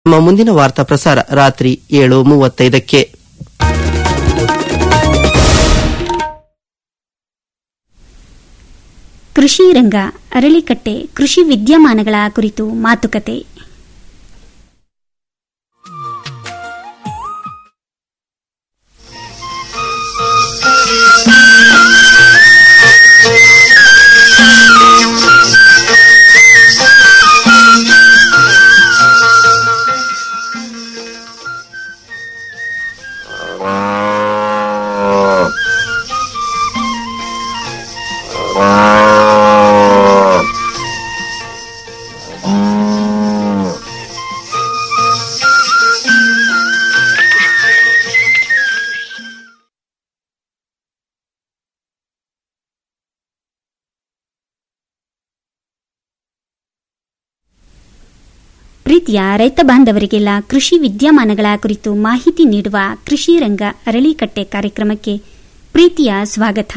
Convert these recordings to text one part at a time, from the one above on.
ನಮ್ಮ ಮುಂದಿನ ವಾರ್ತಾ ಪ್ರಸಾರ ರಾತ್ರಿ ಏಳು ಮೂವತ್ತೈದಕ್ಕೆ ಕೃಷಿ ರಂಗ ಅರಳಿಕಟ್ಟೆ ಕೃಷಿ ವಿದ್ಯಮಾನಗಳ ಕುರಿತು ಮಾತುಕತೆ ಪ್ರೀತಿಯ ರೈತ ಬಾಂಧವರಿಗೆಲ್ಲ ಕೃಷಿ ವಿದ್ಯಮಾನಗಳ ಕುರಿತು ಮಾಹಿತಿ ನೀಡುವ ಕೃಷಿ ರಂಗ ಅರಳಿಕಟ್ಟೆ ಕಾರ್ಯಕ್ರಮಕ್ಕೆ ಪ್ರೀತಿಯ ಸ್ವಾಗತ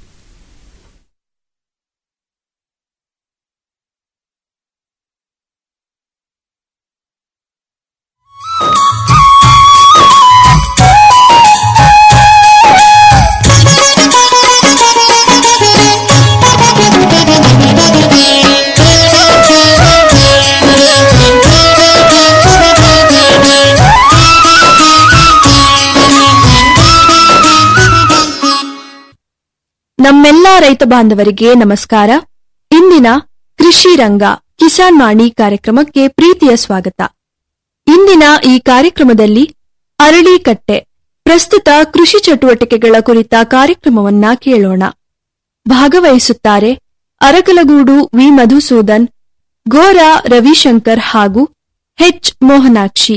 ನಮ್ಮೆಲ್ಲ ರೈತ ಬಾಂಧವರಿಗೆ ನಮಸ್ಕಾರ ಇಂದಿನ ಕೃಷಿ ರಂಗ ಕಿಸಾನ್ ವಾಣಿ ಕಾರ್ಯಕ್ರಮಕ್ಕೆ ಪ್ರೀತಿಯ ಸ್ವಾಗತ ಇಂದಿನ ಈ ಕಾರ್ಯಕ್ರಮದಲ್ಲಿ ಅರಳಿಕಟ್ಟೆ ಪ್ರಸ್ತುತ ಕೃಷಿ ಚಟುವಟಿಕೆಗಳ ಕುರಿತ ಕಾರ್ಯಕ್ರಮವನ್ನ ಕೇಳೋಣ ಭಾಗವಹಿಸುತ್ತಾರೆ ಅರಕಲಗೂಡು ವಿ ಮಧುಸೂದನ್ ಗೋರಾ ರವಿಶಂಕರ್ ಹಾಗೂ ಹೆಚ್ ಮೋಹನಾಕ್ಷಿ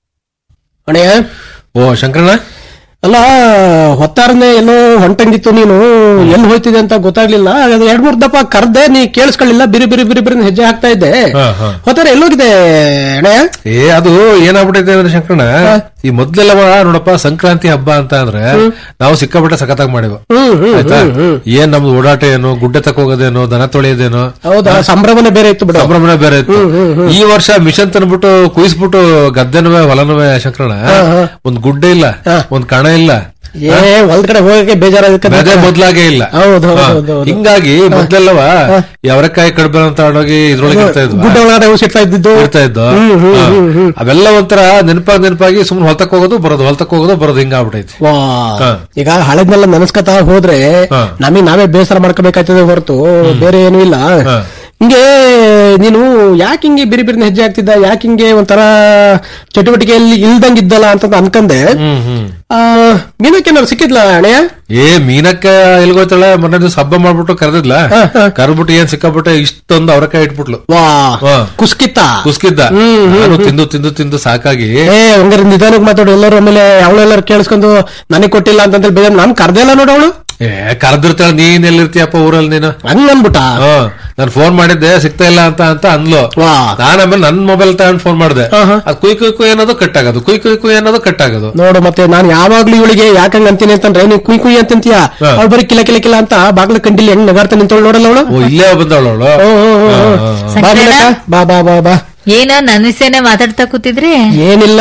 ಅಣ್ಣಯ್ಯ ಓ ಶಂಕರಣ್ಣ ಅಲ್ಲ ಹೊತ್ತಾರನೆ ಎಲ್ಲೋ ಹೊಂಟಂಗಿತ್ತು ನೀನು ಎಲ್ಲಿ ಹೋಯ್ತಿದೆ ಅಂತ ಗೊತ್ತಾಗ್ಲಿಲ್ಲ ಅದು ಎರಡ್ ಮೂರ್ ದಪ್ಪ ಕರ್ದೆ ನೀ ಕೇಳಿಸ್ಕೊಳ್ಳಿಲ್ಲ ಬಿರಿ ಬಿರಿ ಬಿರಿ ಬಿರಿ ಹೆಜ್ಜೆ ಹಾಕ್ತಾ ಇದ್ದೆ ಹಾ, ಹಾ. ಹೊತ್ತಾರ ಎಲ್ಲೋಗಿದೆ ಅಣ್ಣಯ್ಯ ಏ ಅದು ಏನಾಗ್ಬಿಟ್ಟಿದೆ ಅಂದ್ರೆ ಶಂಕರಣ್ಣ ಈ ಮೊದ್ಲೆಲ್ಲ ನೋಡಪ್ಪ ಸಂಕ್ರಾಂತಿ ಹಬ್ಬ ಅಂತ ಅಂದ್ರೆ ನಾವು ಸಿಕ್ಕಾಪಟ್ಟೆ ಸಖತ್ತಾಗಿ ಮಾಡಿವ ಹ್ಮ್ ಹ್ಮ್ ಆಯ್ತಾ ಏನ್ ನಮ್ದು ಓಡಾಟ ಏನು ಗುಡ್ಡೆ ತಕೋಗೋದೇನೋ ದನ ತೊಳೆಯೋದೇನೋ ಹೌದಾ ಸಂಭ್ರಮನೆ ಬೇರೆ ಇತ್ತು ಬಿಡು ಸಂಭ್ರಮಣ ಬೇರೆ ಇತ್ತು ಈ ವರ್ಷ ಮಿಷನ್ ತಂದ್ಬಿಟ್ಟು ಕುಯಿಸ್ಬಿಟ್ಟು ಗದ್ದೆನವೇ ಹೊಲನವೇ ಶಂಕರಣ್ಣ ಒಂದ್ ಗುಡ್ಡೆ ಇಲ್ಲ ಒಂದ್ ಕಣ ಇಲ್ಲ ಏ ಹೊಲ್ದ್ ಕಡೆ ಹೋಗಕ್ಕೆ ಬೇಜಾರಾಗಕ್ಕೆ ಮೆದೆ ಮೊದ್ಲಾಗೆ ಇಲ್ಲ ಹೌದು, ಹೌದು, ಹಾ. ಹೌದು, ಹೌದು. ಹಿಂಗಾಗಿ ಮೊದ್ಲೆಲ್ಲವ ಅವರೆಕಾಯಿ ಕಡ್ಬೆ ಅಂತ ತಗೊಂಡೋಗಿ ಇದ್ರೊಳಗೆ ಇರ್ತಾ ಇದ್ವು ಗುಡ್ಡ ಒಳಗಡೆ ಉಸಿಡ್ತಾ ಇದ್ದಿದ್ದು ಇರ್ತಾ ಇದ್ದು ಹಾ. ಅವೆಲ್ಲ ಒಂಥರ ನೆನಪಾಗಿ ನೆನಪಾಗಿ ಸುಮ್ನೆ ಹೊಲ್ತಕ್ ಹೋಗೋದು ಬರೋದು ಹೊಲ್ತಕ್ ಹೋಗೋದು ಬರೋದು ಹಿಂಗಾಗ್ಬಿಟ್ಟೈತಿ ವಾ ಹಾ. ಈಗ ಹಳದ್ನೆಲ್ಲ ನೆನೆಸ್ಕೊತಾ ಹೋದ್ರೆ ಹಾ. ನಮಗೆ ನಾವೇ ಬೇಸರ ಮಾಡ್ಕೋಬೇಕಾಗ್ತದೆ ಹೊರತು ಬೇರೆ ಏನೂ ಇಲ್ಲ ಹಾ. ಹಿಂಗೆ ನೀನು ಯಾಕೆ ಹಿಂಗೆ ಬಿರಿ ಬಿರಿನ ಹೆಜ್ಜೆ ಆಗ್ತಿದ್ದ ಯಾಕೆ ಹಿಂಗೆ ಒಂಥರ ಚಟುವಟಿಕೆಯಲ್ಲಿ ಇಲ್ದಂಗಿದ್ದಲ್ಲ ಅಂತ ಅನ್ಕಂದೆ ಹ್ಮ್ ಹ್ಮ್ ಆ, ಮೀನಕ್ಕೆ ಏನಾದ್ರು ಸಿಕ್ಕಿದ್ಲ ಅಣ್ಣಯ್ಯ ಏ ಮೀನಕ್ಕ ಎಲ್ಗೋಯ್ತಾಳೆ ಮೊನ್ನೆ ದಿವಸ ಹಬ್ಬ ಮಾಡ್ಬಿಟ್ಟು ಕರೆದಿದ್ಲ ಕರ್ಬಿಟ್ಟು ಏನ್ ಸಿಕ್ಕಾಬಿಟ್ಟೆ ಇಷ್ಟೊಂದು ಅವರೆಕಾಯಿ ಇಟ್ಬಿಟ್ಲು ವಾ ಹಾ. ಕುಸ್ಕಿತ್ತ ಕುಸ್ಕಿದ್ದ ನಾನು ತಿಂದು ತಿಂದು ತಿಂದು ಸಾಕಾಗಿ ಏ ಹಂಗಾರೆ ನಿಧಾನಕ್ಕೆ ಮಾತಾಡು ಎಲ್ಲರೂ ಆಮೇಲೆ ಅವಳೆಲ್ಲರೂ ಕೇಳಿಸ್ಕೊಂಡು ನನಗೆ ಕೊಟ್ಟಿಲ್ಲ ಅಂತಂದ್ರೆ ಬೇಜಾರ್ ನಾನ್ ಕರ್ದೆಲ್ಲ ನೋಡು ಅವಳು ಏ ಕರೆದಿರ್ತಾಳ ನೀನ್ ಎಲ್ಲಿರ್ತೀಯಪ್ಪ ಊರಲ್ಲಿ ನೀನು ಹಂಗ ಅನ್ಬಿಟ್ಟ ಹ್ಮ್ ನಾನ್ ಫೋನ್ ಮಾಡಿದ್ದೆ ಸಿಗ್ತಾ ಇಲ್ಲ ಅಂತ ಅಂತ ಅಂದ್ಲು ವಾ. ನಾನ್ ಆಮೇಲೆ ನನ್ ಮೊಬೈಲ್ ತಗೊಂಡ್ ಫೋನ್ ಮಾಡಿದೆ ಹಾ, ಹಾ. ಅದ್ ಕುಯ್ ಕುಯ್ ಕುಯ್ ಅನ್ನೋದು ಕಟ್ ಆಗೋದು ಕುಯ್ ಕುಯ್ ಕುಯ್ ಅನ್ನೋದು ಕಟ್ ಆಗೋದು ನೋಡು ಮತ್ತೆ ನಾನು ಯಾವಾಗ್ಲೂ ಇವಳಿಗೆ ಯಾಕಂಗ್ ಅಂತೀನಿ ಅಂತಂದ್ರೆ ನೀನ್ ಕುಯ್ ಕುಯ್ ಅಂತಂತೀಯ ಹಾ. ಅವ್ಳು ಬರೀ ಕಿಲ ಕಿಲ ಕಿಲ ಅಂತ ಬಾಗ್ಲ ಕಂಡಿಲಿ ಹೆಂಗ್ ನಗಾರ್ತಾ ನಿಂತವಳು ನೋಡಲ್ಲ ಅವಳು ಓ ಇಲ್ಲೇ ಬಂದವಳು ಅವಳು ಬಾ ಮೀನಕ್ಕ, ಬಾ ಬಾ ಬಾ ಬಾ ಏನೋ ನನ್ನ ವಿಷಯನೇ ಮಾತಾಡ್ತಾ ಕೂತಿದ್ರಿ ಏನಿಲ್ಲ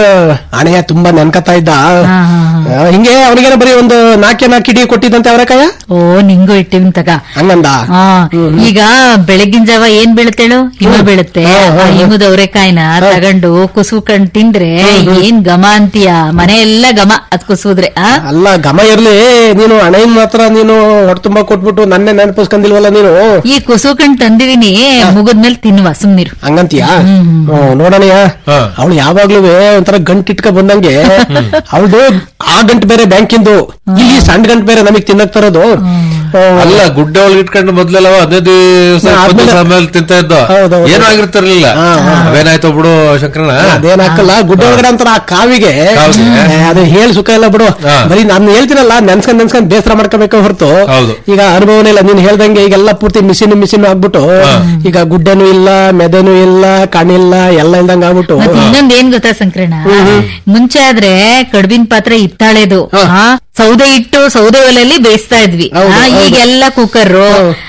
ಅಣೆಯ ತುಂಬಾ ನೆನ್ಕತಾ ಇದ್ದ ಹಾ, ಹಾ, ಆ, ಹಿಂಗೆ ಅವನಿಗೇನ ಬರೀ ಒಂದು ನಾಲ್ಕೆ ನಾಲ್ಕು ಕಿಡಿ ಕೊಟ್ಟಿದ್ದಂತೆ ಅವರಕಾಯ ಓ ನಿಂಗೂ ಇಟ್ಟಿವ್ ತಗ ಹಂಗಂದ ಆ, ಈಗ ಬೆಳಗಿನ ಜಾವ ಏನ್ ಬೀಳುತ್ತೇಳು ಹಿಮ ಬೀಳುತ್ತೆ ಆ ಹಿಮದ ಅವರೆಕಾಯಿನ ತಗೊಂಡು ಕುಸುಕಂಡ್ ತಿಂದ್ರೆ ಏನ್ ಘಮ ಅಂತೀಯ ಮನೆ ಎಲ್ಲ ಘಮ ಅದ್ ಕುಸುದ್ರೆ ಆ ಅಲ್ಲ ಘಮ ಇರ್ಲಿ ನೀನು ಹಣೆನ್ ಮಾತ್ರ ನೀನು ಹೊಟ್ಟೆ ತುಂಬಾ ಕೊಟ್ಬಿಟ್ಟು ನನ್ನೇ ನೆನಪಿಸ್ಕೊಂಡಿಲ್ವಲ್ಲ ನೀನು ಈ ಕುಸುಕಂಡ್ ತಂದಿದೀನಿ ಮುಗಿದ್ಮೇಲೆ ತಿನ್ನುವ ಸುಮ್ನಿರು ಹಂಗಂತೀಯ ಹ್ಮ್, ನೋಡಣಯ್ಯ ಹಾ. ಅವಳು ಯಾವಾಗ್ಲೂ ಒಂಥರ ಗಂಟ್ ಇಟ್ಕ ಬಂದಂಗೆ ಅವಳು ಆ ಗಂಟ್ ಬೇರೆ ಬ್ಯಾಂಕಿಂದು ಇಲ್ಲಿ ಸಣ್ಣ ಗಂಟ್ ಬೇರೆ ನಮಗ್ ತಿನ್ನಕ್ ತರೋದು ಅಲ್ಲ ಗುಡ್ಡೆ ಒಳಗೆ ಇಟ್ಕೊಂಡು ಮೊದ್ಲೆಲ್ಲವ ಹದಿನೈದು ದಿವಸ ಹಾ, ಇಪ್ಪತ್ತು ದಿವಸ ಆದ್ಮೇಲೆ- ಆಮೇಲೆ ತಿಂತ ಇದ್ದು ಹೌದು, ಹೌದು. ಏನೂ ಆಗಿರ್ತಿರ್ಲಿಲ್ಲ ಹಾ, ಹಾ. ಅವೇನಾಯ್ತು ಬಿಡು ಶಂಕರಣ್ಣ ಅದೇನ್ ಹಾಕಲ್ಲ ಗುಡ್ಡ ಒಳಗಡೆ ಅಂತಾರ ಆ ಕಾವಿಗೆ ಕಾವಿಗೆ. ಏ, ಅದು ಹೇಳಿ ಸುಖ ಇಲ್ಲ ಬಿಡು ಹಾ. ಬರೀ ನಾನು ಹೇಳ್ತೀನಲ್ಲ ನೆನ್ಸ್ಕೊಂಡ್ ನೆನ್ಸ್ಕೊಂಡ್ ಬೇಸರ ಮಾಡ್ಕೋಬೇಕು ಹೊರತು ಹೌದು. ಈಗ ಅನುಭವನೇ ಇಲ್ಲ ನೀನ್ ಹೇಳ್ದಂಗೆ ಈಗೆಲ್ಲ ಪೂರ್ತಿ ಮಿಷಿನ್ ಮಿಷಿನ್ ಆಗ್ಬಿಟ್ಟು ಈಗ ಗುಡ್ಡನೂ ಇಲ್ಲ ಮೆದೆನೂ ಇಲ್ಲ ಕಣ್ಣಿಲ್ಲ ಎಲ್ಲ ಇಲ್ದಂಗ ಆಗ್ಬಿಟ್ಟು ಮತ್ತೆ ಇನ್ನೊಂದ್ ಏನ್ ಗೊತ್ತಾ ಸಂಕ್ರಣ ಮುಂಚೆ ಆದ್ರೆ ಕಡ್ಬಿನ ಪಾತ್ರೆ ಇತ್ತಾಳೆದು ಆ, ಸೌದೆ ಇಟ್ಟು ಸೌದೆ ಒಲೆಯಲ್ಲಿ ಬೇಯಿಸ್ತಾ ಇದ್ವಿ ಹೌದು, ಆ, ಹೌದು. ಈಗೆಲ್ಲ ಕುಕ್ಕರ್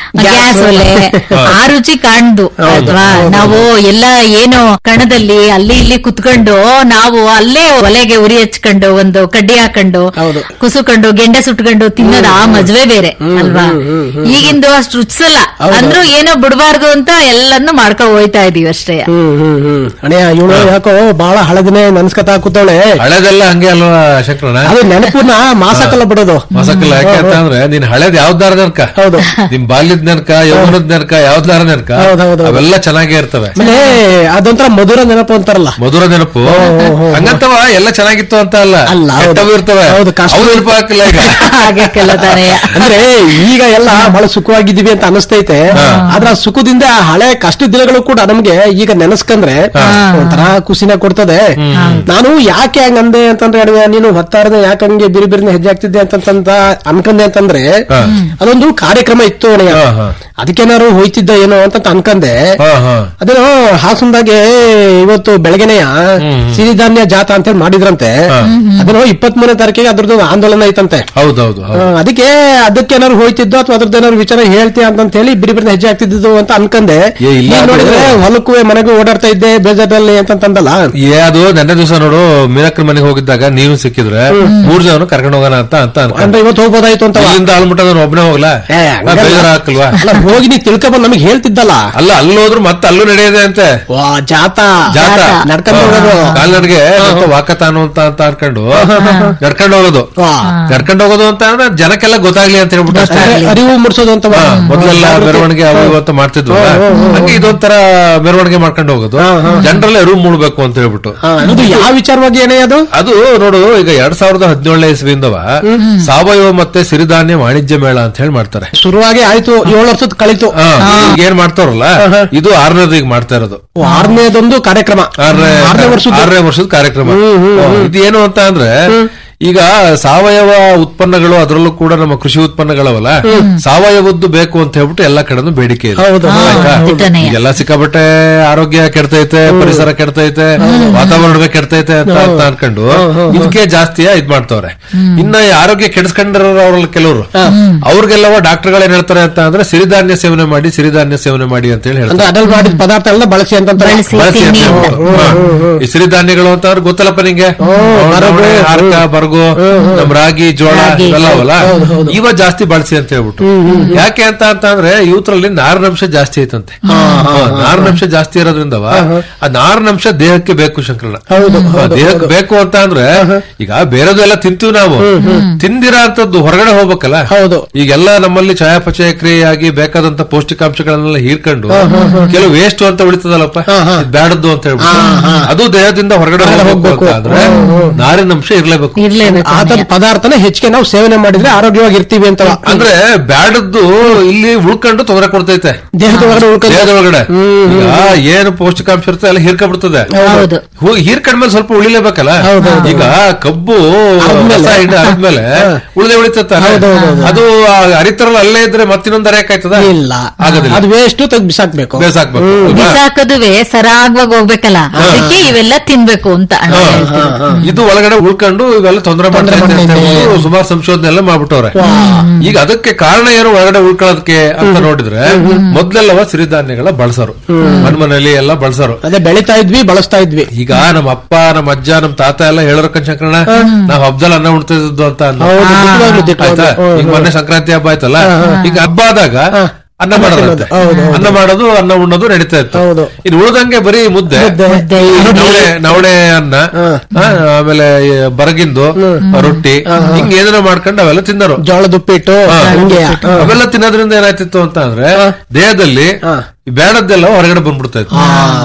ಗ್ಯಾಸ್ ಒಲೆ ಆ ರುಚಿ ಕಾಣ್ದು ಅಲ್ವಾ ನಾವು ಎಲ್ಲ ಏನೋ ಕಣದಲ್ಲಿ ಅಲ್ಲಿ ಇಲ್ಲಿ ಕುತ್ಕೊಂಡು ನಾವು ಅಲ್ಲೇ ಒಲೆಗೆ ಉರಿ ಹಚ್ಕೊಂಡು ಒಂದು ಕಡ್ಡಿ ಹಾಕೊಂಡು ಹೌದು. ಕುಸುಕೊಂಡು ಗೆಂಡೆ ಸುಟ್ಕೊಂಡು ತಿನ್ನೋದು ಆ ಮಜವೆ ಬೇರೆ ಅಲ್ವಾ ಈಗಿಂದು ಅಷ್ಟು ರುಚಿಸಲ್ಲ ಅಂದ್ರೂ ಏನೋ ಬಿಡಬಾರ್ದು ಅಂತ ಎಲ್ಲಾನು ಮಾಡ್ಕೊ ಹೋಯ್ತಾ ಇದೀವಿ ಅಷ್ಟೇ ಹ್ಮ್ ಹ್ಮ್ ಹ್ಮ್ ಅಣ್ಣಯ್ಯ ಇವಳು ಯಾಕೋ ಬಹಳ ಹಳದಿನೇ ನೆನ್ಸ್ಕತಾ ಕೂತವಳೆ ಹಳೆದೆಲ್ಲ ಹಂಗೆ ಅಲ್ವಾ ಶಂಕರಣ್ಣ ಅದು ನೆನಪನ್ನ ಮಾಸಕಲ್ಲ ಬಿಡೋದು ಮಸಕಲ್ಲ ಯಾಕೆ ಅಂತ ಅಂದ್ರೆ ನೀನ್ ಹಳೇದ್ ಯಾವ್ದಾರ ನೆನಕ ಹೌದು. ನಿಮ್ ಬಾಲ್ಯದ ನೆನಕ ಯೌವನದ ನೆನಕ ಯಾವ್ದಾರ ನೆನಕ ಹೌದು, ಹೌದು, ಹೌದು. ಅವೆಲ್ಲ ಚೆನ್ನಾಗೇ ಇರ್ತವೆ ಆಮೇಲೆ ಅದೊಂಥರ ಮಧುರ ನೆನಪು ಅಂತಾರಲ್ಲ ಮಧುರ ನೆನಪು ಹಂಗಂತವ ಎಲ್ಲ ಚೆನ್ನಾಗಿತ್ತು ಅಂತ ಅಲ್ಲ ಅಲ್ಲ, ಹೌದು. ಕೆಟ್ಟವು ಇರ್ತವೆ ಹೌದು, ಕಷ್ಟ. ಅವು ನೆನಪು ಹಾಕಿಲ್ಲ ಈಗ ಹಾಗೆ ತಾನೇ ಅಂದ್ರೆ ಈಗ ಎಲ್ಲ ಬಹಳ ಸುಖವಾಗಿದ್ದೀವಿ ಅಂತ ಅನಿಸ್ತೈತೆ ಆದ್ರೆ ಆ ಸುಖದಿಂದ ಆ ಹಳೆ ಕಷ್ಟ ದಿನಗಳು ಕೂಡ ನಮ್ಗೆ ಈಗ ನೆನೆಸ್ಕಂದ್ರೆ ಒಂಥರ ಖುಷಿನ ಕೊಡ್ತದೆ ನಾನು ಯಾಕೆ ಹಂಗಂದೆ ಅಂತಂದ್ರೆ ಅಡುಗೆ ನೀನು ಹೊತ್ತಾರದೆ ಯಾಕೆ ಹಂಗೆ ಬಿರಿ ಬಿರಿನ ಹೆಜ್ಜೆ ಆಗ್ತಿದ್ದೆ ಅಂತಂತ ಅನ್ಕಂದೆ ಅಂತಂದ್ರೆ ಹಾ. ಅದೊಂದು ಕಾರ್ಯಕ್ರಮ ಇತ್ತು ಅಣ್ಣಯ್ಯ ಹಾ, ಹಾ. ಅದಕ್ಕೇನಾರು ಹೋಯ್ತಿದ್ದ ಏನೋ ಅಂತ ಅನ್ಕಂದೆ ಹಾ ಹಾ ಅದೇನೋ ಹಾಸನದಾಗೆ ಇವತ್ತು ಬೆಳಗ್ಗೆನೆಯ ಸಿರಿಧಾನ್ಯ ಜಾಥಾ ಅಂತ ಹೇಳಿ ಮಾಡಿದ್ರಂತೆ ಅದೇನೋ ಇಪ್ಪತ್ತ್ ಮೂರನೇ ತಾರೀಕಿಗೆ ಅದ್ರದ್ದು ಆಂದೋಲನ ಐತಂತೆ ಹೌದೌದು ಆ, ಅದಕ್ಕೆ ಅದಕ್ಕೇನಾದ್ರು ಹೋಯ್ತಿದ್ದೋ ಅಥವಾ ಅದ್ರದ್ದೇನಾದ್ರು ವಿಚಾರ ಹೇಳ್ತೀಯ ಅಂತ ಹೇಳಿ ಬಿರಿ ಬಿರಿ ಹೆಜ್ಜೆ ಆಗ್ತಿದ್ದು ಅಂತ ಅನ್ಕಂದೆ ಏ, ಇಲ್ಲ ನೀನ್ ಅದು- ನೋಡಿದ್ರೆ ಹೊಲಕ್ಕೂ ಮನೆಗೂ ಓಡಾಡ್ತಾ ಇದ್ದೆ ಬೇಜಾರಲ್ಲಿ ಅಂತಂದಲ್ಲ ಏ ಅದು ನೆನ್ನೆ ದಿವಸ ನೋಡು ಮೀನಕ್ಕನ ಮನೆಗೆ ಹೋಗಿದ್ದಾಗ ನೀನು ಸಿಕ್ಕಿದ್ರೆ ಮೂರ್ ಜನ ಕರ್ಕೊಂಡು ಹೋಗೋಣ ಅಂತ ಅಂತ ಅನ್ಕೊಂಡೆ. ಅಂದ್ರೆ ಇವತ್ತು ಹೋಗ್ಬೋದಾಯ್ತು ಅಂತ ಇಲ್ಲಿಂದ ಆಲ್ಮಟ್ಟ ನಾನು ಒಬ್ಬನೇ ಹೋಗ್ಲಾ ಏ, ನಾ ಹಂಗಲ್ಲ. ಬೇಜಾರ್ ಹಾಕಲ್ವಾ ಅಲ್ಲ ಹೋಗಿ ನೀ ತಿಳ್ಕೊಬಂದ್ ನಮಗೆ ಹೇಳ್ತಿದ್ದಲ್ಲ ಅಲ್ಲ ಅಲ್ಲಿ ಹೋದ್ರು ಮತ್ತೆ ಅಲ್ಲೂ ನಡೆಯದೆ ಅಂತೆ ವಾ ಜಾತಾ ಜಾತ ನಡ್ಕೊಂಡು ಹೋಗೋದು ಕಾಲ್ನಡಿಗೆ ವಾಕತಾನು ಅಂತ ಅಂತ ಅನ್ಕೊಂಡು ನಡ್ಕೊಂಡು ಹೋಗೋದು ವಾ. ನಡ್ಕೊಂಡು ಹೋಗೋದು ಅಂತ ಅಂದ್ರೆ ಜನಕ್ಕೆಲ್ಲ ಗೊತ್ತಾಗ್ಲಿ ಅಂತ ಹೇಳ್ಬಿಟ್ಟು ಅಷ್ಟೇ ಅರಿ- ಅರಿವು ಮೂಡಿಸೋದು ಅಂತ ಹಾ, ಮೊದ್ಲೆಲ್ಲ ಮೆರವಣಿಗೆ ಅವು ಇವು ಅಂತ ಮಾಡ್ತಿದ್ವು ಹಂಗೆ ಇದೊಂಥರ ಮೆರವಣಿಗೆ ಮಾಡ್ಕೊಂಡು ಹೋಗೋದು ಜನರಲ್ಲೇ ಅರಿವು ಮೂಡ್ಬೇಕು ಅಂತ ಹೇಳ್ಬಿಟ್ಟು ಹಾ, ಅದು ಯಾವ ವಿಚಾರವಾಗಿ ಏನೇ ಅದು ಅದು ನೋಡು ಈಗ ಎರಡ್ ಸಾವಿರದ ಹದಿನೇಳನೇ ಇಸ್ವಿಯಿಂದವ ಸಾವಯವ ಮತ್ತೆ ಸಿರಿಧಾನ್ಯ ವಾಣಿಜ್ಯ ಮೇಳ ಅಂತ ಹೇಳಿ ಮಾಡ್ತಾರೆ ಶುರುವಾಗಿ ಆಯ್ತು ಏಳು ವರ್ಷದ ಕಳಿತು ಹಾ, ಈಗ ಏನ್ ಮಾಡ್ತಾರಲ್ಲ ಇದು ಆರನೇದು ಈಗ ಮಾಡ್ತಾ ಇರೋದು ಆರನೇದೊಂದು ಕಾರ್ಯಕ್ರಮ ಆರನೇ ಆರನೇ ವರ್ಷದ ಆರನೇ ವರ್ಷದ ಕಾರ್ಯಕ್ರಮ ಇದೇನು ಅಂತ ಅಂದ್ರೆ ಈಗ ಸಾವಯವ ಉತ್ಪನ್ನಗಳು ಅದರಲ್ಲೂ ಕೂಡ ನಮ್ಮ ಕೃಷಿ ಉತ್ಪನ್ನಗಳವಲ್ಲ ಸಾವಯವದ್ದು ಬೇಕು ಅಂತ ಹೇಳ್ಬಿಟ್ಟು ಎಲ್ಲಾ ಕಡೆನೂ ಬೇಡಿಕೆ ಇದೆ ಹೌದು, ಆಯ್ತಾ? ದಿಟ್ಟನೆ. ಈಗೆಲ್ಲ ಸಿಕ್ಕಾಬಟ್ಟೆ ಆರೋಗ್ಯ ಕೆಡ್ತೈತೆ ಪರಿಸರ ಕೆಡ್ತೈತೆ ವಾತಾವರಣ ಕೆಡ್ತೈತೆ ಅಂತ ಅಂತ ಅನ್ಕೊಂಡು ಇದಕ್ಕೆ ಜಾಸ್ತಿ ಇದ್ ಮಾಡ್ತವ್ರೆ ಇನ್ನ ಈ ಆರೋಗ್ಯ ಕೆಡಿಸ್ಕೊಂಡಿರೋರು ಅವ್ರಲ್ಲಿ ಕೆಲವರು ಅವ್ರಿಗೆಲ್ಲವ ಡಾಕ್ಟರ್ಗಳು ಏನ್ ಹೇಳ್ತಾರೆ ಅಂತ ಅಂದ್ರೆ ಸಿರಿಧಾನ್ಯ ಸೇವನೆ ಮಾಡಿ ಸಿರಿಧಾನ್ಯ ಸೇವನೆ ಮಾಡಿ ಅಂತ ಹೇಳಿ ಅಂದ್ರೆ ಹೇಳ್ತಾರೆ ಅದ್ರಲ್ಲಿ ಮಾಡಿದ ಪದಾರ್ಥ ಎಲ್ಲ ಬಳಸಿ ಅಂತ ಬಳಸಿ. ಬಳಸಿ ಅಂತ ತಿನ್ನಿ ಅಂತ. ಹೇಳ್ಬಿಟ್ಟು. ಹಾ. ಈ ಸಿರಿಧಾನ್ಯಗಳು ಅಂತ ಅವ್ರಿಗೆ ಗೊತ್ತಲ್ಲಪ್ಪ ನಿಂಗೆ ನವಣೆ, ಹಾರ್ಕ ಬರ್ಗು ನಮ್ ರಾಗಿ ಜೋಳ ರಾಗಿ. ಇವೆಲ್ಲ ಅವಲ್ಲ ಇವ ಜಾಸ್ತಿ ಬಳಸಿ ಅಂತ ಹೇಳ್ಬಿಟ್ಟು ಯಾಕೆ ಅಂತ ಅಂತ ಅಂದ್ರೆ ಇವತ್ರಲ್ಲಿ ನಾರಿನಂಶ ಜಾಸ್ತಿ ಐತಂತೆ ಹಾ, ನಾರಿನಂಶ ಜಾಸ್ತಿ ಇರೋದ್ರಿಂದವ ಆ ನಾರಿನಂಶ ದೇಹಕ್ಕೆ ಬೇಕು ಶಂಕರಣ ಹಾ, ದೇಹಕ್ಕೆ ಬೇಕು ಅಂತ ಅಂದ್ರೆ ಈಗ ಬೇರೆದೆಲ್ಲ ತಿಂತೀವಿ ನಾವು ತಿಂದಿರಾ ಅಂತದ್ದು ಹೊರಗಡೆ ಹೋಗ್ಬೇಕಲ್ಲ ಹೌದು. ಈಗೆಲ್ಲ ನಮ್ಮಲ್ಲಿ ಚಯಾಪಚಯ ಕ್ರಿಯೆಯಾಗಿ ಬೇಕಾದಂತ ಪೌಷ್ಟಿಕಾಂಶಗಳನ್ನೆಲ್ಲ ಹೀರ್ಕೊಂಡು ಕೆಲವು ವೇಸ್ಟ್ ಅಂತ ಉಳಿತದಲ್ಲಪ್ಪ ಇದ್ ಬ್ಯಾಡದ್ದು ಅಂತ ಹೇಳ್ಬಿಟ್ಟು ಅದು ದೇಹದಿಂದ ಹೊರಗಡೆ ಹೋಗ್ಬೇಕು ಅಂತ ಅಂದ್ರೆ ನಾರಿನಂಶ ಇರ್ಲೇಬೇಕು ಇರ್ಲೇಬೇಕು ಆತದ ಪದಾರ್ಥನ ಹೆಚ್ಚಿಗೆ ನಾವು ಸೇವನೆ ಮಾಡಿದ್ರೆ ಆರೋಗ್ಯವಾಗಿ ಇರ್ತೀವಿ ಅಂತ ಅಂದ್ರೆ ಬ್ಯಾಡದ್ದು ಇಲ್ಲಿ ಉಳ್ಕೊಂಡು ತೊಂದರೆ ಕೊಡ್ತೈತೆ ದೇಹದ ಒಳಗಡೆ ಉಳ್ಕೊಂಡು ದೇಹದ ಒಳಗಡೆ ಈಗ ಏನು ಪೌಷ್ಟಿಕಾಂಶ ಇರುತ್ತೆ ಎಲ್ಲ ಹೀರ್ಕೊಂಡ್ಬಿಡ್ತದೆ ಹೌದು ಹೂ- ಹೀರ್ಕೊಂಡ್ಮೇಲೆ ಸ್ವಲ್ಪ ಉಳಿಲೇಬೇಕಲ್ಲ ಈಗ ಕಬ್ಬು ರಸ ಹಿಂಡಿ ಆದ್ಮೇಲೆ ಉಳಿದೇ ಉಳಿತತ್ತ ಅದು ಆ ಅರಿತರಲ್ಲ ಅಲ್ಲೇ ಇದ್ರೆ ಮತ್ತಿನ್ನೊಂದು ಅರಿಯಕ್ಕಾಯ್ತದ ಇಲ್ಲ ಆಗೋದಿಲ್ಲ ಅದು ವೇಸ್ಟ್ ತೆಗ್ದು ಬಿಸಾಕ್ಬೇಕು ಬೇಸಾಕ್ಬೇಕು ಬಿಸಾಕದುವೆ ಸರಾಗವಾಗಿ ಹೋಗ್ಬೇಕಲ್ಲ ಅದಕ್ಕೆ ಇವೆಲ್ಲ ತಿನ್ಬೇಕು ಅಂತ ಅಣ್ಣ ಹೇಳ್ತಿರೋದು. ಇದು ಒಳಗಡೆ ಉಳ್ಕೊಂಡು ಇವೆಲ್ಲ ತೊಂದರೆ ಮಾಡ್ತೈತೆ ಅಂತ ಹೇಳ್ಬಿಟ್ಟು ಸುಮಾರು ಸಂಶೋಧನೆ ಎಲ್ಲ ಮಾಡ್ಬಿಟ್ಟವ್ರೆ ಈಗ ಅದಕ್ಕೆ ಕಾರಣ ಏನು ಒಳಗಡೆ ಉಳ್ಕೊಳ್ಳೋದಕ್ಕೆ ಅಂತ ನೋಡಿದ್ರೆ ಮೊದ್ಲೆಲ್ಲವ ಸಿರಿಧಾನ್ಯಗಳ ಬಳಸರು ಮನ್ ಮನೇಲಿ ಎಲ್ಲ ಬಳಸರು ಅದೇ ಬೆಳಿತಾ ಇದ್ವಿ ಬಳಸ್ತಾ ಇದ್ವಿ ಈಗ ನಮ್ಮ ಅಪ್ಪ ನಮ್ಮ ಅಜ್ಜ ನಮ್ಮ ತಾತ ಎಲ್ಲ ಹೇಳೋರ ಶಂಕರಣ ನಾವ್ ಹಬ್ಬದಲ್ಲಿ ಅನ್ನ ಉಣ್ತಾ ಇದ್ದದ್ದು ಅಂತ ಅಂದ್ರು. ಹೌದು, ದಿಟ್ಟವಾಗ್ಲೂ, ದಿಟ್ಟವಾಗ್ಲೂ. ಆಯ್ತಾ? ಈಗ ಮೊನ್ನೆ ಸಂಕ್ರಾಂತಿ ಹಬ್ಬ ಆಯ್ತಲ್ಲ ಈಗ ಹಬ್ಬ ಆದಾಗ ಅನ್ನ ಮಾಡೋದಂತೆ ಹೌದು, ಅನ್ನ ಮಾಡೋದು ಅನ್ನ ಉಣ್ಣೋದು ನಡೀತಾ ಇತ್ತು ಹೌದು. ಇನ್ನು ಉಳ್ದಂಗೆ ಬರೀ ಮುದ್ದೆ ಮುದ್ದೆ, ಈ ನವಣೆ ನವಣೆ ಅನ್ನ ಆ, ಆಮೇಲೆ ಈ ಬರಗಿಂದು ರೊಟ್ಟಿ ಹಿಂಗ್ ಏನೇನೋ ಮಾಡ್ಕೊಂಡು ಅವೆಲ್ಲ ತಿನ್ನರು ಜೋಳದ ಉಪ್ಪಿಟ್ಟು ಹಂಗೆ ಹ. ಅವೆಲ್ಲ ತಿನ್ನೋದ್ರಿಂದ ಏನಾಯ್ತಿತ್ತು ಅಂತ ಅಂದ್ರೆ ದೇಹದಲ್ಲಿ ಈ ಬೇಡದ್ದೆಲ್ಲ ಹೊರಗಡೆ ಬಂದ್ಬಿಡ್ತಾ ಇತ್ತು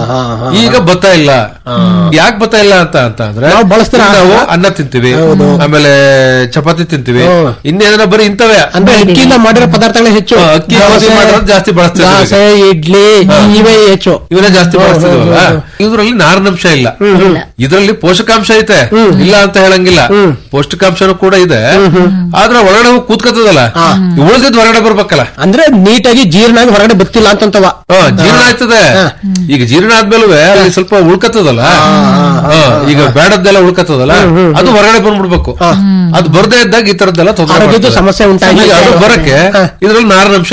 ಈಗ ಬತ್ತಾ ಇಲ್ಲ ಯಾಕೆ ಬತ್ತಾ ಇಲ್ಲ ಅಂತ ಅಂತ ಅಂದ್ರೆ ನಾವು ಬಳಸ್ತೀರ ಈಗ ನಾವು ಅನ್ನ ತಿಂತೀವಿ ಆಮೇಲೆ ಚಪಾತಿ ತಿಂತೀವಿ ಇನ್ನೇನ ಬರೀ ಇಂಥವೇ ಅಂದ್ರೆ ಅಕ್ಕಿಯಿಂದ ಮಾಡಿರೋ ಪದಾರ್ಥಗಳೇ ಹೆಚ್ಚು ಹಾ, ಅಕ್ಕಿ ಗೋಧಿ ಮಾಡಿರೋದು ಜಾಸ್ತಿ ಬಳಸ್ತೀವಿ ಈಗ. ದೋಸೆ ಇಡ್ಲಿ ಇವೇ ಹೆಚ್ಚು ಇವನ್ನ ಜಾಸ್ತಿ ಬಳಸ್ತಿದ್ವಲ್ಲ ಇದ್ರಲ್ಲಿ ನಾರಿನಂಶ ಇಲ್ಲ ಇದರಲ್ಲಿ ಪೋಷಕಾಂಶ ಐತೆ ಇಲ್ಲ ಅಂತ ಹೇಳಂಗಿಲ್ಲ ಪೌಷ್ಟಿಕಾಂಶನೂ ಕೂಡ ಇದೆ ಆದ್ರೆ ಒಳಗಡೆ ಹೋಗಿ ಕೂತ್ಕೋತದಲ್ಲ ಉಳಿದಿದ್ ಹೊರಗಡೆ ಬರ್ಬೇಕಲ್ಲ ಅಂದ್ರೆ ನೀಟಾಗಿ ಜೀರ್ಣ ಆಗಿ ಹೊರಗಡೆ ಬತ್ತಿಲ್ಲ ಅಂತಂತವ ಹಾ, ಜೀರ್ಣ ಆಯ್ತದೆ ಈಗ ಜೀರ್ಣ ಆದ್ಮೇಲೂ ಅಲ್ಲಿ ಸ್ವಲ್ಪ ಉಳ್ಕತ್ತದಲ್ಲ ಹಾ, ಈಗ ಬೇಡದ್ದೆಲ್ಲ ಉಳ್ಕತ್ತದಲ್ಲ ಅದು ಹೊರಗಡೆ ಬಂದ್ಬಿಡ್ಬೇಕು ಅದು ಬರ್ದೇ ಇದ್ದಾಗ ಈ ತರದ್ದೆಲ್ಲ ತೊಂದರೆ ಆರೋಗ್ಯದ ಮಾಡ್ತದೆ. ಸಮಸ್ಯೆ ಉಂಟಾಗಿ- ಈಗ ಅದು ಬರಕ್ಕೆ ಇದ್ರಲ್ಲಿ ನಾರಿನಂಶ ಇಲ್ಲ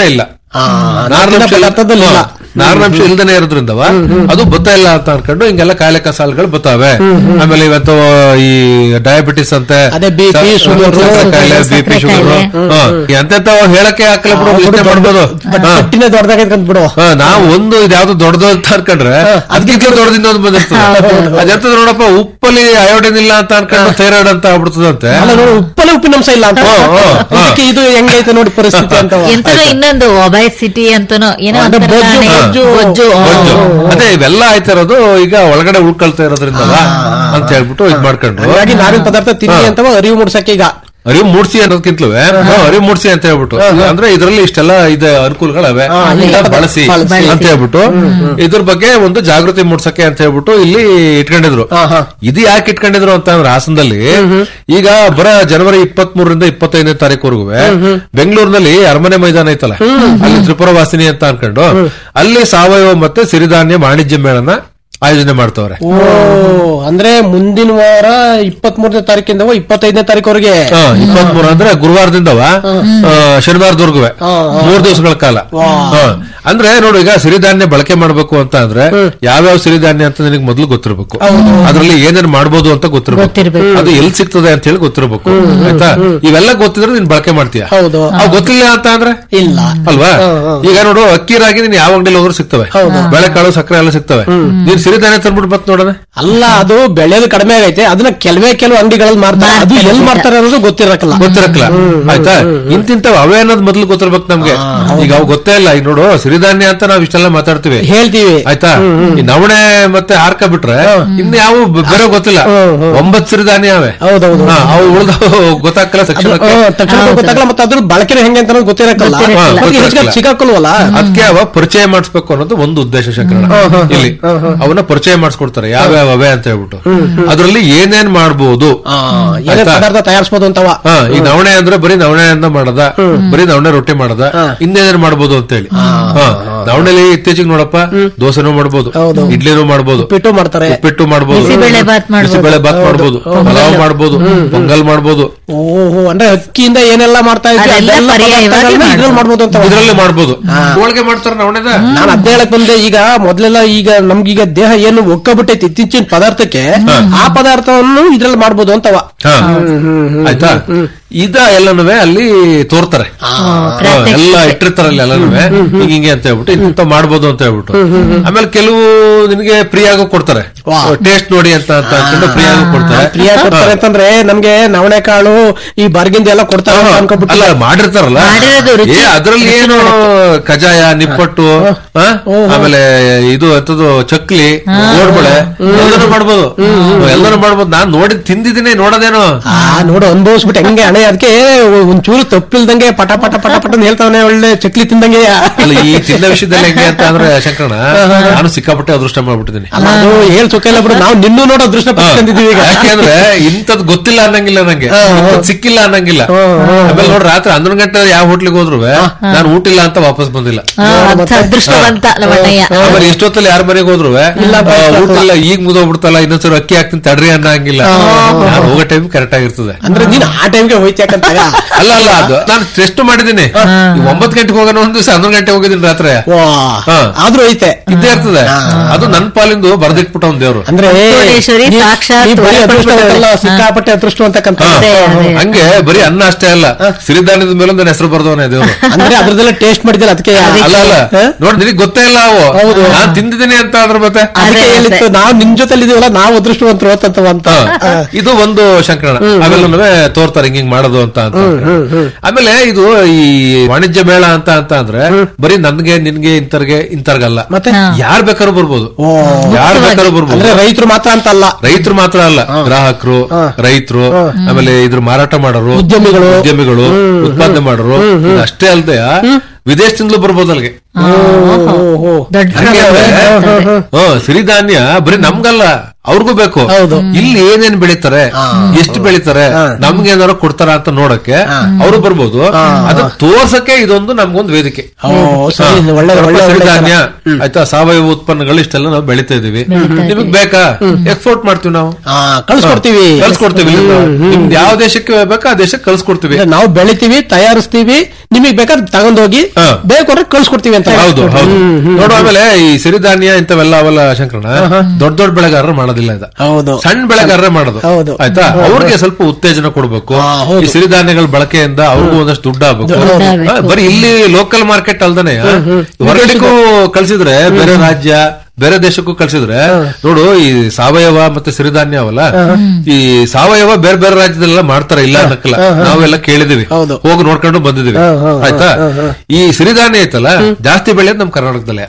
ಆ, ನಾರಿನಂಶ ನಾರಿನ ಪದಾರ್ಥದಲ್ಲಿ ಇಲ್ಲ. ಹಾ, ನಾರಿನಂಶ ಇಲ್ದೇನೆ ಇರೋದ್ರಿಂದವ ಅದು ಬತ್ತಾ ಇಲ್ಲ ಅಂತ ಅನ್ಕೊಂಡು ಹಿಂಗೆಲ್ಲ ಕಾಯಿಲೆ ಕಸಾಲ್ಗಳು ಬತ್ತಾವೆ ಆಮೇಲೆ ಇವತ್ತು ಈ ಡಯಾಬಿಟಿಸ್ ಅಂತೆ ಅದೇ BP, ಸ- sugar, ಸಕ್ಕರೆ ಕಾಯಿಲೆ ಬಿ ಪಿ ಸಕ್ಕರೆ ಶುಗರ್ ಕಾಯಿಲೆ. ಎಂತೆಂತ ಹೇಳಕ್ಕೆ ಹಾಕಲ್ಲ ಬಿಡು ಯೋಚ್ನೆ ಮಾಡ್ಬೋದು ಹಾ. ಪಟ್ಟಿನೇ ದೊಡ್ಡದಾಗೈತೆ ಅಂತ ಬಿಡು ಹಾ, ನಾವು ಒಂದು ಇದ್ಯಾವ್ದು ದೊಡ್ಡದು ಅಂತ ಅನ್ಕೊಂಡ್ರೆ ಅದಕ್ಕಿಂತ ದೊಡ್ಡದಿಂದ ಒಂದು ಬಂದಿರ್ತದೆ ಅದೆಂತದ್ ನೋಡಪ್ಪ ಉಪ್ಪಲ್ಲಿ ಅಯೋಡಿನ್ ಇಲ್ಲ ಅಂತ ಅನ್ಕೊಂಡು ಥೈರಾಯ್ಡ್ ಅಂತ ಆಗ್ಬಿಡ್ತದಂತೆ ಅಲ್ಲ ನೋಡು ಉಪ್ಪಲ್ಲೇ ಉಪ್ಪಿನಂಶ ಇಲ್ಲ ಅಂತ ಹಾ, ಹಾ, ಹಾ. ಇದಕ್ಕೆ ಇದು ಹೆಂಗೈತೆ ನೋಡಿ ಪರಿಸ್ಥಿತಿ ಅಂತ ಎಂತದೋ ಇನ್ನೊಂದು ಒಬೈಸಿಟಿ ಅಂತನೋ ಏನೋ ಅದೇ ಅಂತಾರಲ್ಲ, ಬೊಜ್ಜು, ಹೇ, ಬೊಜ್ಜು. ಬೊಜ್ಜು ಬೊಜ್ಜು. ಹ್ಮ್. ಅದೇ ಇವೆಲ್ಲ ಆಯ್ತಿರೋದು ಈಗ ಒಳಗಡೆ ಉಳ್ಕೊಳ್ತಾ ಇರೋದ್ರಿಂದ ಅಂತ ಹೇಳ್ಬಿಟ್ಟು ಇದ್ ಮಾಡ್ಕೊಂಡ್ರು ಹಾಗಾಗಿ ನಾರಿನ ಪದಾರ್ಥ ತಿನ್ನಿ ಹಾ. ಅಂತ ಅರಿವು ಮೂಡ್ಸಕ್ಕೆ ಈಗ ಅರಿವು ಮೂಡ್ಸಿ ಅನ್ನೋದಕ್ಕಿಂತಲೂ ಅರಿವು ಮೂಡ್ಸಿ ಅಂತ ಹೇಳ್ಬಿಟ್ಟು ಅಂದ್ರೆ ಇದರಲ್ಲಿ ಇಷ್ಟೆಲ್ಲ ಇದೆ ಅನುಕೂಲಗಳವೆ ಹಾ, ಇದನ್ನ ಇದೆ. ಬಳಸಿ ಬಳಸಿ. ಅಂತ ಹೇಳ್ಬಿಟ್ಟು ಇದ್ರ ಬಗ್ಗೆ ಒಂದು ಜಾಗೃತಿ ಮೂಡ್ಸಕ್ಕೆ ಅಂತ ಹೇಳ್ಬಿಟ್ಟು ಇಲ್ಲಿ ಇಟ್ಕೊಂಡಿದ್ರು ಹಾ, ಹಾ. ಇದು ಯಾಕೆ ಇಟ್ಕೊಂಡಿದ್ರು ಅಂತ ಅಂದ್ರೆ ಹಾಸನದಲ್ಲಿ ಈಗ ಬರ ಜನವರಿ ಇಪ್ಪತ್ತ್ ಮೂರರಿಂದ ಇಪ್ಪತ್ತೈದನೇ ತಾರೀಕುವರೆಗೂ ಬೆಂಗಳೂರಿನಲ್ಲಿ ಅರಮನೆ ಮೈದಾನ ಐತಲ್ಲ ಅಲ್ಲಿ ತ್ರಿಪುರ ವಾಸಿನಿ ಅಂತ ಅನ್ಕೊಂಡು ಅಲ್ಲಿ ಸಾವಯವ ಮತ್ತೆ ಸಿರಿಧಾನ್ಯ ವಾಣಿಜ್ಯ ಮೇಳನ ಆಯೋಜನೆ ಮಾಡ್ತವ್ರೆ ಓ ಅಂದ್ರೆ ಮುಂದಿನ ವಾರ ಇಪ್ಪತ್ತ್ ಮೂರನೇ ತಾರೀಕಿಂದ ಇಪ್ಪತ್ತೈದನೇ ತಾರೀಕುವರೆಗೆ ಇಪ್ಪತ್ತ್ ಮೂರು ಅಂದ್ರೆ ಗುರುವಾರದಿಂದವ ಆ, ಶನಿವಾರದವರೆಗೂ ಮೂರ್ ದಿವಸಗಳ ಕಾಲ ಹಾ. ಅಂದ್ರೆ ನೋಡು ಈಗ ಸಿರಿಧಾನ್ಯ ಬಳಕೆ ಮಾಡ್ಬೇಕು ಅಂತ ಅಂದ್ರೆ ಯಾವ್ಯಾವ ಸಿರಿಧಾನ್ಯ ಅಂತ ನಿನಗೆ ಮೊದಲು ಗೊತ್ತಿರ್ಬೇಕು ಅದ್ರಲ್ಲಿ ಏನೇನ್ ಮಾಡ್ಬೋದು ಅಂತ ಗೊತ್ತಿರ್ಬೇಕು ಗೊತ್ತಿರ್ಬೇಕು. ಅದು ಎಲ್ಲಿ ಸಿಗ್ತದೆ ಅಂತ ಹೇಳಿ ಗೊತ್ತಿರ್ಬೇಕು ಆಯ್ತಾ ಇವೆಲ್ಲ ಗೊತ್ತಿದ್ರೆ ನೀನ್ ಬಳಕೆ ಮಾಡ್ತೀಯ ಹೌದು ಅವ್ ಗೊತ್ತಿಲ್ಲ ಅಂತ ಅಂದ್ರೆ ಇಲ್ಲ ಅಲ್ವಾ ಈಗ ನೋಡು ಅಕ್ಕಿ ರಾಗಿ ನೀನ್ ಯಾವ ಅಂಗಡಿಲಿ ಹೋದ್ರು ಸಿಗ್ತವೆ ಬೇಳೆಕಾಳು ಸಕ್ಕರೆ ಎಲ್ಲ ಸಿಗ್ತವೆ ನೀನ್ ಸಿರಿಧಾನ್ಯ ತಂದ್ಬಿಟ್ಟು ಬತ್ ನೋಡೋಣ ಅಲ್ಲ ಅದು ಬೆಳೆಯೋದು ಕಡಿಮೆ ಆಗೈತೆ ಅದನ್ನ ಕೆಲವೇ ಕೆಲವು ಅಂಗಡಿಗಳಲ್ಲಿ ಮಾರ್ತಾರೆ ಅದು ಎಲ್ಲಿ ಮಾಡ್ತಾರೆ ಅನ್ನೋದು ಗೊತ್ತಿರಕಲ್ಲ ಗೊತ್ತಿರಕ್ಲ ಆಯ್ತಾ ಇಂತಿಂತವ್ ಅವೇ ಅನ್ನೋದು ಮೊದಲು ಗೊತ್ತಿರ್ಬೇಕು ನಮ್ಗೆ ಈಗ ಅವು ಗೊತ್ತೇ ಇಲ್ಲ ಈಗ ನೋಡು ಸಿರಿಧಾನ್ಯ ಅಂತ ನಾವ್ ಇಷ್ಟೆಲ್ಲ ಮಾತಾಡ್ತೀವಿ ಹೇಳ್ತೀವಿ ಆಯ್ತಾ ಈ ನವಣೆ ಮತ್ತೆ ಹಾರ್ಕ ಬಿಟ್ರೆ ಇನ್ನು ಯಾವ ಬೇರೆ ಗೊತ್ತಿಲ್ಲ ಒಂಬತ್ ಸಿರಿಧಾನ್ಯ ಅವೆ ಹೌದೌದು ಹಾ, ಅವು ಉಳ್ದ ಗೊತ್ತಾಗಲ್ಲ ತಕ್ಷಣಕ್ಕೆ ಹ್ಮ್, ತಕ್ಷಣ ಗೊತ್ತಾಗಲ್ಲ ಮತ್ತೆ ಅದ್ರ ಬಳಕೆ ಹೆಂಗೆ ಅಂತ ಅನ್ನೋದು ಗೊತ್ತಿರಕಲ್ಲ ಗೊತ್ತಿರಕ್ಕಿಲ್ಲ. ಮತ್ತೆ ಹೆಚ್ಚಿಗೆ ಗೊತ್ತಿರಕ್ಕಿಲ್ಲ. ಸಿಗಾಕಲ್ವಲ್ಲ ಅದಕ್ಕೆ ಅವ ಪರಿಚಯ ಮಾಡಿಸ್ಬೇಕು ಅನ್ನೋದು ಒಂದು ಉದ್ದೇಶ ಶಂಕರಣ ಇಲ್ಲಿ ಅವನ್ನ ಪರಿಚಯ ಮಾಡಿಸ್ಕೊಡ್ತಾರೆ ಯಾವ್ಯಾವ ಅವೆ ಅಂತ ಹೇಳ್ಬಿಟ್ಟು ಅದ್ರಲ್ಲಿ ಏನೇನ್ ಮಾಡ್ಬೋದು ಆ, ಏನೇ ಆಯ್ತಾ? ಪದಾರ್ಥ ತಯಾರಿಸಬಹುದು ಅಂತವ ಹಾ ಈ ನವಣೆ ಅಂದ್ರೆ ಬರೀ ನವಣೆಯನ್ನ ಮಾಡದ ಬರೀ ನವಣೆ ರೊಟ್ಟಿ ಮಾಡದ ಇನ್ನೇನೇನ್ ಮಾಡ್ಬೋದು ಅಂತ ಹೇಳಿ ಹಾ ನವಣೆಲಿ ಇತ್ತೀಚೆಗೆ ನೋಡಪ್ಪ ದೋಸೆನೂ ಮಾಡ್ಬೋದು ಹೌದು. ಇಡ್ಲಿನೂ ಮಾಡ್ಬೋದು ಉಪ್ಪಿಟ್ಟು ಮಾಡ್ತಾರೆ ಉಪ್ಪಿಟ್ಟು ಮಾಡ್ಬೋದು ಬಿಸಿಬೇಳೆ ಬಾತ್ ಮಾಡ್ಬೋದು. ಬಿಸಿಬೇಳೆ ಬಾತ್ ಮಾಡ್ಬೋದು ಪಲಾವ್ ಮಾಡ್ಬೋದು ಪೊಂಗಲ್ ಮಾಡ್ಬೋದು ಓಹೋ ಅಂದ್ರೆ ಅಕ್ಕಿಯಿಂದ ಏನೆಲ್ಲ ಮಾಡ್ತಾ ಇದ್ವಿ ಅದೆಲ್ಲ ಅದೆಲ್ಲ ಪರ್ಯಾಯವಾಗಿ ಪದಾರ್ಥಗಳನ್ನ ಇದ್ರಲ್ಲಿ ಮಾಡ್ಬೋದು ಅಂತ ಇದ್ರಲ್ಲಿ ಮಾಡ್ಬೋದು ಹೋಳಿಗೆ ಮಾಡ್ತಾರ ನವಣೆದ ನಾನು ಅದೇ ಹೇಳಕ್ ಬಂದೆ ಈಗ ಮೊದ್ಲೆಲ್ಲ ಈಗ ನಮ್ಗೀಗ ದೇಹ ಏನು ಒಕ್ಕಬಿಟ್ಟೈತಿ ಇತ್ತೀಚಿನ ಪದಾರ್ಥಕ್ಕೆ ಆ ಪದಾರ್ಥವನ್ನು ಇದ್ರಲ್ಲಿ ಮಾಡ್ಬೋದು ಅಂತವ ಹಾ ಆಯ್ತಾ ಇದ ಎಲ್ಲನೂ ಅಲ್ಲಿ ತೋರ್ತಾರೆ ಹಾ, ಎಲ್ಲ ಇಟ್ಟಿರ್ತಾರಲ್ಲ ಎಲ್ಲನೂ ಹಿಂಗ ಹಿಂಗೆ ಅಂತ ಹೇಳ್ಬಿಟ್ಟು ಇಂತ ಮಾಡ್ಬೋದು ಅಂತ ಹೇಳ್ಬಿಟ್ಟು ಆಮೇಲೆ ಕೆಲವು ನಿನಗೆ ಫ್ರೀ ಆಗೋ ಕೊಡ್ತಾರೆ ಟೇಸ್ಟ್ ನೋಡಿ ಅಂತ ಅಂತ ಅನ್ಕೊಂಡು ಫ್ರೀ ಆಗೋ ಕೊಡ್ತಾರೆ ಪ್ರಿಯ ಕೊಡ್ತಾರೆ ಅಂತಂದ್ರೆ ನಮ್ಗೆ ನವಣೆ ಕಾಳು ಈ ಬರ್ಗಿಂದ ಎಲ್ಲ ಕೊಡ್ತಾರೆ ಅಂತ ಅನ್ಕೊಂಡ್ಬಿಟ್ಟಿಲ್ಲ ಅಲ್ಲ ಮಾಡಿರ್ತಾರಲ್ಲ ಮಾಡಿರೋದು ರುಚಿ- ಏ ಅದ್ರಲ್ಲಿ ಏನು ಕಜಾಯ ನಿಪ್ಪಟ್ಟು ಆ? ಆಮೇಲೆ ಇದು ಎಂತದು ಚಕ್ಲಿ ಓಡ್ಬಳೆ ಎಲ್ಲರೂ ಮಾಡ್ಬೋದು ಎಲ್ಲರೂ ಮಾಡ್ಬೋದು ನಾನ್ ನೋಡಿ ತಿಂದಿದ್ದೀನಿ ನೋಡೋದೇನೋ ಆ ನೋಡು ಅನುಭವಿಸ್ಬಿಟ್ಟು ಹೆಂಗೆ ಹಣೆ ಅದಕ್ಕೆ ಒಂಚೂರು ತಪ್ಪಿಲ್ದಂಗೆ ಪಟ ಪಟ ಪಟ ಪಟ ಅಂತ ಹೇಳ್ತಾವನೆ ಒಳ್ಳೆ ಚಕ್ಲಿ ತಿಂದಂಗೆ ಅಲ್ಲ ಈ ತಿನ್ನ ವಿಷಯದಲ್ಲಿ ಹೆಂಗೆ ಅಂತ ಅಂದ್ರೆ ಶಂಕರಣ ನಾನು ಸಿಕ್ಕಾಪಟ್ಟೆ ಅದೃಷ್ಟ ಮಾಡ್ಬಿಟ್ಟಿದ್ದೀನಿ ಅಲ್ಲ ಅದು ಹೇಳ್ ಸುಖ ಇಲ್ಲ ಬಿಡು ನಾವು ನಿನ್ನೂ ನೋಡೋ ಅದೃಷ್ಟ ಪಡ್ಕೊಂಡಿದೀವಿ ಈಗ ಯಾಕೆಂದ್ರೆ ಇಂಥದ್ ಗೊತ್ತಿಲ್ಲ ಅನ್ನಂಗಿಲ್ಲ ನಂಗೆ ಇಂಥದ್ ಸಿಕ್ಕಿಲ್ಲ ಅನ್ನಂಗಿಲ್ಲ ಆಮೇಲೆ ನೋಡ್ರಿ ರಾತ್ರಿ ಹನ್ನೊಂದು ಗಂಟೆ ಯಾವ ಹೋಟ್ಲಿಗೆ ಹೋದ್ರು ನಾನು ಊಟಿಲ್ಲ ಅಂತ ವಾಪಸ್ ಬಂದಿಲ್ಲ ಆ, ಅಂಥ ಅದೃಷ್ಟವಂತ ಲವಣ್ಣಯ್ಯ ಆಮೇಲೆ ಇಷ್ಟೊತ್ತಲ್ಲಿ ಯಾರ ಮನೆಗೆ ಹೋದ್ರು ಊಟ ಇಲ್ಲ ಈಗ ಮುದೋಗ್ಬಿಡ್ತಲ್ಲ ಇನ್ನೊಂದ್ಸರಿ ಅಕ್ಕಿ ಹಾಕ್ತೀನಿ ತಡ್ರಿ ಅನ್ನಂಗಿಲ್ಲ ನಾನು ಹೋಗೋ ಟೈಮ್ ಕರೆಕ್ಟ್ ಆಗಿರ್ತದೆ ಅಂದ್ರೆ ನೀನ್ ಆ ಟೈಮ್ಗೆ ಹೋಯ್ತಿ ಯಾಕಂತ ಅಲ್ಲ ಅಲ್ಲ ಅದು ನಾನು ಟೆಸ್ಟ್ ಮಾಡಿದ್ದೀನಿ ಈ ಒಂಬತ್ತು ಗಂಟೆಗೆ ಹೋಗೋಣ ಒಂದ್ ದಿವಸ ಹನ್ನೊಂದು ಗಂಟೆ ಹೋಗಿದ್ದೀನಿ ರಾತ್ರಿ ವಾ ಹಾ. ಆದ್ರೂ ಐತೆ ಇದ್ದೇ ಇರ್ತದೆ ಅದು ನನ್ ಪಾಲಿಂದು ಬರ್ದಿಟ್ಬಿಟ್ಟ ಒಂದ್ ದೇವ್ರು ಅಂದ್ರೆ ಅನ್ನಪೂರ್ಣೇಶ್ವರಿ ನೀ- ಸಾಕ್ಷಾತ್ ನೀ ಬರೀ ಅದೃಷ್ಟ ಹೊರಪಡ್ಬಿಟ್ಟಳೆ. ಅಂತಲ್ಲ, ಸಿಕ್ಕಾಪಟ್ಟೆ ಅದೃಷ್ಟ ಅಂತಕ್ಕಂತ ಹಾ. ಅದೇ, ಅದೇ. ಹಂಗೆ ಬರೀ ಅನ್ನ ಅಷ್ಟೇ ಅಲ್ಲ ಸಿರಿಧಾನ್ಯದ ಮೇಲೆ ನನ್ನ ಹೆಸರು ಬರ್ದವನೇ ದೇವ್ರು ಅಂದ್ರೆ ಅದ್ರದ್ದೆಲ್ಲ ಟೇಸ್ಟ್ ಮಾಡಿದಿಲ್ಲ ಅದಕ್ಕೆ ಅಲ್ಲ ಅಲ್ಲ ಹಾ? ನೋಡ್ ನಿನಗೆ ಗೊತ್ತೇ ಇಲ್ಲ ಅವು ಹೌದು. ನಾನ್ ತಿಂದಿದ್ದೀನಿ ಅಂತ ಅದ್ರ ಮತ್ತೆ ಅದಕ್ಕೆ ಅದೇ, ಹೇಳಿತ್ತು ಅದೇ. ನಾವು ನಿಮ್ ಜೊತೆ ಇದೀವಲ್ಲ ನಾವು ಅದೃಷ್ಟವಂತರು ಅಂತವ ಅಂತ ಹಾ. ಇದು ಒಂದು ಶಂಕರಣ ಆಮೇಲೆ ತೋರ್ತಾರೆ ಹಿಂಗ್ ಹಿಂಗ್ ಮಾಡೋದು ಅಂತ ಅಂತ ಆಮೇಲೆ ಇದು ಈ ವಾಣಿಜ್ಯ ಮೇಳ ಅಂತ ಅಂತ ಅಂದ್ರೆ ಬರೀ ನನ್ಗೆ ನಿನ್ಗೆ ಇಂತರ್ಗೆ ಇಂತರ್ಗಲ್ಲ ಮತ್ತೆ ಯಾರ್ ಬೇಕಾದ್ರೂ ಬರ್ಬೋದು ಓ ಯಾರ್ ಬೇಕಾದ್ರೂ ಬರ್ಬೋದು ಅಂದ್ರೆ ರೈತರು ಮಾತ್ರ ಅಂತ ಅಲ್ಲ ರೈತರು ಮಾತ್ರ ಅಲ್ಲ ಗ್ರಾಹಕರು ರೈತರು ಆಮೇಲೆ ಇದ್ರ ಮಾರಾಟ ಮಾಡೋರು ಉದ್ಯಮಿಗಳು. ಉದ್ಯಮಿಗಳು ಉತ್ಪಾದನೆ ಮಾಡೋರು ಇದು ಅಷ್ಟೇ ಅಲ್ಲದೆ ವಿದೇಶದಿಂದಲೂ ಬರ್ಬೋದು ಅಲ್ಲಿಗೆ ಓಹೋ ದೊಡ್ಡ ಹಂಗೆ ಅಂದ್ರೆ, ಪ್ರಮಾಣದಲ್ಲಿ ಹ್ಮ್, ಸಿರಿಧಾನ್ಯ ಬರೀ ನಮ್ಗಲ್ಲ ಅವ್ರಿಗೂ ಬೇಕು ಹೌದು. ಇಲ್ಲಿ ಏನೇನ್ ಬೆಳಿತಾರೆ ಎಷ್ಟು ಬೆಳಿತಾರೆ ನಮ್ಗೆ ಏನಾದ್ರು ಕೊಡ್ತಾರ ಅಂತ ನೋಡಕ್ಕೆ ಅವರು ಬರ್ಬೋದು ಅದ ತೋರ್ಸಕ್ಕೆ ಇದೊಂದು ನಮ್ಗೊಂದು ವೇದಿಕೆ ಓ ಸರಿ ಹಾ. ಒಳ್ಳೆ ಸ್ವಲ್ಪ ಒಳ್ಳೆ ಒಳ್ಳೆ ಸಿರಿಧಾನ್ಯ ಆಯ್ತಾ ಸಾವಯವ ಉತ್ಪನ್ನಗಳು ಇಷ್ಟೆಲ್ಲ ನಾವು ಬೆಳಿತಾ ಇದೀವಿ ನಿಮಗ್ ಬೇಕಾ ಎಕ್ಸ್ಪೋರ್ಟ್ ಮಾಡ್ತೀವಿ ನಾವು ಹಾ ಕಳ್ಸ್ಕೊಡ್ತೀವಿ ಕಳ್ಸ್ಕೊಡ್ತೀವಿ ನಿಮ್ದು ಯಾವ ದೇಶಕ್ಕೆ ಬೇಕಾ ಆ ದೇಶಕ್ಕೆ ಕಳ್ಸ್ಕೊಡ್ತೀವಿ ಅಂದ್ರೆ ನಾವು ಬೆಳಿತೀವಿ ತಯಾರಿಸ್ತೀವಿ ನಿಮಗೆ ಬೇಕಾದ್ರೆ ತಗೊಂಡೋಗಿ ಹಾ. ಬೇಕು ಅಂದ್ರೆ ಕಳ್ಸ್ಕೊಡ್ತೀವಿ ಅಂತ ಹೌದು ಹೌದು ನೋಡು ಆಮೇಲೆ ಈ ಸಿರಿಧಾನ್ಯ ಇಂಥವೆಲ್ಲ ಅವೆಲ್ಲ ಶಂಕರಣ ದೊಡ್ಡ ದೊಡ್ಡ ಬೆಳೆಗಾರರು ಮಾಡೋದಿಲ್ಲ ಇದು ಹೌದು ಸಣ್ಣ ಬೆಳೆಗಾರರೇ ಮಾಡೋದು ಹೌದು. ಆಯ್ತಾ ಅವ್ರಿಗೆ ಸ್ವಲ್ಪ ಉತ್ತೇಜನ ಕೊಡ್ಬೇಕು ಹಾ, ಹೌದು. ಈ ಸಿರಿಧಾನ್ಯಗಳ ಬಳಕೆಯಿಂದ ಅವ್ರಿಗೂ ಒಂದಷ್ಟು ದುಡ್ಡು ಆಗ್ಬೇಕು ಹಾ, ಬರೀ ಇಲ್ಲಿ ಲೋಕಲ್ ಮಾರ್ಕೆಟ್ ಅಲ್ದಾನೆ ಹೊರಗಡೆಗೂ ಕಳ್ಸಿದ್ರೆ ಬೇರೆ ರಾಜ್ಯ ಬೇರೆ ದೇಶಕ್ಕೂ ಕಳ್ಸಿದ್ರೆ ನೋಡು ಈ ಸಾವಯವ ಮತ್ತೆ ಸಿರಿಧಾನ್ಯ ಅವಲ್ಲ ಈ ಸಾವಯವ ಬೇರೆ ಬೇರೆ ರಾಜ್ಯದಲ್ಲೆಲ್ಲ ಮಾಡ್ತಾರೆ ಇಲ್ಲ ಅನ್ನಕ್ಕಲ್ಲ ನಾವೆಲ್ಲ ಕೇಳಿದೀವಿ ಹೌದು. ಹೋಗಿ ನೋಡ್ಕೊಂಡು ಬಂದಿದೀವಿ ಆಯ್ತಾ ಈ ಸಿರಿಧಾನ್ಯ ಐತಲ್ಲ ಜಾಸ್ತಿ ಬೆಳೆಯೋದು ನಮ್ ಕರ್ನಾಟಕದಲ್ಲೇ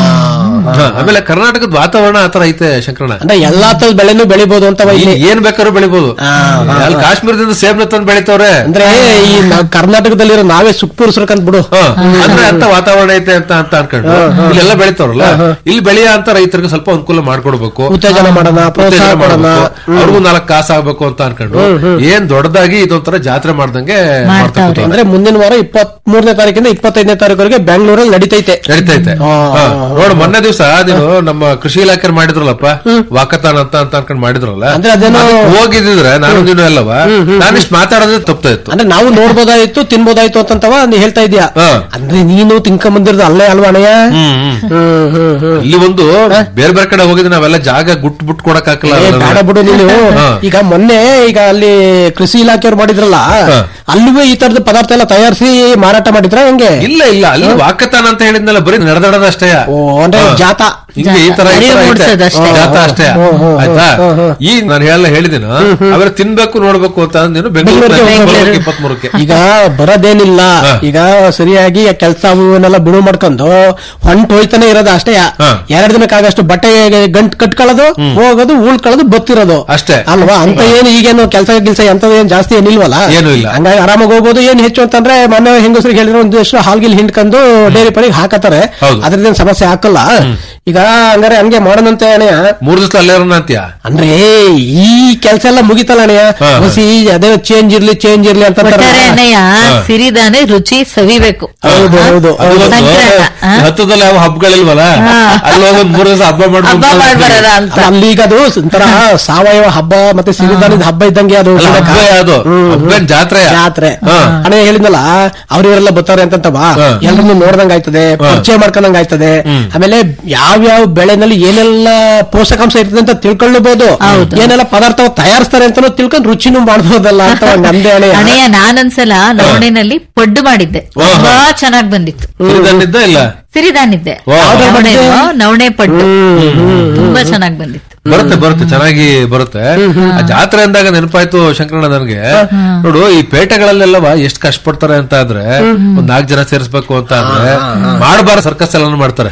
ಹಾ, ಆಮೇಲೆ ಕರ್ನಾಟಕದ ವಾತಾವರಣ ಆತರ ಐತೆ ಶಂಕರಣ್ಣ ಅಂದ್ರೆ ಎಲ್ಲಾ ತರದ ಬೆಳೆನೂ ಬೆಳಿಬಹುದು ಅಂತ ಇಲ್ಲಿ ಇಲ್ಲಿ ಏನ್ ಬೇಕಾದ್ರೂ ಬೆಳಿಬಹುದು ಅಲ್ಲಿ ಕಾಶ್ಮೀರದಿಂದ ಸೇಬ್ನ ತಂದು ಬೆಳಿತವ್ರೆ ಅಂದ್ರೆ ಈ ನಾವ್ ಕರ್ನಾಟಕದಲ್ಲಿರೋ ನಾವೇ ಸುಕ್ಪುರುಸ್ರಕಂತ ಬಿಡು ಹ, ಅಂದ್ರೆ ಅಂತ ವಾತಾವರಣ ಐತೆ ಅಂತ ಅಂತ ಅನ್ಕೊಂಡು ಇಲ್ಲೆಲ್ಲ ಬೆಳಿತಾವ್ರಲ್ಲ ಇಲ್ಲಿ ಬೆಳೆಯ ಅಂತ ರೈತರಿಗೆ ಸ್ವಲ್ಪ ಅನುಕೂಲ ಮಾಡ್ಕೊಡ್ಬೇಕು ಉತ್ತೇಜನ ಮಾಡೋಣ ಪ್ರೋತ್ಸಾಹ ಉತ್ತೇಜನ ಕೊಡೋಣ ಮಾಡ್ಬೇಕು. ಅವ್ರಿಗೂ ನಾಲ್ಕು ಕಾಸು ಆಗ್ಬೇಕು ಅಂತ ಅನ್ಕೊಂಡು ಏನ್ ದೊಡ್ಡದಾಗಿ ಇದೊಂಥರ ಜಾತ್ರೆ ಮಾಡ್ದಂಗೆ ಮಾಡ್ತಾ ಕೂತವ್ರೆ. ಅಂದ್ರೆ ಮುಂದಿನ ವಾರ ಇಪ್ಪತ್ ಮೂರನೇ ತಾರೀಕಿಂದ ಇಪ್ಪತ್ತೈದನೇ ತಾರೀಕುವರೆಗೆ ಬೆಂಗಳೂರಲ್ಲಿ ನಡೀತೈತೆ ನಡೀತೈತೆ ಹಾ, ಹಾ. ಹಾ, ನೋಡು ಮೊನ್ನೆ ದಿವಸ ನೀನು ನಮ್ಮ ಕೃಷಿ ಇಲಾಖೆ ಮಾಡಿದ್ರಲ್ಲಪ್ಪ ವಾಕತಾನ ಅಂತ ಅಂತ ಅನ್ಕೊಂಡ್ ಮಾಡಿದ್ರಲ್ಲ ಅಂದ್ರೆ ಅದೇನೋ- ಅದಕ್ಕೆ ಹೋಗಿದ್ರೆ ನಾನು ನೀನು ಅಲ್ಲವ ನಾನಿಷ್ಟು ಮಾತಾಡೋದೇ ತಪ್ತಾ ಇತ್ತು ಅಂದ್ರೆ ನಾವು ನೋಡ್ಬೋದಾಯ್ತು ತಿನ್ಬೋದಾಯ್ತು ಅಂತಂತವ ನೀ ಹೇಳ್ತಾ ಇದೀಯಾ ಹಾ. ಅಂದ್ರೆ ನೀನು ತಿನ್ಕೊಂಬಂದಿರೋದು ಅಲ್ಲೇ ಅಲ್ವಾ ಅಣ್ಣಯ್ಯ ಹ್ಮ್ ಹ್ಮ್ ಹ್ಮ್ ಹ್ಮ್ ಹ್ಮ್ ಇಲ್ಲಿ ಒಂದು ಬೇರೆ ಬೇರೆ ಕಡೆ ಹೋಗಿದ್ರೆ ನಾವೆಲ್ಲ ಜಾಗ ಗುಟ್ ಬಿಟ್ ಕೊಡಕ್ ಹಾಕಲ್ಲ ಏ, ಬೇಡ ಬಿಡು ನೀನು ಹಾ. ಈಗ ಮೊನ್ನೆ ಈಗ ಅಲ್ಲಿ ಕೃಷಿ ಇಲಾಖೆಯವ್ರು ಮಾಡಿದ್ರಲ್ಲ ಹಾ. ಅಲ್ಲೂ ಈ ತರದ ಪದಾರ್ಥ ಎಲ್ಲ ತಯಾರಿಸಿ ಮಾರಾಟ ಮಾಡಿದ್ರ ಹೆಂಗೆ ಇಲ್ಲ ಇಲ್ಲ ಅಲ್ಲಿ ವಾಕತಾನ ಅಂತ ಹೇಳಿದ್ನಲ್ಲ ಬರೀ ನಡೆದಾಡೋದಷ್ಟೇ ಓ ಅಂದ್ರೆ ಹಾ. ಜಾತಾ ಹಿಂಗೆ ಈ ತರ ಈ ಅರಿವು ತರ ಐತೆ. ಮೂಡ್ಸೋದಷ್ಟೇ. ಜಾತ ಅಷ್ಟೇ ಹ್ಮ್, ಹ್ಮ್, ಆಯ್ತಾ ಹ್ಮ್, ಹ್ಮ್. ಈ ನಾನು ಹೇಳ ಹೇಳಿದಿನ ಅವೆಲ್ಲ ತಿನ್ಬೇಕು ನೋಡ್ಬೇಕು ಅಂತ ಅಂದಿನ ಬೆಂಗಳೂರಿಗೆ ಬೆಂಗಳೂರು ಹೋಗ್ಬೇಕು. ಇಪ್ಪತ್ಮೂರಕ್ಕೆ ಈಗ ಬರೋದೇನಿಲ್ಲ ಹಾ. ಈಗ ಸರಿಯಾಗಿ ಕೆಲಸ ಅವನ್ನೆಲ್ಲ ಬಿಡು ಮಾಡ್ಕೊಂಡು ಹೊಂಟ್ ಹೋಯ್ತಾನೆ ಇರೋದು ಅಷ್ಟೇ ಹಾ. ಎರಡ್ ದಿನಕ್ಕಾಗಷ್ಟು ಬಟ್ಟೆ ಗಂಟ್ ಕಟ್ಕೊಳ್ಳೋದು ಹೋಗೋದು ಉಳ್ಕೊಳ್ಳೋದು ಬತ್ತಿರೋದು ಅಷ್ಟೇ. ಅಲ್ವಾ ಅಂತ ಏನು ಈಗೇನು ಕೆಲಸ ಗಿಲ್ಸ ಎಂತದ ಏನ್ ಜಾಸ್ತಿ ಏನಿಲ್ವಲ್ಲ ಏನೂ ಇಲ್ಲ. ಹಂಗಾಗಿ ಆರಾಮಾಗಿ ಹೋಗ್ಬೋದು ಏನ್ ಹೆಚ್ಚು ಅಂತಂದ್ರೆ ಮೊನ್ನೆ ಹೆಂಗಸರಿಗೆ ಹೇಳಿದ್ರೆ ಒಂದಿಷ್ಟು ಹಾಲ್ಗಿಲ್ ಹಿಂಡ್ಕೊಂಡು ಡೈರಿ ಪಡಿಗೆ ಹಾಕತಾರೆ ಹೌದು. ಅದ್ರದ್ದೇನ್ ಸಮಸ್ಯೆ ಹಾಕಲ್ಲ ಈಗ ಹಂಗಾರೆ ಹಂಗೆ ಮಾಡೋಣಂತೆ ಅಣ್ಣಯ್ಯ ಮೂರ್ ದಿವಸ ಅಲ್ಲೇ ಇರೋಣ ಅಂತೀಯ ಅಂದ್ರೆ ಈ ಕೆಲಸ ಎಲ್ಲ ಮುಗಿತಲ್ಲ ಅಣ್ಣಯ್ಯ ಹಾ, ಹಾ. ಹೊಸಿ ಅದೇ ಚೇಂಜ್ ಇರ್ಲಿ ಚೇಂಜ್ ಇರ್ಲಿ ಅಂತ ಒಟ್ಟಾರೆ ಅಣ್ಣಯ್ಯ ಸಿರಿದಾನೆ ರುಚಿ ಸವಿಬೇಕು ಹೌದು ಹೌದು ಅದು ಒಂದು ಸಂಕ್ರಾಂತ, ಆ? ಹತ್ತದಲ್ಲಿ ಯಾವ ಹಬ್ಬಗಳಿಲ್ವಲ್ಲ ಅಲ್ಲಿ ಹೋಗಿ ಒಂದ್ ಮೂರ್ ದಿವಸ ಹಬ್ಬ ಹಬ್ಬ ಮಾಡ್ಬಾರದ ಅಂತ ಅಲ್ಲ, ಅಲ್ಲಿ ಈಗ ಅದು ಒಂಥರ ಸಾವಯವ ಹಬ್ಬ ಮತ್ತೆ ಸಿರಿಧಾನ್ಯದ ಹಬ್ಬ ಇದ್ದಂಗೆ ಅದು ಅಲ್ಲ, ಹಬ್ಬ ಯಾವ್ದು ಹಬ್ಬನ್ ಜಾತ್ರೆ ಜಾತ್ರೆ ಹಾ. ಅಣ್ಣ ಹೇಳಿದ್ನಲ್ಲ ಅವ್ರಿವರೆಲ್ಲ ಬರ್ತಾರೆ ಅಂತಂತವ ಹಾ. ಎಲ್ಲರನ್ನು ನೋಡ್ದಂಗ್ ಆಯ್ತದೆ ಪರಿಚಯ ಮಾಡ್ಕೊಂಡಂಗ್ ಆಯ್ತದೆ ಆಮೇಲೆ ಯಾವ್ಯಾವ ಬೆಳೆನಲ್ಲಿ ಏನೆಲ್ಲ ಪೋಷಕಾಂಶ ಇರ್ತದೆ ಅಂತ ತಿಳ್ಕೊಳ್ಳಬಹುದು ಏನೆಲ್ಲ ಪದಾರ್ಥ ತಯಾರಿಸ್ತಾರೆ ಅಂತಾನು ತಿಳ್ಕೊಂಡು ರುಚಿನೂ ಮಾಡ್ಬೋದಲ್ಲ ಅಂತ ನಂದೇ ಅಣೆ ಅಣ್ಣಯ್ಯ ನಾನೊಂದ್ಸಲ ನವಣೆನಲ್ಲಿ ಪಡ್ಡು ಮಾಡಿದ್ದೆ ತುಂಬಾ ಚೆನ್ನಾಗ್ ಬಂದಿತ್ತು ಸಿರಿಧಾನ್ಯದ್ದ ಇಲ್ಲ ಸಿರಿದಾನಿದ್ದೆ ಓ. ಯಾವ್ದ್ರಲ್ಲಿ ನವಣೆ ಮಾಡಿದ್ದೆ? ನವಣೆ ಪಡ್ಡು ತುಂಬಾ ಚೆನ್ನಾಗ್ ಬಂದಿತ್ತು ಬರುತ್ತೆ ಬರುತ್ತೆ ಚೆನ್ನಾಗಿ ಬರುತ್ತೆ ಆ ಜಾತ್ರೆ ಅಂದಾಗ ನೆನಪಾಯ್ತು ಶಂಕರಣ್ಣ ನನಗೆ ನೋಡು ಈ ಪೇಟೆಗಳಲ್ಲೆಲ್ಲವ ಎಷ್ಟು ಕಷ್ಟಪಡ್ತಾರೆ ಅಂತ ಆದ್ರೆ ಒಂದ್ ನಾಲ್ಕು ಜನ ಸೇರಿಸ್ಬೇಕು ಅಂತ ಆದ್ರೆ ಮಾಡಬಾರ ಸರ್ಕಸ್ ಎಲ್ಲ ಮಾಡ್ತಾರೆ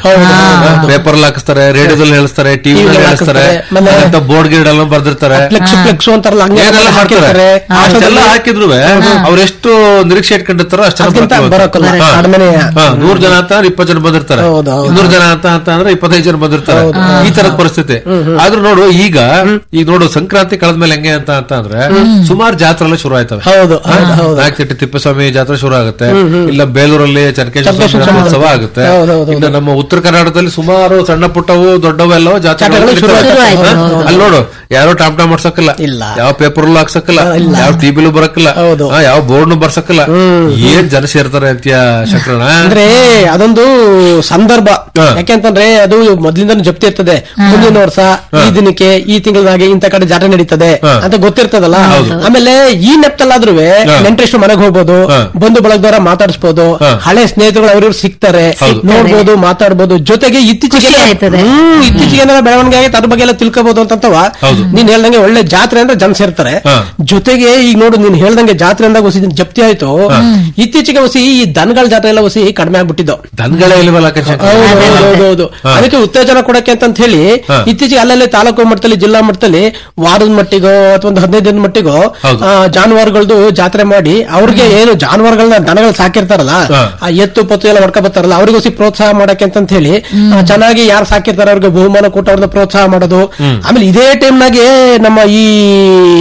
ಪೇಪರ್ ಅಲ್ಲಿ ಹಾಕಿಸ್ತಾರೆ ರೇಡಿಯೋದಲ್ಲಿ ಹೇಳಿಸ್ತಾರೆ ಟಿವಿ TV ದಲ್ಲಿ ಹೇಳಿಸ್ತಾರೆ ಹಾಕಿಸ್ತಾರೆ. ಬೋರ್ಡ್ ಗಿರ್ಡ್ ಎಲ್ಲ ಬರ್ದಿರ್ತಾರೆ ಫ್ಲೆಕ್ಸ್ ಫ್ಲೆಕ್ಸ್ ಅಂತಾರಲ್ಲ ಹಂಗೆ ಏನೆಲ್ಲ ಮಾಡ್ತಾರೆ ಹಾಕಿರ್ತಾರೆ ಅಷ್ಟೆಲ್ಲ ಹಾಕಿದ್ರು ಅವ್ರೆಷ್ಟು ನಿರೀಕ್ಷೆ ಇಟ್ಕೊಂಡಿರ್ತಾರೋ ಅಷ್ಟು ಅದಕ್ಕಿಂತ ಬರೋಕ್ಕಲ್ಲ, ಕಡಿಮೆನೇ. ನೂರ್ ಜನ ಅಂತ ಅಂದ್ರೆ ಇಪ್ಪತ್ತು ಜನ ಬಂದಿರ್ತಾರೆ ಹೌದು, ಹೌದು. ಇನ್ನೂರು ಜನ ಅಂತ ಅಂತ ಅಂದ್ರೆ ಇಪ್ಪತ್ತೈದು ಜನ ಬಂದಿರ್ತಾರೆ ಈ ತರದ ಪರಿಸ್ಥಿತಿ ಆದ್ರೂ ನೋಡು ಈಗ ಈಗ ನೋಡು ಸಂಕ್ರಾಂತಿ ಕಳೆದ್ಮೇಲೆ ಹೆಂಗೆ ಅಂತ ಅಂತ ಅಂದ್ರೆ ಸುಮಾರು ಜಾತ್ರೆ ಎಲ್ಲ ಶುರು ಆಯ್ತವೆ ಹೌದು ಹೌದು ಹೌದು ನಾಗತಿಟ್ಟಿ ತಿಪ್ಪಸ್ವಾಮಿ ಜಾತ್ರೆ ಶುರು ಆಗುತ್ತೆ ಇಲ್ಲ ಬೇಲೂರಲ್ಲಿ ಚನಕೇಶ್ವರ ಚನ್ನಕೇಶ್ವರ ಸ್ವಾಮಿ ಸ್ವಾಮಿ ಉತ್ಸವ ಆಗುತ್ತೆ ಹೌದು, ಹೌದು, ಇನ್ನು ನಮ್ಮ ಉತ್ತರ ಕರ್ನಾಟಕದಲ್ಲಿ ಸುಮಾರು ಸಣ್ಣ ಪುಟ್ಟವು ದೊಡ್ಡವು ಎಲ್ಲವೂ ಜಾತ್ರೆಗಳು ಜಾತ್ರೆಗಳು ಶುರು ನಡೀತವೆ. ಆಯ್ತು. ಹಾ? ಹೌದು, ಅಲ್ಲಿ ನೋಡು ಯಾರೋ ಟಾಮ್ ಟಾಮ್ ಮಾಡ್ಸಕ್ಕಿಲ್ಲ ಇಲ್ಲ. ಯಾವ ಪೇಪರ್ ಹಾಕ್ಸಕ್ಕಿಲ್ಲ ಇಲ್ಲ. ಯಾವ ಟಿಬಿಲು ಬರಕ್ಕಿಲ್ಲ ಹೌದು. ಹಾ, ಯಾವ ಬೋರ್ಡ್ ಬರ್ಸಕ್ಕಿಲ್ಲ ಏನ್ ಜನ ಸೇರ್ತಾರೆ ಅಂತೀಯ ಶಂಕರಣ ಅಂದ್ರೆ ಅದೊಂದು ಸಂದರ್ಭ ಹಾ. ಯಾಕೆಂತಂದ್ರೆ ಅದು ಮೊದ್ಲಿಂದ ಜಪ್ತಿ ಇರ್ತದೆ ಮುಂದಿನ ವರ್ಷ ಈ ದಿನಕ್ಕೆ ಈ ತಿಂಗಳಾಗೆ ಇಂತ ಕಡೆ ಜಾತ್ರೆ ನಡೀತದೆ ಹಾ. ಅಂತ ಗೊತ್ತಿರ್ತದಲ್ಲ ಹೌದು. ಆಮೇಲೆ ಈ ನೆಪ್ತಲ್ಲಾದ್ರೂ ಹಾ. ನೆಂಟರೆಷ್ಟು ಮನೆಗೆ ಹೋಗ್ಬೋದು ಹಾ. ಬಂಧು ಬಳಗದವರ ಮಾತಾಡಿಸ್ಬೋದು ಹಾ. ಹಳೆ ಸ್ನೇಹಿತರು ಅವ್ರಿವ್ರು ಸಿಗ್ತಾರೆ ಹೌದು. ನೋಡ್ಬೋದು ಮಾತಾಡ್ಬೋದು ಜೊತೆಗೆ ಇತ್ತೀಚೆಗೆ ಖುಷಿ ಆಯ್ತದೆ. ಹ್ಮ್, ಇತ್ತೀಚೆಗೆ ಏನಾರ ಬೆಳವಣಿಗೆ ಆಗೈತೆ ಅದ್ರ ಬಗ್ಗೆ ಎಲ್ಲ ತಿಳ್ಕೋಬಹುದು ಅಂತಂತವ ಹೌದು. ನೀನ್ ಹೇಳ್ದಂಗೆ ಒಳ್ಳೆ ಜಾತ್ರೆ ಅಂದ್ರೆ ಜನ ಸೇರ್ತಾರೆ ಹಾ. ಜೊತೆಗೆ ಈಗ ನೋಡು ನೀನ್ ಹೇಳ್ದಂಗೆ ಜಾತ್ರೆ ಅಂದಾಗ ಹೊಸಿ ಜಪ್ತಿ ಆಯ್ತು ಇತ್ತೀಚೆಗೆ ಹೊಸಿ ಈ ದನಗಳ ಜಾತ್ರೆ ಎಲ್ಲ ಹೊಸಿ ಕಡಿಮೆ ಆಗ್ಬಿಟ್ಟಿದ್ದು ದನಗಳೇ ಇಲ್ವಲ್ಲ ಅಕ್ಕ ಶಂಕರ? ಹೌದು, ಹೌದು, ಹೌದು, ಹೌದು. ಹಾ. ಅದಕ್ಕೆ ಉತ್ತೇಜನ ಕೊಡಕ್ಕೆ ಅಂತ ಹೇಳಿ ಹಾ. ಇತ್ತೀಚೆಗೆ ಅಲ್ಲಲ್ಲಿ ತಾಲೂಕು ಮಟ್ಟದಲ್ಲಿ ಜಿಲ್ಲಾ ಮಟ್ಟದಲ್ಲಿ ವಾರದ ಮಟ್ಟಿಗೋ ಅಥವಾ ಒಂದು ಹದಿನೈದು ದಿನದ ಮಟ್ಟಿಗೋ ಹೌದು. ಆ, ಜಾನುವಾರುಗಳದ್ದು ಜಾತ್ರೆ ಮಾಡಿ ಅವ್ರಿಗೆ ಏನು ಜಾನುವಾರುಗಳನ್ನ ದನಗಳು ಸಾಕಿರ್ತಾರಲ್ಲ ಹಾ. ಆ ಎತ್ತು ಪತ್ತು ಎಲ್ಲ ಹೊಡ್ಕೊ ಬರ್ತಾರಲ್ಲ ಅವ್ರಿಗೋಸಿ ಪ್ರೋತ್ಸಾಹ ಮಾಡಕ್ಕೆ ಅಂತ ಹೇಳಿ ಆ, ಚೆನ್ನಾಗಿ ಯಾರು ಸಾಕಿರ್ತಾರೆ ಅವ್ರಿಗೆ ಬಹುಮಾನ ಕೊಟ್ಟು ಅವ್ರನ್ನ ಪ್ರೋತ್ಸಾಹ ಮಾಡೋದು ಆಮೇಲೆ ಇದೇ ಟೈಮ್ನಾಗೆ ನಮ್ಮ ಈ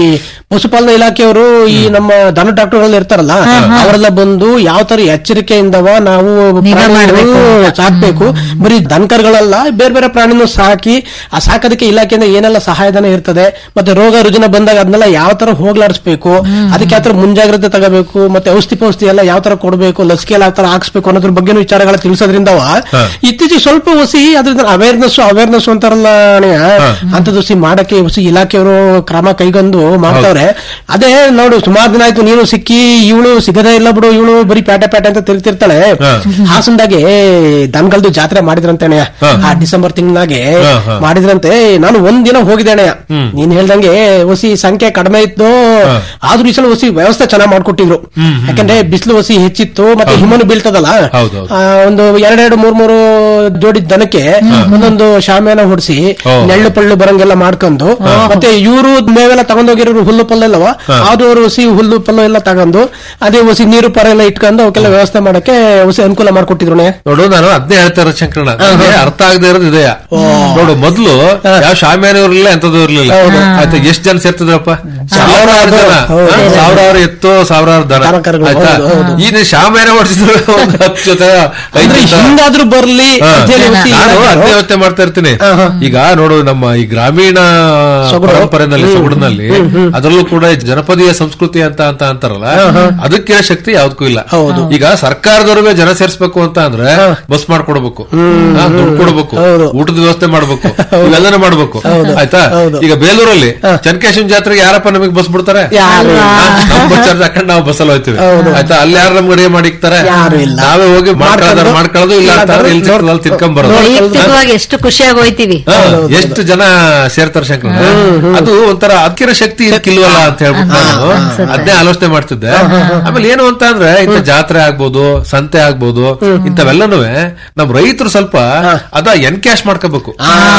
ಪಶುಪಾಲನಾ ಇಲಾಖೆಯವರು ಈ ನಮ್ಮ ದನ ಡಾಕ್ಟರ್ಗಳು ಇರ್ತಾರಲ್ಲ ಅವರೆಲ್ಲ ಬಂದು ಯಾವ ತರ ಎಚ್ಚರಿಕೆಯಿಂದವ ನಾವು ನಿಗಾ ಪ್ರಾಣಿಗಳನ್ನು ಮಾಡ್ಬೇಕು. ಸಾಕ್ಬೇಕು ಬರೀ ದನಕರುಗಳಲ್ಲ ಬೇರೆ ಬೇರೆ ಪ್ರಾಣಿನೂ ಸಾಕಿ ಆ ಸಾಕೋದಕ್ಕೆ ಇಲಾಖೆಯಿಂದ ಏನೆಲ್ಲ ಸಹಾಯಧನ ಇರ್ತದೆ ಮತ್ತೆ ರೋಗ ರುಜಿನ ಬಂದಾಗ ಅದನ್ನೆಲ್ಲ ಯಾವ ತರ ಹೋಗ್ಲಾಡಿಸ್ಬೇಕು ಅದಕ್ಕೆ ಯಾವ ತರ ಮುಂಜಾಗ್ರತೆ ತಗೋಬೇಕು ಮತ್ತೆ ಔಷಧಿ ಪೌಷಧಿ ಎಲ್ಲ ಯಾವ ತರ ಕೊಡಬೇಕು ಲಸಿಕೆ ಎಲ್ಲ ಯಾವ ತರ ಹಾಕ್ಸ್ಬೇಕು ಅನ್ನೋದ್ರ ಬಗ್ಗೆ ವಿಚಾರಗಳ ತಿಳಿಸೋದ್ರಿಂದವ ಇತ್ತೀಚೆಗೆ ಸ್ವಲ್ಪ ಹೊಸಿ ಅದ್ರಿಂದ ಅವೇರ್ನೆಸ್ ಅವೇರ್ನೆಸ್ ಅಂತಾರಲ್ಲ ಅಣ್ಣಯ್ಯ ಅಂತದ್ದು ಹೊಸಿ ಮಾಡಕ್ಕೆ ಹೊಸಿ ಇಲಾಖೆಯವರು ಕ್ರಮ ಕೈಗೊಂಡು ಮಾಡ್ತಾವ್ರೆ ಅದೇ ನೋಡು ಸುಮಾರು ದಿನ ಆಯ್ತು ನೀನು ಸಿಕ್ಕಿ ಇವಳು ಸಿಗದೇ ಇಲ್ಲ ಬಿಡು ಇವಳು ಬರೀ ಪ್ಯಾಟೆ ಪ್ಯಾಟೆ ಅಂತ ತಿರುಗ್ತಿರ್ತಾಳೆ ಹಾಸನದಾಗೆ ದನಗಲ್ದು ಜಾತ್ರೆ ಮಾಡಿದ್ರಂತೆ ಅಣ್ಣಯ್ಯ ಆ ಡಿಸೆಂಬರ್ ತಿಂಗಳಾಗೆ ಹಾ, ಹಾ. ಮಾಡಿದ್ರಂತೆ ನಾನು ಒಂದ್ ದಿನ ಹೋಗಿದ್ದೆ ಅಣ್ಣಯ್ಯ ನೀನ್ ಹೇಳ್ದಂಗೆ ಹೊಸಿ ಸಂಖ್ಯೆ ಕಡಿಮೆ ಇತ್ತು ಆದ್ರೂ ಈ ಸಲ ಹೊಸಿ ವ್ಯವಸ್ಥೆ ಚೆನ್ನಾಗ್ ಮಾಡ್ಕೊಟ್ಟಿದ್ರು ಯಾಕಂದ್ರೆ ಬಿಸಿಲು ಹೊಸಿ ಹೆಚ್ಚಿತ್ತು ಮತ್ತೆ ಹಿಮನು ಬೀಳ್ತದಲ್ಲ ಹೌದು, ಹೌದು. ಆ, ಒಂದು ಎರಡೆರಡು ಮೂರ್ ಮೂರು ಜೋಡಿ ದನಕ್ಕೆ ಒಂದೊಂದು ಶಾಮಿಯಾನ ಹೊಡಿಸಿ ಓ. ನೆಳ್ಳು ಪಳ್ಳು ಬರಂಗೆಲ್ಲ ಮಾಡ್ಕೊಂಡು ಮತ್ತೆ ಇವರು ಮೇವೆಲ್ಲ ತಗೊಂಡೋಗಿರೋರು ಹುಲ್ಲು ಪಲ್ಲೆಲ್ಲವ ಅದು ಅವರು ಹೊಸಿ ಹುಲ್ಲು ಪಲ್ಲು ಎಲ್ಲ ತಗೊಂಡು ಅದೇ ಹೊಸಿ ನೀರು ಪರ ಎಲ್ಲ ಇಟ್ಕೊಂಡು ಅವಕ್ಕೆಲ್ಲ ವ್ಯವಸ್ಥೆ ಮಾಡಕ್ಕೆ ಹೊಸಿ ಅನುಕೂಲ ಮಾಡ್ಕೊಟ್ಟಿದ್ರು ಅಣ್ಣಯ್ಯ. ನೋಡು ನಾನು ಅದ್ನೇ ಹೇಳ್ತಾ ಇರೋ ಶಂಕರಣ್ಣ ನನಗೆ ಅರ್ಥ ಆಗದೆ ಇರೋದು ಇದೆಯ ನೋಡು ಮೊದ್ಲು ಯಾವ ಶಾಮಿಯಾನ ಇರ್ಲಿಲ್ಲ ಎಂತದ್ದು ಇರ್ಲಿಲ್ಲ ಆಯ್ತಾ ಎಷ್ಟ್ ಜನ ಸೇರ್ತಿದ್ರಪ್ಪ ಸಾವಿರಾರು ಜನ ಹೌದು. ಹಾ, ಸಾವಿರಾರು ಎತ್ತು ಸಾವಿರಾರು ದನ ದನ ಕರುಗಳು, ಆಯ್ತಾ ಹೌದು, ಹೌದು. ಈಗ ಶಾಮಿಯಾನ ಹೊಡಿಸಿದ್ರು ಒಂದು ಹತ್ತು ಜೊತೆ ಐದು ಅಂದ್ರೆ ಜೊತೆ. ಹಿಂಗಾದ್ರೂ ಬರ್ಲಿ ಹಾ. ಅಂತ ಹೇಳಿ ಹೊಸಿ ನಾನು ಇಲಾಖೆಯವರು- ಅದೇ ಯೋಚನೆ ಮಾಡ್ತಾ ಇರ್ತೀನಿ ಈಗ ನೋಡು ನಮ್ಮ ಈ ಗ್ರಾಮೀಣ ಸೊಗಡು. ಪರಂಪರೆನಲ್ಲಿ ಸೊಗಡಿನಲ್ಲಿ ಅದರಲ್ಲೂ ಕೂಡ ಈ ಜನಪದೀಯ ಸಂಸ್ಕೃತಿ ಅಂತ ಅಂತ ಅಂತಾರಲ್ಲ ಅದಕ್ಕೆ ಶಕ್ತಿ ಯಾವ್ದಕ್ಕೂ ಇಲ್ಲ ಈಗ ಸರ್ಕಾರದವ್ರಿಗೆ ಜನ ಸೇರಿಸಬೇಕು ಅಂತ ಅಂದ್ರೆ ಬಸ್ ಮಾಡ್ಕೊಡ್ಬೇಕು ಹಾ, ದುಡ್ಡು ಕೊಡ್ಬೇಕು ಹೌದು. ಊಟದ ವ್ಯವಸ್ಥೆ ಮಾಡ್ಬೇಕು ಇವೆಲ್ಲನೂ ಮಾಡ್ಬೇಕು ಆಯ್ತಾ ಹೌದು. ಈಗ ಬೇಲೂರಲ್ಲಿ ಚನ್ಕೇಶನ್ ಜಾತ್ರೆಗೆ ಯಾರಪ್ಪ ನಮಗೆ ಬಸ್ ಬಿಡ್ತಾರೆ ಯಾರು ಇಲ್ಲ. ಹಾ, ನಮ್ ಬಸ್ ಚಾರ್ಜ್ ಹಾಕೊಂಡು ನಾವು ಬಸ್ಸಲ್ಲಿ ಹೋಗ್ತೀವಿ ಆಯ್ತಾ ಅಲ್ಲಿ ಯಾರು ನಮ್ಗೆ ರೆಡಿ ಮಾಡಿಕ್ತಾರೆ ಯಾರು ಇಲ್ಲ. ನಾವೇ ಹೋಗಿ ಮಾಡ್ಕೊಳ್ಳೋದು ಮಾಡ್ಕೊಂಡು, ಮಾಡ್ಕೊಳ್ಳೋದು ಇಲ್ಲ ಅಂತ ಅಂದ್ರೆ ಇಲ್ಲಿ ಸಿಕ್ಕದಲ್ಲಿ ತಿನ್ಕೊಂಡ್ ಬರೋದು ವೈಯಕ್ತಿಕವಾಗಿ ಎಷ್ಟು ಖುಷಿಯಾಗಿ ಹೋಯ್ತೀವಿ ಹಾ, ಎಷ್ಟು ಜನ ಸೇರ್ತಾರೆ ಶಂಕರ ಅದು ಒಂಥರ ಅದಕ್ಕಿರೋ ಶಕ್ತಿ ಇದಕ್ಕಿಲ್ವಲ್ಲ ಅಂತ ಹೇಳ್ಬಿಟ್ಟು ನಾನು ಅದನ್ನೇ ಆಲೋಚನೆ ಮಾಡ್ತಿದ್ದೆ ಆಮೇಲೆ ಏನು ಅಂತ ಅಂದ್ರೆ ಇಂಥ ಜಾತ್ರೆ ಆಗ್ಬೋದು ಸಂತೆ ಆಗ್ಬೋದು ಇಂಥವೆಲ್ಲನೂ ನಮ್ ರೈತರು ಸ್ವಲ್ಪ ಅದ ಎನ್ಕ್ಯಾಶ್ ಮಾಡ್ಕೋಬೇಕು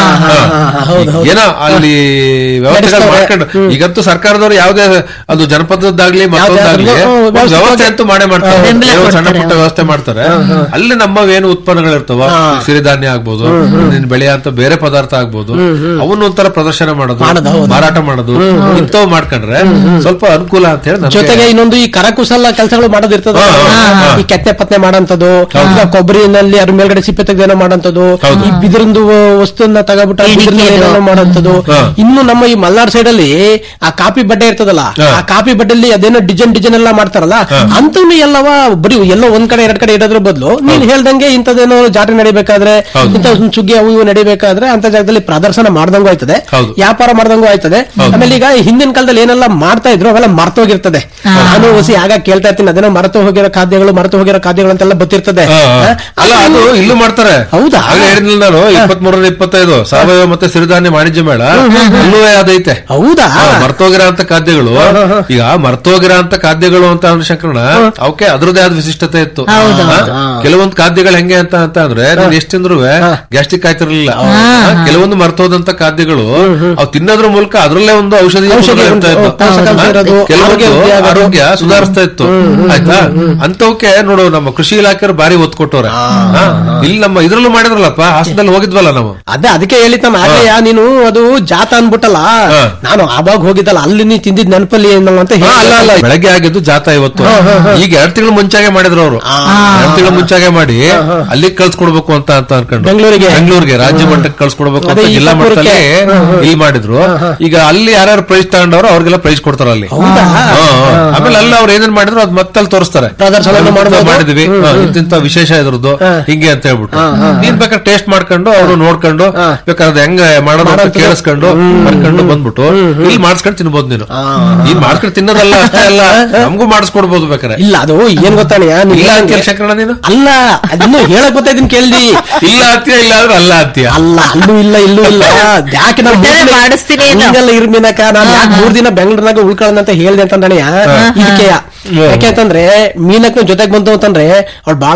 ಏನೋ ಅಲ್ಲಿ ವ್ಯವಸ್ಥೆಗಳು ಮಾಡ್ಕೊಂಡು ಈಗಂತೂ ಸರ್ಕಾರದವರು ಯಾವುದೇ ಅದು ಜನಪದದ್ದಾಗ್ಲಿ ಮತ್ತೊಂದಾಗ್ಲಿ ಯಾವ್ದಾದ್ರು, ಒಂದು ವ್ಯವಸ್ಥೆ ವ್ಯವಸ್ಥೆ ಅಂತೂ ಮಾಡೇ ಮಾಡ್ತಾರೆ ಬೆಂಬಲ ಏನೋ ಸಣ್ಣ ಕೊಡ್ತಾರೆ. ಪುಟ್ಟ ವ್ಯವಸ್ಥೆ ಮಾಡ್ತಾರೆ ಅಲ್ಲಿ ನಮ್ಮ ಏನು ಉತ್ಪನ್ನಗಳಿರ್ತಾವ ಸಿರಿಧಾನ್ಯ ಆಗ್ಬೋದು ನೀನ್ ಬೆಳೆಯಂತ ಬೇರೆ ಪದಾರ್ಥ ಆಗ್ಬೋದು ಅವನ್ನ ಒಂಥರ ಪ್ರದರ್ಶನ ಮಾಡೋದು ಮಾರಾಟ ಮಾಡೋದು ಇಂಥವ್ ಮಾಡ್ಕೊಂಡ್ರೆ ಸ್ವಲ್ಪ ಅನುಕೂಲ ಅಂತ ಹೇಳಿ ನಮ್ಗೆ- ಜೊತೆಗೆ ಇನ್ನೊಂದು ಈ ಕರಕುಶಲ ಕೆಲಸಗಳು ಮಾಡೋದಿರ್ತದ ಹಾ, ಹಾ, ಹಾ. ಈ ಕೆತ್ತೆ ಪತ್ನೆ ಮಾಡಂತದ್ದು ಈಗ ಕೊಬ್ಬರಿನಲ್ಲಿ ಅದ್ರ ಮೇಲ್ಗಡೆ ಸಿಪ್ಪೆ ತೆಗೆದೇನೋ ಮಾಡಂತದ್ದು ಈ ಬಿದಿರಿಂದು ವಸ್ತುವನ್ನ ತಗೊಬಿಟ್ಟು ಬಿದಿರಿಂದ ಏನೇನೋ ಮಾಡಂತದ್ದು ಹಾ. ಇನ್ನು ನಮ್ಮ ಈ ಮಲ್ನಾಡ್ ಸೈಡ್ ಅಲ್ಲಿ ಆ ಕಾಪಿ ಬಡ್ಡೆ ಇರ್ತದಲ್ಲ ಹಾ. ಆ ಕಾಪಿ ಬಡ್ಡೆಯಲ್ಲಿ ಅದೇನೋ ಡಿಸೈನ್ ಡಿಸೈನ್ ಎಲ್ಲ ಮಾಡ್ತಾರಲ್ಲ ಅಂತವ್ನು ಎಲ್ಲವ ಬರೀ ಎಲ್ಲೋ ಒಂದ್ ಕಡೆ ಎರಡ್ ಕಡೆ ಇಡೋದ್ರ ಬದಲು ನೀನ್ ಹೇಳ್ದಂಗೆ ಇಂಥದ್ದೇನೋ ಜಾತ್ರೆ ನಡಿಬೇಕಾದ್ರೆ ಹೌದು. ಇಂಥ ಸುಗ್ಗಿ ಅವು ಇವು ನಡಿಬೇಕಾದ್ರೆ ಅಂತ ಜಾಗದಲ್ಲಿ ಪ್ರದರ್ಶನ ಮಾಡ್ದಂಗೂ ಆಯ್ತದೆ ಹೌದು. ವ್ಯಾಪಾರ ಮಾಡ್ದಂಗೂ ಆಯ್ತದೆ ಆಮೇಲೆ ಈಗ ಹಿಂದಿನ ಕಾಲದಲ್ಲಿ ಏನೆಲ್ಲ ಮಾಡ್ತಾ ಇದ್ರು ಅವೆಲ್ಲ ಮರ್ತೋಗಿರ್ತದೆ ನಾನು ಹೊಸಿ ಆಗ ಕೇಳ್ತಾ ಇರ್ತೀನಿ ಅದೇನೋ ಮರೆತು ಹೋಗಿರೋ ಖಾದ್ಯಗಳು ಮರೆತು ಹೋಗಿರೋ ಖಾದ್ಯಗಳು ಅಂತೆಲ್ಲ ಗೊತ್ತಿರ್ತದೆ ಹಾ, ಹಾ. ಹಾ? ಅಲ್ಲ ಅದು ಇಲ್ಲೂ ಮಾಡ್ತಾರೆ ಹೌದಾ? ಆಗ್ಲೇ ಹೇಳಿದ್ನಲ್ಲ ನಾನು ಇಪ್ಪತ್ತ್ ಮೂರರಿಂದ ಇಪ್ಪತ್ತೈದು ಸಾವಯವ ಮತ್ತೆ ಸಿರಿಧಾನ್ಯ ವಾಣಿಜ್ಯ ಮೇಳ ಅಲ್ಲೂ ಅದೈತೆ ಹೌದಾ ಹಾ, ಮರ್ತೋಗಿರೋ ಅಂತ ಖಾದ್ಯಗಳು ಈಗ ಮರ್ತೋಗಿರೋ ಅಂತ ಖಾದ್ಯಗಳು ಅಂತ ಅಂದ್ರೆ ಶಂಕರಣ ಅವಕ್ಕೆ ಅದ್ರದ್ದೇ ಆದ ವಿಶಿಷ್ಟತೆ ಇತ್ತು ಹಾ? ಕೆಲವೊಂದು ಖಾದ್ಯಗಳು ಹೆಂಗೆ ಅಂತ ಅಂತ ಅಂದ್ರೆ ನೀನ್ ಎಷ್ಟು ತಿಂದ್ರು ಗ್ಯಾಸ್ಟ್ರಿಕ್ ಆಯ್ತಿರ್ಲಿಲ್ಲ ಹಾ, ಕೆಲವೊಂದು ಮರ್ತೋದಂತ ಖಾದ್ಯಗಳು ಅವು ತಿನ್ನೋದ್ರ ಮೂಲಕ ಅದ್ರಲ್ಲೇ ಒಂದು ಔಷಧಿ ಔಷಧಿ ಗುಣಗಳು ಇರ್ತಾ ಉಂಟು. ಇತ್ತು. ಪೋಷಕಾಂಶ ಹಾ? ಇರೋದು, ಕೆಲವೊಂದು ಆರೋಗ್ಯ ವೃದ್ಧಿ ಆಗೋದು. ಆರೋಗ್ಯ ಸುಧಾರಿಸ್ತಾ ಇತ್ತು ಆಯ್ತಾ ಅಂತವಕ್ಕೆ ನೋಡು ನಮ್ಮ ಕೃಷಿ ಇಲಾಖೆಯವರು ಬಾರಿ ಒತ್ತು ಕೊಟ್ಟವ್ರೆ ಹಾ? ಇಲ್ಲಿ ನಮ್ಮ ಇದ್ರಲ್ಲೂ ಮಾಡಿದ್ರಲ್ಲಪ್ಪ ಹಾಸನದಲ್ಲಿ ಹೋಗಿದ್ವಲ್ಲ ನಾವು ಅದೇ ಅದಕ್ಕೆ ಹೇಳಿದ್ದ ಆಗಯ್ಯ ನೀನು ಅದು ಜಾತ ಅನ್ಬಿಟ್ಟಲ್ಲ ಹಾ. ನಾನು ಆವಾಗ ಹೋಗಿದ್ದಲ್ಲ ಅಲ್ಲಿ ನೀ ತಿಂದಿದ್ ನೆನಪಲ್ಲಿ ಏನಲ್ಲ ಅಂತ ಹಾ, ಹೇಳಿ ಅಲ್ಲ ಅಲ್ಲ ಬೆಳಗ್ಗೆ ಆಗಿದ್ದು ಜಾತ ಇವತ್ತು ಈಗ ಎರಡ್ ತಿಂಗಳು ಮುಂಚಾಗೆ ಮಾಡಿದ್ರು ಅವರು ಎರಡ್ ತಿಂಗಳು ಮುಂಚಾಗೆ ಮಾಡಿ ಅಲ್ಲಿಗೆ ಕಳ್ಸ್ಕೊಡ್ಬೇಕು ಅಂತ ಅಂತ ಅನ್ಕೊಂಡು ಬೆಂಗಳೂರಿಗೆ? ಬೆಂಗಳೂರಿಗೆ ರಾಜ್ಯ ಮಟ್ಟಕ್ಕೆ ಕಳ್ಸ್ಕೊಡ್ಬೇಕು ಅಂತ ಅದೇ ಈ ಜಿಲ್ಲಾ ಮಟ್ಟದಲ್ಲಿ ಕಪ್ಪೂರಕ್ಕೆ? ಇಲ್ಲಿ ಮಾಡಿದ್ರು ಈಗ ಅಲ್ಲಿ ಯಾರ್ಯಾರು ಪ್ರೈಸ್ ತಗೊಂಡವ್ರು ಅವ್ರಿಗೆಲ್ಲ ಪ್ರೈಸ್ ಕೊಡ್ತಾರ ಅಲ್ಲಿ ಹೌದಾ? ಹಾ, ಹಾ. ಆಮೇಲೆ ಅಲ್ಲಿ ಅವ್ರು ಏನೇನ್ ಮಾಡಿದ್ರು ಅದ್ ಮತ್ತೆ ಅಲ್ಲಿ ತೋರಿಸ್ತಾರೆ ಪ್ರದರ್ಶನ ಇಂಥ ಮಾಡ್ಬೋದು. ಮಾಡಿದ್ವಿ ಹಾ, ಇಂತಿಂತ ವಿಶೇಷ ಇದ್ರದ್ದು ಹಿಂಗೆ ಅಂತ ಹೇಳ್ಬಿಟ್ಟು ನೀನ್ ಬೇಕಾದ್ರೆ ಟೇಸ್ಟ್ ಮಾಡ್ಕೊಂಡು ಅವರು ನೋಡ್ಕೊಂಡು ಬೇಕಾದ್ರೆ ಅದ್ ಹೆಂಗ ಮಾಡೋದು ಅಂತ ಮಾಡೋಂಥದ್ದು. ಕೇಳಿಸ್ಕೊಂಡು ಬರ್ಕೊಂಡು ಬಂದ್ಬಿಟ್ಟು ಇಲ್ಲಿ ಮಾಡಿಸ್ಕೊಂಡು ತಿನ್ಬೋದು ನೀನು ನೀನ್ ಮಾಡ್ಕೊಂಡು ತಿನ್ನೋದಲ್ಲ ಅಷ್ಟೇ ಅಲ್ಲ ನಮಗೂ ಮಾಡಿಸ್ಕೊಡ್ಬೋದು ಬೇಕಾರೆ ಇಲ್ಲ ಅದು ಏನ್ ಗೊತ್ತಾಣಯ್ಯ ನೀನ್ ಇಲ್ಲ ಹೇಳ್ದಂಗೆ- ಅಂತೀಯ ಶಂಕರಣ್ಣ ನೀನು ಅಲ್ಲ ಅದನ್ನು ಹೇಳಕ್ ಗೊತ್ತಾಯ್ತೀನಿ ಕೇಳ್ದಿ ಇಲ್ಲ ಅಂತೀಯ ಇಲ್ಲ ಅಂದ್ರೆ ಅಲ್ಲ ಅಂತೀಯ ಅಲ್ಲ ಅಲ್ಲೂ ಇಲ್ಲ ಇಲ್ಲೂ ಇಲ್ಲ ಯಾಕೆ ನಾವು ಬಿಟ್ಟರೆ ಮಾಡಿಸ್ತೀನಿ ಏನು? ಹಿಂಗೆಲ್ಲ ಇರ್ಮಿನಕ ನಾನು ಯಾಕೆ ಮೂರ್ ದಿನ ಬೆಂಗಳೂರಿನಾಗ ಉಳ್ಕೊಳ್ಳೋಣ ಅಂತ ಹೇಳ್ದೆ ಅಂತ ಇದಕ್ಕೆ ಯಾಕೆಂತಂದ್ರೆ ಮೀನಕ್ನ ಜೊತೆಗ್ ಬಂತು ಅಂತಂದ್ರೆ ಅವ್ಳು ಬಹಳ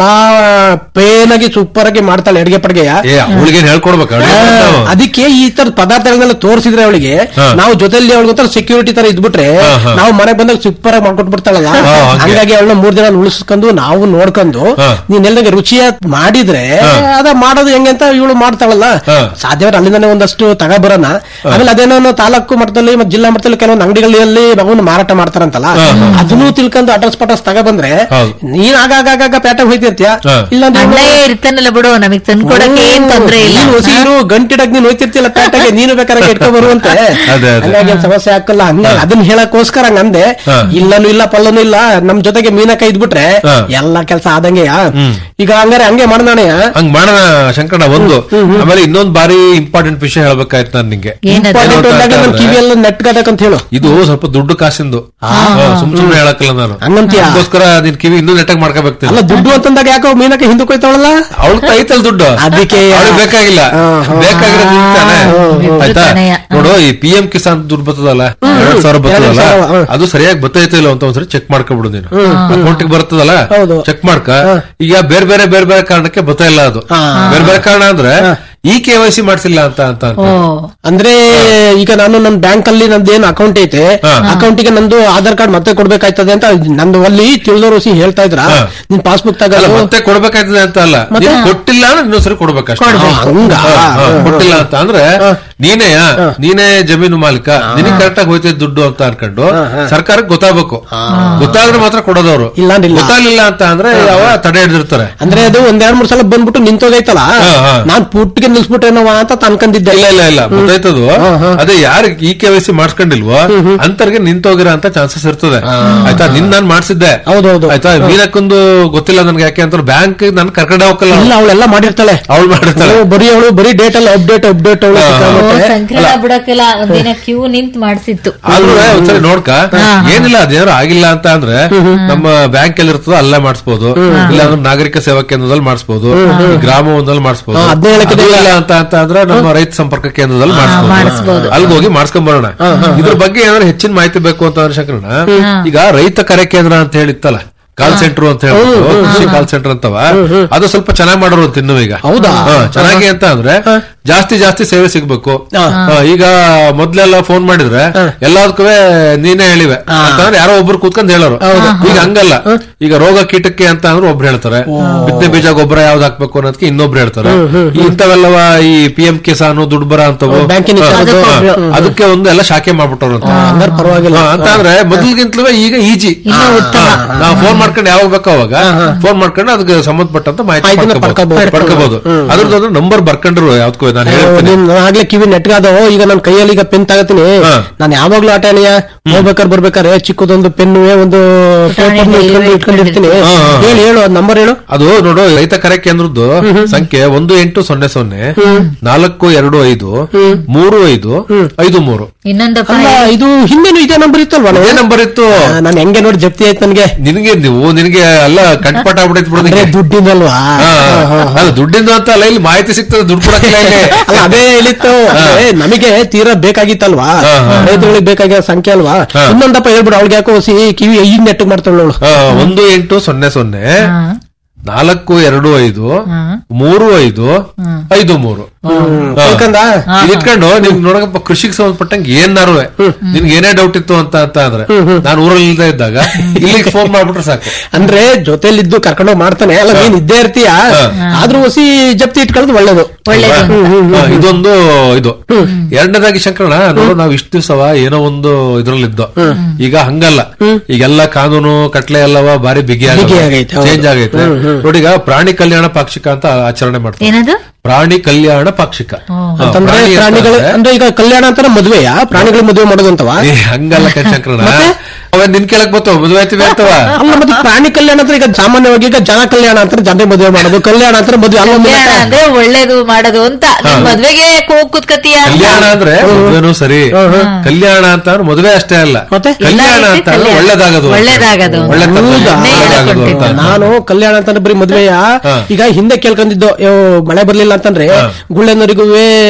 ಪೇನ್ ಆಗಿ ಸೂಪರ್ ಆಗಿ ಮಾಡ್ತಾಳೆ ಅಡಿಗೆ ಪಡ್ಗೆಯ ಏ ಅವಳಿಗೆ ಹೇಳ್ಕೊಡ್ಬೇಕು ಅಡ್ಗೆ ಮಾಡ್ತಾವ. ಅದಕ್ಕೆ ಈ ತರ ಪದಾರ್ಥಗಳನ್ನೆಲ್ಲ ತೋರಿಸಿದ್ರೆ ಅವಳಿಗೆ ಹಾ. ನಾವು ಜೊತೆಲಿ ಅವಳಿಗೆ ಸೆಕ್ಯೂರಿಟಿ ತರ ಇದ್ಬಿಟ್ರೆ ಹಾ, ಹಾ. ನಾವು ಮನೆಗೆ ಬಂದಾಗ ಸೂಪರ್ ಆಗಿ ಮಾಡ್ಕೊಟ್ ಬಿಡ್ತಾಳಲ್ಲ ಹಾ, ಹಂಗೆ. ಹಂಗಾಗಿ ಅವಳನ್ನ ಮೂರ್ ದಿನ ಉಳಿಸ್ಕೊಂಡು ನಾವು ನೋಡ್ಕೊಂಡು ಹಾ. ನೀನ್ ಎಲ್ಲಂಗೆ ರುಚಿಯಾಗಿ ಮಾಡಿದ್ರೆ ಹಾ. ಅದ ಮಾಡೋದು ಹೆಂಗೆ ಅಂತ ಇವಳು ಮಾಡ್ತಾಳಲ್ಲ ಹಾ. ಸಾಧ್ಯವಾದ್ರೆ ಅಲ್ಲಿಂದಾನೆ ಒಂದಷ್ಟು ತಗೊಬರೋಣ ಆಮೇಲೆ ಅದೇನೋ ತಾಲೂಕು ಮಟ್ಟದಲ್ಲಿ ಮತ್ತೆ ಜಿಲ್ಲಾ ಮಟ್ಟದಲ್ಲಿ ಕೆಲವೊಂದು ಅಂಗಡಿಗಳಲ್ಲಿ ಅವನು ಮಾರಾಟ ಮಾಡ್ತಾರಂತಲ್ಲ ಹಾ, ಹಾ. ಅದನ್ನು ತಿಳ್ಕೊಂಡು ಅಡ್ರೆಸ್ ಪಟಸ್ ತಗೊಬಂದ್ರೆ ಹೌದು. ನೀನ್ ಆಗಾಗ ಪೇಟೆಗೆ ಹೋಯ್ತಿರ್ತೀಯ ಹಾ. ಇಲ್ಲಾಂದ್ರೆ ಅಲ್ಲೇ ಇರ್ತಾನಲ್ಲ ಬಿಡು ನಮಗ್ ತಂದ್ಕೊಡಕ್ಕೆ ಏನ್ ತೊಂದ್ರೆ ಇಲ್ಲ ನೀನು ಹೊಸಿ ಇರು ಗಂಟಿಡಕ್ ನೀನು ಹೋಯ್ತಿರ್ತಿಲ್ಲ ಪೇಟೆಗೆ ನೀನು ಬೇಕಾದ್ರೆ ಇಟ್ಕೊ ಬರುವಂತೆ ಅದೇ, ಅದೇ. ಹಂಗಾಗಿ ಏನ್ ಸಮಸ್ಯೆ ಹಾಕಲ್ಲ ಹಂಗಾಗಿ ಅದನ್ನ ಹೇಳಕ್ಕೋಸ್ಕರ ಹಂಗ ಅಂದೆ ಹಾ. ಇಲ್ಲನು ಇಲ್ಲ ಪಲ್ಲನು ಇಲ್ಲ ನಮ್ ಜೊತೆಗೆ ಮೀನಕ್ಕ ಇದ್ಬಿಟ್ರೆ ಹಾ. ಎಲ್ಲಾ ಕೆಲಸ ಆದಂಗೆಯ ಹ್ಮ್. ಈಗ ಹಂಗಾರೆ ಹಂಗೆ ಮಾಡೋಣಯ್ಯ ಹಂಗ್ ಮಾಡೋಣ ಶಂಕರಣ್ಣ ಒಂದು ಆಮೇಲೆ ಇನ್ನೊಂದ್ ಬಾರಿ ಇಂಪಾರ್ಟೆಂಟ್ ವಿಷಯ ಹೇಳ್ಬೇಕಾಯ್ತು ನಾನು ನಿಂಗೆ ಏನದು ಇಂಪಾರ್ಟೆಂಟ್ ಅಂದಾಗ ನನ್ ಅಂತಂದ್ರೆ- ಕಿವಿಯೆಲ್ಲ ನೆಟ್ಗದಕ್ಕಂತ ಹೇಳು ಇದು ಸ್ವಲ್ಪ ದುಡ್ಡು ಕಾಸಿಂದು ಹಾ, ಸುಮ್ ಸುಮ್ನೆ ಹೇಳಕ್ಕಲ್ಲ ನಾನು ಹಂಗಂತೀಯ? ಅದಕ್ಕೋಸ್ಕರ ನಿನ್ ಕಿವಿ ಇನ್ನೂ ನೆಟ್ಟಾಗಿ ಮಾಡ್ಕೋಬೇಕು ಅಲ್ಲ ದುಡ್ಡು ಅಂತಂದಾಗ ಯಾಕೋ ಮೀನಕ್ಕ ಹಿಂದಕ್ಕೆ ಹೋಯ್ತಾವಳಲ್ಲ ಅವಳು ಐತಲ್ ದುಡ್ಡು ಅದಕ್ಕೆ ಅವಳಿಗೆ ಬೇಕಾಗಿಲ್ಲ ಹಾ, ಹಾ. ಬೇಕಾಗಿರೋದು ನಿಂಗ್ ತಾನೇ ಹ್ಮ್. ಆಯ್ತಾ ತಾನೆಯ. ನೋಡು ಈ ಪಿ ಎಂ ಕಿಸಾನ್ ದುಡ್ಡು ಬರ್ತದಲ್ಲ ಎರಡ್ ಸಾವಿರ ಬರ್ತದಲ್ಲ ಎರಡ್ ಸಾವಿರ, ಹಾ. ಅದು ಸರಿಯಾಗಿ ಬತ್ತೈತೆ ಇಲ್ಲ ಅಂತ ಒಂದ್ಸರಿ ಚೆಕ್ ಮಾಡ್ಕೊಬಿಡು ನೀನು ಅಕೌಂಟಿಗೆ ಬರ್ತದಲ್ಲ ಹೌದು. ಚೆಕ್ ಮಾಡ್ಕ ಈಗ ಬೇರೆ ಬೇರೆ ಬೇರೆ ಬೇರೆ ಕಾರಣಕ್ಕೆ ಬರ್ತಾ ಇಲ್ಲ ಅದು ಹಾ. ಬೇರೆ ಬೇರೆ ಕಾರಣ ಅಂದ್ರೆ ಈ ಕೆ ವೈ ಸಿ ಮಾಡ್ಸಿಲ್ಲ ಅಂತ ಅಂತ ಅಂತ. ಓ ಅಂದ್ರೆ ಈಗ ನಾನು ನನ್ನ ಬ್ಯಾಂಕ್ ಅಲ್ಲಿ ನಂದು ಏನು ಅಕೌಂಟ್ ಐತೆ ಹಾ. ಅಕೌಂಟಿಗೆ ನಂದು ಆಧಾರ್ ಕಾರ್ಡ್ ಮತ್ತೆ ಕೊಡ್ಬೇಕಾಯ್ತದೆ ಅಂತ ನಂದು ಅಲ್ಲಿ ತಿಳಿದವರು ಸಿ ಹೇಳ್ತಾ ಇದ್ರ ಹಾ. ನಿನ್ ಪಾಸ್ಬುಕ್ ಅಲ್ಲ ತಗೋ ಮತ್ತೆ ಕೊಡ್ಬೇಕಾಯ್ತದೆ ಅಂತ ಅಲ್ಲ ನೀನ್ ಕೊಟ್ಟಿಲ್ಲ ಅಂದ್ರೆ ಇನ್ನೊಂದ್ಸರಿ ಕೊಡ್ಬೇಕಷ್ಟೇ ಹಂಗ ಹಾ, ಹಾ, ಕೊಟ್ಟಿಲ್ಲ ಅಂತ ಅಂದ್ರೆ ನೀನೇ ನೀನೇ ಜಮೀನು ಮಾಲೀಕ ನಿನಗೆ ಕರೆಕ್ಟ್ ಆಗಿ ಹೋಯ್ತೈತೆ ದುಡ್ಡು ಅಂತ ಅನ್ಕೊಂಡು ಸರ್ಕಾರಕ್ಕೆ ಗೊತ್ತಾಗಬೇಕು ಗೊತ್ತಾದ್ರೆ ಮಾತ್ರ ಕೊಡೋದವ್ರು ಇಲ್ಲ ಅಂದ್ರೆ ಇಲ್ಲ. ಗೊತ್ತಾಗ್ಲಿಲ್ಲ ಅಂತ ಅಂದ್ರೆ ಯಾವ ತಡೆ ಹಿಡಿದಿರ್ತಾರೆ ಅಂದ್ರೆ ಅದು ಒಂದ್ ಎರಡ್ ಮೂರ್ ಸಲ ಬಂದ್ಬಿಟ್ಟು ನಿಂತೋಗೈತಲ್ಲ ಹಾ, ಹಾ. ನಾನ್ ಪುಟ್ಟಿಗೆ ನಿಲ್ಸ್ಬಿಟ್ಟೇನವ ಅಂತ ಅನ್ಕೊಂಡಿದ್ದೆ ಇಲ್ಲ ಇಲ್ಲ ಇಲ್ಲ ಗೊತ್ತಾಯ್ತದು ಅದೇ ಯಾರು ಈ ಕೆ ವೈ ಸಿ ಮಾಡ್ಸ್ಕೊಂಡಿಲ್ವೋ ಅಂತರ್ಗೆ ನಿಂತೋಗಿರೋ ಅಂತ ಚಾನ್ಸಸ್ ಇರ್ತದೆ ಆಯ್ತಾ ನಿನ್ ನಾನ್ ಮಾಡ್ಸಿದ್ದೆ ಹೌದೌದು. ಆಯ್ತಾ ಮೀನಕ್ಕೊಂದು ಗೊತ್ತಿಲ್ಲ ನನ್ಗೆ ಯಾಕೆ ಅಂತ ಬ್ಯಾಂಕ್ ನನ್ ಕರ್ಕೊಂಡೆ ಹೋಗಲ್ಲ ಇಲ್ಲ ಅವಳೆಲ್ಲ ಮಾಡಿರ್ತಾಳೆ ಅವಳು ಮಾಡಿರ್ತಾಳೆ ಅವ್ಳು ಬರೀ ಅವಳು ಬರೀ ಡೇಟ್ ಎಲ್ಲ ಅಪ್ಡೇಟ್ ಅಪ್ಡೇಟ್ ಅವಳು ಹಾ. ಓ, ಸಂಕ್ರಮಣ ಬಿಡಕ್ಕೆಲ್ಲ ಒಂದಿನ ಕ್ಯೂ ನಿಂತ್ ಮಾಡ್ಸಿತ್ತು ಆದ್ರೂ ಒಂದ್ಸರಿ ನೋಡ್ಕ ಏನಿಲ್ಲ ಅದೇನಾರು ಆಗಿಲ್ಲ ಅಂತ ಅಂದ್ರೆ ನಮ್ಮ ಬ್ಯಾಂಕ್ ಎಲ್ಲಿ ಇರ್ತದೋ ಅಲ್ಲೇ ಮಾಡಿಸ್ಬೋದು ಇಲ್ಲ ಅಂದ್ರೆ ನಾಗರಿಕ ಸೇವಾ ಕೇಂದ್ರದಲ್ಲಿ ಮಾಡಿಸ್ಬೋದು ಈ ಗ್ರಾಮ ಒಂದಲ್ಲಿ ಮಾಡಿಸ್ಬೋದು ಹಾ, ಅದ್ನೇ ಹೇಳಕ್ಕೆ ಅದು ಇಲ್ಲ ಅಂತ ಅಂತ ಅಂದ್ರೆ ನಮ್ಮ ರೈತ ಸಂಪರ್ಕ ಕೇಂದ್ರದಲ್ಲಿ ಮಾಡಿಸ್ಬೋದು ಮಾಡಿಸ್ಬೋದು. ಅಲ್ಲಿಗೆ ಹೋಗಿ ಮಾಡ್ಸ್ಕೊಂಡ್ ಬರೋಣ ಇದ್ರ ಬಗ್ಗೆ ಏನಾದ್ರು ಹೆಚ್ಚಿನ ಮಾಹಿತಿ ಬೇಕು ಅಂತ ಅಂದ್ರೆ ಶಂಕರಣ್ಣ ಈಗ ರೈತ ಕರೆ ಕೇಂದ್ರ ಅಂತ ಹೇಳಿತ್ತಲ್ಲ ಕಾಲ್ ಸೆಂಟರ್ ಅಂತ ಹೇಳ್ಬಿಟ್ಟು ಕೃಷಿ ಕಾಲ್ ಸೆಂಟರ್ ಅಂತವ ಅದು ಸ್ವಲ್ಪ ಚೆನ್ನಾಗಿ ಮಾಡೋರು ಅಂತ ಇನ್ನು ಈಗ ಹೌದಾ? ಹಾ, ಚೆನ್ನಾಗಿ ಅಂತ ಅಂದ್ರೆ ಜಾಸ್ತಿ ಜಾಸ್ತಿ ಸೇವೆ ಸಿಗ್ಬೇಕು ಹಾ, ಈಗ ಮೊದ್ಲೆಲ್ಲ ಫೋನ್ ಮಾಡಿದ್ರೆ ಎಲ್ಲದಕ್ಕೂ ನೀನೇ ಹೇಳಿವೆ ಅಂತಂದ್ರೆ ಯಾರೋ ಒಬ್ರು ಕೂತ್ಕೊಂಡ್ ಹೇಳೋರು ಈಗ ಹಂಗಲ್ಲ ಈಗ ರೋಗ ಕೀಟಕ್ಕೆ ಅಂತ ಅಂದ್ರೆ ಒಬ್ರು ಹೇಳ್ತಾರೆ ಬಿತ್ತನೆ ಬೀಜ ಗೊಬ್ಬರ ಯಾವ್ದು ಹಾಕ್ಬೇಕು ಅನ್ನೋದಕ್ಕೆ ಇನ್ನೊಬ್ರು ಹೇಳ್ತಾರೆ ಈ ಇಂಥವೆಲ್ಲವ ಈ ಪಿ ಎಂ ಕಿಸಾನು ದುಡ್ಬರ ಅಂತವು ಬ್ಯಾಂಕಿನ ಹಾ, ವಿಚಾರದ್ದು. ಹಾ, ಅದಕ್ಕೆ ಒಂದು ಎಲ್ಲ ಶಾಖೆ ಮಾಡ್ಬಿಟ್ಟವ್ರು ಅಂತ ಹಂಗಾರೆ ಪರವಾಗಿಲ್ಲ ಹಾ, ಅಂತ ಅಂದ್ರೆ ಮೊದಲಿಗಿಂತಲೂ ಈಗ ಈಜಿ ನಾವು ಫೋನ್ ಮಾಡ್ಕೊಂಡು ಯಾವಾಗ ಬೇಕೋ ಅವಾಗ ಫೋನ್ ಮಾಡ್ಕೊಂಡು ಅದಕ್ಕೆ ಸಂಬಂಧಪಟ್ಟಂತ ಮಾಹಿತಿ ಮಾಹಿತಿನ ಪಡ್ಕೋಬಹುದು ಪಡ್ಕೋಬಹುದು. ಪಡ್ಕೋಬಹುದು ಅದ್ರದ್ದು ನಂಬರ್ ಬರ್ಕೊಂಡ್ರು ಯಾವ್ದಕ್ಕೂ ನಾನು ಹೇಳ್ತೀನಿ ನೀನ್ ಆಗ್ಲೇ ಕಿವಿ ನೆಟ್ಗಾದವು ಈಗ ನನ್ನ ಕೈಯಲ್ಲಿ ಈಗ ಪೆನ್ ತಗತೀನಿ ಹಾ. ನಾನು ಯಾವಾಗ್ಲೂ ಆಟ ಆಡಿಯ ಹೋಗ್ಬೇಕಾದ್ರೆ ಬರ್ಬೇಕಾದ್ರೆ ಚಿಕ್ಕದೊಂದು ಪೆನ್ನುವೆ ಒಂದು ಪೇಪರ್ ಇಟ್ಕೊಂಡು ಇಟ್ಕೊಂಡಿರ್ತೀನಿ ಹಾ, ಹಾ. ಹೇಳಿ ಹೇಳು ಅದ್ ನಂಬರ್ ಹೇಳು ಅದು ನೋಡು ರೈತ ಕರೆ ಕೇಂದ್ರದ್ದು ಸಂಖ್ಯೆ ಒಂದು ಎಂಟು ಸೊನ್ನೆ ಸೊನ್ನೆ ನಾಲ್ಕು ಎರಡು ಐದು ಮೂರು ಐದು ಐದು ಮೂರು ಇನ್ನೊಂದಪ್ಪ ಅಲ್ಲ ಇದು ಹಿಂದೆನೂ ಇದೇ ನಂಬರ್ ಇತ್ತಲ್ವಾ ಅದೇ ನಂಬರ್ ಇತ್ತು ನಾನು ಹೆಂಗೆ ನೋಡಿ ಜಪ್ತಿ ಆಯ್ತು ನನ್ಗೆ ನಿನಗೆ ನೀವು ನಿನಗೆ ಎಲ್ಲ ಕಂಠಪಾಠ ಆಗ್ಬಿಡೈತ್ ಬಿಡು ಅಂದ್ರೆ ನಿನಗೆ. ದುಡ್ಡಿಂದಲ್ವಾ ಹಾ, ಅಲ್ಲ ದುಡ್ಡಿಂದ ಅಂತ ಅಲ್ಲ ಇಲ್ಲಿ ಮಾಹಿತಿ ಸಿಗ್ತದೆ ದುಡ್ಡು ಕೊಡಕ್ಕಿಲ್ಲ ಇಲ್ಲಿ ಅಲ್ಲ ಅದೇ ಹೇಳಿತ್ತು ಅಂದ್ರೆ ನಮಗೆ ತೀರಾ ಬೇಕಾಗಿತ್ತಲ್ವಾ ಹಾ, ಹಾ. ರೈತಗಳಿಗೆ ಬೇಕಾಗಿರೋ ಸಂಖ್ಯೆ ಅಲ್ವಾ ಹಾ. ಇನ್ನೊಂದಪ್ಪ ಹೇಳ್ಬಿಡು ಅವಳಿಗೆ ಯಾಕೋ ಸಿ ಕಿವಿ ಈಗ ನೆಟ್ಟು ಮಾಡ್ತಾಳು ಅವಳು ಆ, ಒಂದು ಎಂಟು ಸೊನ್ನೆ ಸೊನ್ನೆ ನಾಲ್ಕು ಎರಡು ಐದು ಮೂರು ಐದು ಐದು ಮೂರು ಹಾ. ತಿಳ್ಕೊಂಡ ಇದ್ ಇಟ್ಕೊಂಡು ನಿಮ್ಗೆ ನೋಡಕಪ್ಪ ಕೃಷಿಗೆ ಸಂಬಂಧಪಟ್ಟಂಗೆ ಏನಾರು ನಿನ್ಗೆ ಏನೇ ಡೌಟ್ ಇತ್ತು ಅಂತ ಅಂತ ಅಂದ್ರೆ ನಾನು ಊರಲ್ಲಿ ಇಲ್ದೇ ಇದ್ದಾಗ ಇಲ್ಲಿಗೆ ಫೋನ್ ಮಾಡ್ಬಿಟ್ರೆ ಸಾಕು ಅಂದ್ರೆ ಜೊತೆಲಿದ್ದು ಕರ್ಕೊಂಡೋಗಿ ಮಾಡ್ತಾನೆ ಅಲ್ಲ ನೀನ್ ಇದ್ದೇ ಇರ್ತೀಯ ಆದ್ರೂ ಹೊಸಿ ಜಪ್ತಿ ಇಟ್ಕೊಳ್ಳೋದು ಒಳ್ಳೇದು ಒಳ್ಳೇದು ಹಾ, ಇದೊಂದು ಇದು ಎರಡನೇದಾಗಿ ಶಂಕರಣ ನೋಡು ನಾವ್ ಇಷ್ಟು ದಿವಸವ ಏನೋ ಒಂದು ಇದ್ರಲ್ಲಿದ್ದೋ ಈಗ ಹಂಗಲ್ಲ ಈಗೆಲ್ಲ ಕಾನೂನು ಕಟ್ಲೆ ಎಲ್ಲವ ಬಾರಿ ಬಿಗಿ ಬಿಗಿ ಆಗೈತೆ, ಹೌದು. ಚೇಂಜ್ ಆಗೈತೆ ನೋಡಿ ಈಗ ಪ್ರಾಣಿ ಕಲ್ಯಾಣ ಪಾಕ್ಷಿಕ ಅಂತ ಆಚರಣೆ ಮಾಡ್ತಾರೆ ಏನದು ಪ್ರಾಣಿ ಕಲ್ಯಾಣ ಪಾಕ್ಷಿಕ ಹಾ, ಅಂತಂದ್ರೆ ಪ್ರಾಣಿ ಅಂತ ಪ್ರಾಣಿಗಳು ಅಂದ್ರೆ- ಅಂದ್ರೆ ಈಗ ಕಲ್ಯಾಣ ಅಂತಾನೆ ಮದ್ವೆಯಾ ಪ್ರಾಣಿಗಳು ಮದುವೆ ಮಾಡೋದು ಅಂತವ ಏ, ಹಂಗಲ್ಲ ಶಂಕರಣ ಅವನ್ ನಿನ್ ಕೇಳಕ್ ಬರ್ತಾವ ಮದುವೆ ಆಯ್ತೀವಿ ಅಂತವ ಅಲ್ಲ ಮತ್ತೆ ಪ್ರಾಣಿ ಕಲ್ಯಾಣ ಅಂದ್ರೆ ಈಗ ಸಾಮಾನ್ಯವಾಗಿ ಈಗ ಜನ ಕಲ್ಯಾಣ ಅಂತಾರೆ ಜನರೇ ಮದುವೆ ಮಾಡೋದು ಕಲ್ಯಾಣ ಅಂತಾರೆ ಮದುವೆ ಅಲ್ಲ ಒಂದು ಕಲ್ಯಾಣ ಲೆಕ್ಕ. ಅಂದ್ರೆ ಒಳ್ಳೇದು ಮಾಡೋದು ಅಂತ ನೀನ್ ಮದ್ವೆಗೆ ಹೋಗ್ ಕೂತ್ಕತಿಯ ಕಲ್ಯಾಣ ಅಂದ್ರೆ ಮದುವೆನೂ ಸರಿ ಕಲ್ಯಾಣ ಅಂತ ಅಂದ್ರೆ ಮದುವೆ ಅಷ್ಟೇ ಅಲ್ಲ ಮತ್ತೆ? ಕಲ್ಯಾಣ ಎಲ್ಲ ಅಂತ ರೀತಿ ಅಂದ್ರೆ ಕಲ್ಯಾಣ. ಒಳ್ಳೇದಾಗದು ಒಳ್ಳೇದಾಗದು. ಒಳ್ಳೆತನ, ಹೌದಾ? ಒಳ್ಳೇದಾಗದು ಅಂತ. ನಾನು ಕಲ್ಯಾಣ ಅಂತಂದ್ರೆ ಬರೀ ಮದ್ವೆಯ ಹಾ. ಈಗ ಹಿಂದೆ ಕೇಳ್ಕೊಂಡಿದ್ದು ಅಯ್ಯೋ, ಮಳೆ ಬರ್ಲಿಲ್ಲ ಅಂತಂದ್ರೆ ಹಾ. ಗುಳ್ಳೆನರಿಗೂ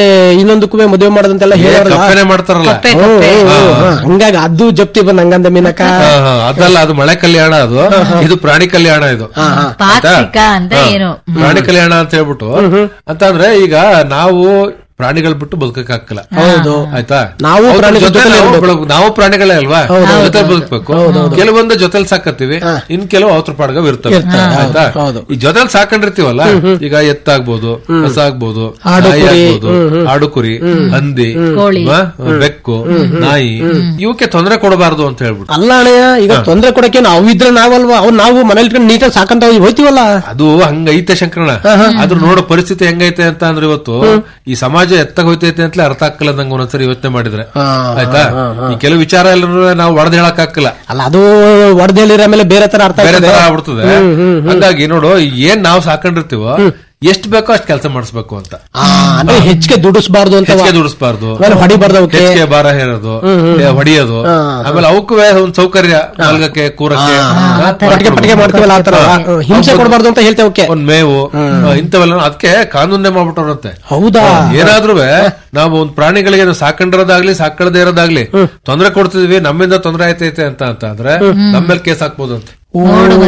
ಇನ್ನೊಂದಕ್ಕೂ ಮದುವೆ ಮಾಡೋದಂತೆಲ್ಲ ಹೇಳೋರಲ್ಲ ಕಪ್ಪೆನೆ ಮಾಡ್ತಾರಲ್ಲ ಕಪ್ಪೆ. ಹ್ಮ್, ಹ್ಮ್, ಹಾ. ಹ್ಮ್. ಹಂಗಾಗಿ ಅದು ಜಪ್ತಿ ಬಂದ್ ಹಂಗಂದ ಮೀನಕ್ಕ ಪಾಕ್ಷಿಕ ಹಾ, ಹಾ, ಅದಲ್ಲ ಅದು ಮಳೆ ಕಲ್ಯಾಣ ಅದು ಇದು ಪ್ರಾಣಿ ಕಲ್ಯಾಣ ಇದು ಆಯ್ತಾ? ಪಾಕ್ಷಿಕ ಅಂತ ಹಾ. ಏನು ಪ್ರಾಣಿ ಕಲ್ಯಾಣ ಅಂತ ಹೇಳ್ಬಿಟ್ಟು ಅಂತಂದ್ರೆ ಈಗ ನಾವು ಪ್ರಾಣಿಗಳು ಬಿಟ್ಟು ಬದುಕಕ್ಕಾಗಲ್ಲ ಹೌದು. ಆಯ್ತಾ ನಾವು ಅವ್ರ ಪ್ರಾಣಿಗಳ ಜೊತೆ ಜೊತೆಲೇ ನಾವು ಇರ್ಬೇಕು. ಬೆಳಗ್- ನಾವು ಪ್ರಾಣಿಗಳೇ ಅಲ್ವಾ ಜೊತೆ ಬದುಕಬೇಕು ಕೆಲವೊಂದು ಜೊತೆಲಿ ಸಾಕತ್ತೀವಿ ಇನ್ ಕೆಲವು ಅವತ್ರ ಪಾಡ್ಗ ಇರ್ತವೆ ಆಯ್ತಾ ಹೌದು. ಈ ಜೊತೆಲಿ ಸಾಕೊಂಡಿರ್ತೀವಲ್ಲ ಈಗ ಎತ್ತಾಗ್ಬೋದು ಹಸ ಆಗ್ಬೋದು ಆಡು ನಾಯಿ ಕುರಿ. ಆಗ್ಬೋದು ಆಡು ಕುರಿ ಹಂದಿ ಕೋಳಿ. ಮ, ಬೆಕ್ಕು ನಾಯಿ ಇವಕ್ಕೆ ತೊಂದರೆ ಕೊಡಬಾರದು ಅಂತ ಹೇಳ್ಬಿಟ್ಟು ಅಲ್ಲ ಅಣ್ಣಯ್ಯ ಈಗ ತೊಂದ್ರೆ ಕೊಡಕ್ಕೆ ನಾವು ಇದ್ರೆ ನಾವಲ್ವಾ ಅವ್ರು ನಾವು ಮನೇಲಿ ಇಟ್ಕೊಂಡು ನೀಟಾಗಿ ಸಾಕಂತ ಹೋಯ್ತೀವಲ್ಲ ಅದು ಹಂಗೈತೆ ಶಂಕರಣ ಆದ್ರೂ ನೋಡೋ ಪರಿಸ್ಥಿತಿ ಹೆಂಗೈತೆ ಅಂತ ಅಂದ್ರೆ ಇವತ್ತು ಈ ಸಮಾಜ ಎತ್ತಾಗ ಹೋಯ್ತೈತೆ ಅಂತಲೇ ಅರ್ಥ ಆಗ್ಕಲ್ಲ ನಂಗೆ ಒಂದೊಂದ್ಸರಿ ಯೋಚನೆ ಮಾಡಿದ್ರೆ ಆಯ್ತಾ ಈ ಕೆಲವು ವಿಚಾರ ಎಲ್ಲರೂ ನಾವು ಒಡೆದ್ ಹೇಳಕ್ ಹಾಕಲ್ಲ ಅಲ್ಲ ಅದು ವರದಿಯಲ್ಲಿ ಆಮೇಲೆ ಬೇರೆ ತರ ಅರ್ಥ ಬೇರೆ ಆಗ್ತದೆ ತರ ಆಗ್ಬಿಡ್ತದೆ ಹಂಗಾಗಿ ನೋಡು ಏನ್ ನಾವು ಸಾಕೊಂಡಿರ್ತೀವೋ ಎಷ್ಟ್ ಬೇಕೋ ಅಷ್ಟ್ ಕೆಲಸ ಮಾಡಿಸ್ಬೇಕು ಅಂತ ಆ, ಅಂದ್ರೆ ಹೆಚ್ಚಿಗೆ ದುಡಿಸ್ಬಾರ್ದು ಅಂತ ಹೆಚ್ಚಿಗೆ ದುಡಿಸ್ಬಾರ್ದು ಆಮೇಲೆ ಹೊಡಿಬಾರ್ದು ಅವಕ್ಕೆ ಹೆಚ್ಚಿಗೆ ಭಾರ ಹೇರೋದು ಏ, ಹೊಡಿಯೋದು ಆಮೇಲೆ ಅವಕ್ಕೂ ಒಂದ್ ಸೌಕರ್ಯ ಮಲ್ಗಕ್ಕೆ ಕೂರಕ್ಕೆ ಹಾ, ಪಟ್ಟಿಗೆ ಪಟ್ಟಿಗೆ ಮಾಡ್ತೀವಲ್ಲ ಆ ತರ ಹ್ಮ್, ಹಿಂಸೆ ಕೊಡಬಾರ್ದು ಅಂತ ಹೇಳ್ತೇವೆ ಅವಕ್ಕೆ ಒಂದ್ ಮೇವು ಇಂಥವೆಲ್ಲ ಅದಕ್ಕೆ ಕಾನೂನೇ ಮಾಡ್ಬಿಟ್ಟವ್ರಂತೆ ಹೌದಾ ಏನಾದ್ರೂ ನಾವು ಒಂದ್ ಪ್ರಾಣಿಗಳಿಗೆ ನಾವು ಸಾಕೊಂಡಿರೋದಾಗ್ಲಿ ಸಾಕಳದೇ ಇರೋದಾಗ್ಲಿ ತೊಂದರೆ ಕೊಡ್ತಿದ್ವಿ ನಮ್ಮಿಂದ ತೊಂದರೆ ಆಯ್ತೈತೆ ಅಂತ ಅಂತ ಅಂದ್ರೆ ನಮ್ಮ ಮೇಲೆ ಕೇಸ್ ಹಾಕ್ಬೋದು ಅಂತ ಓ,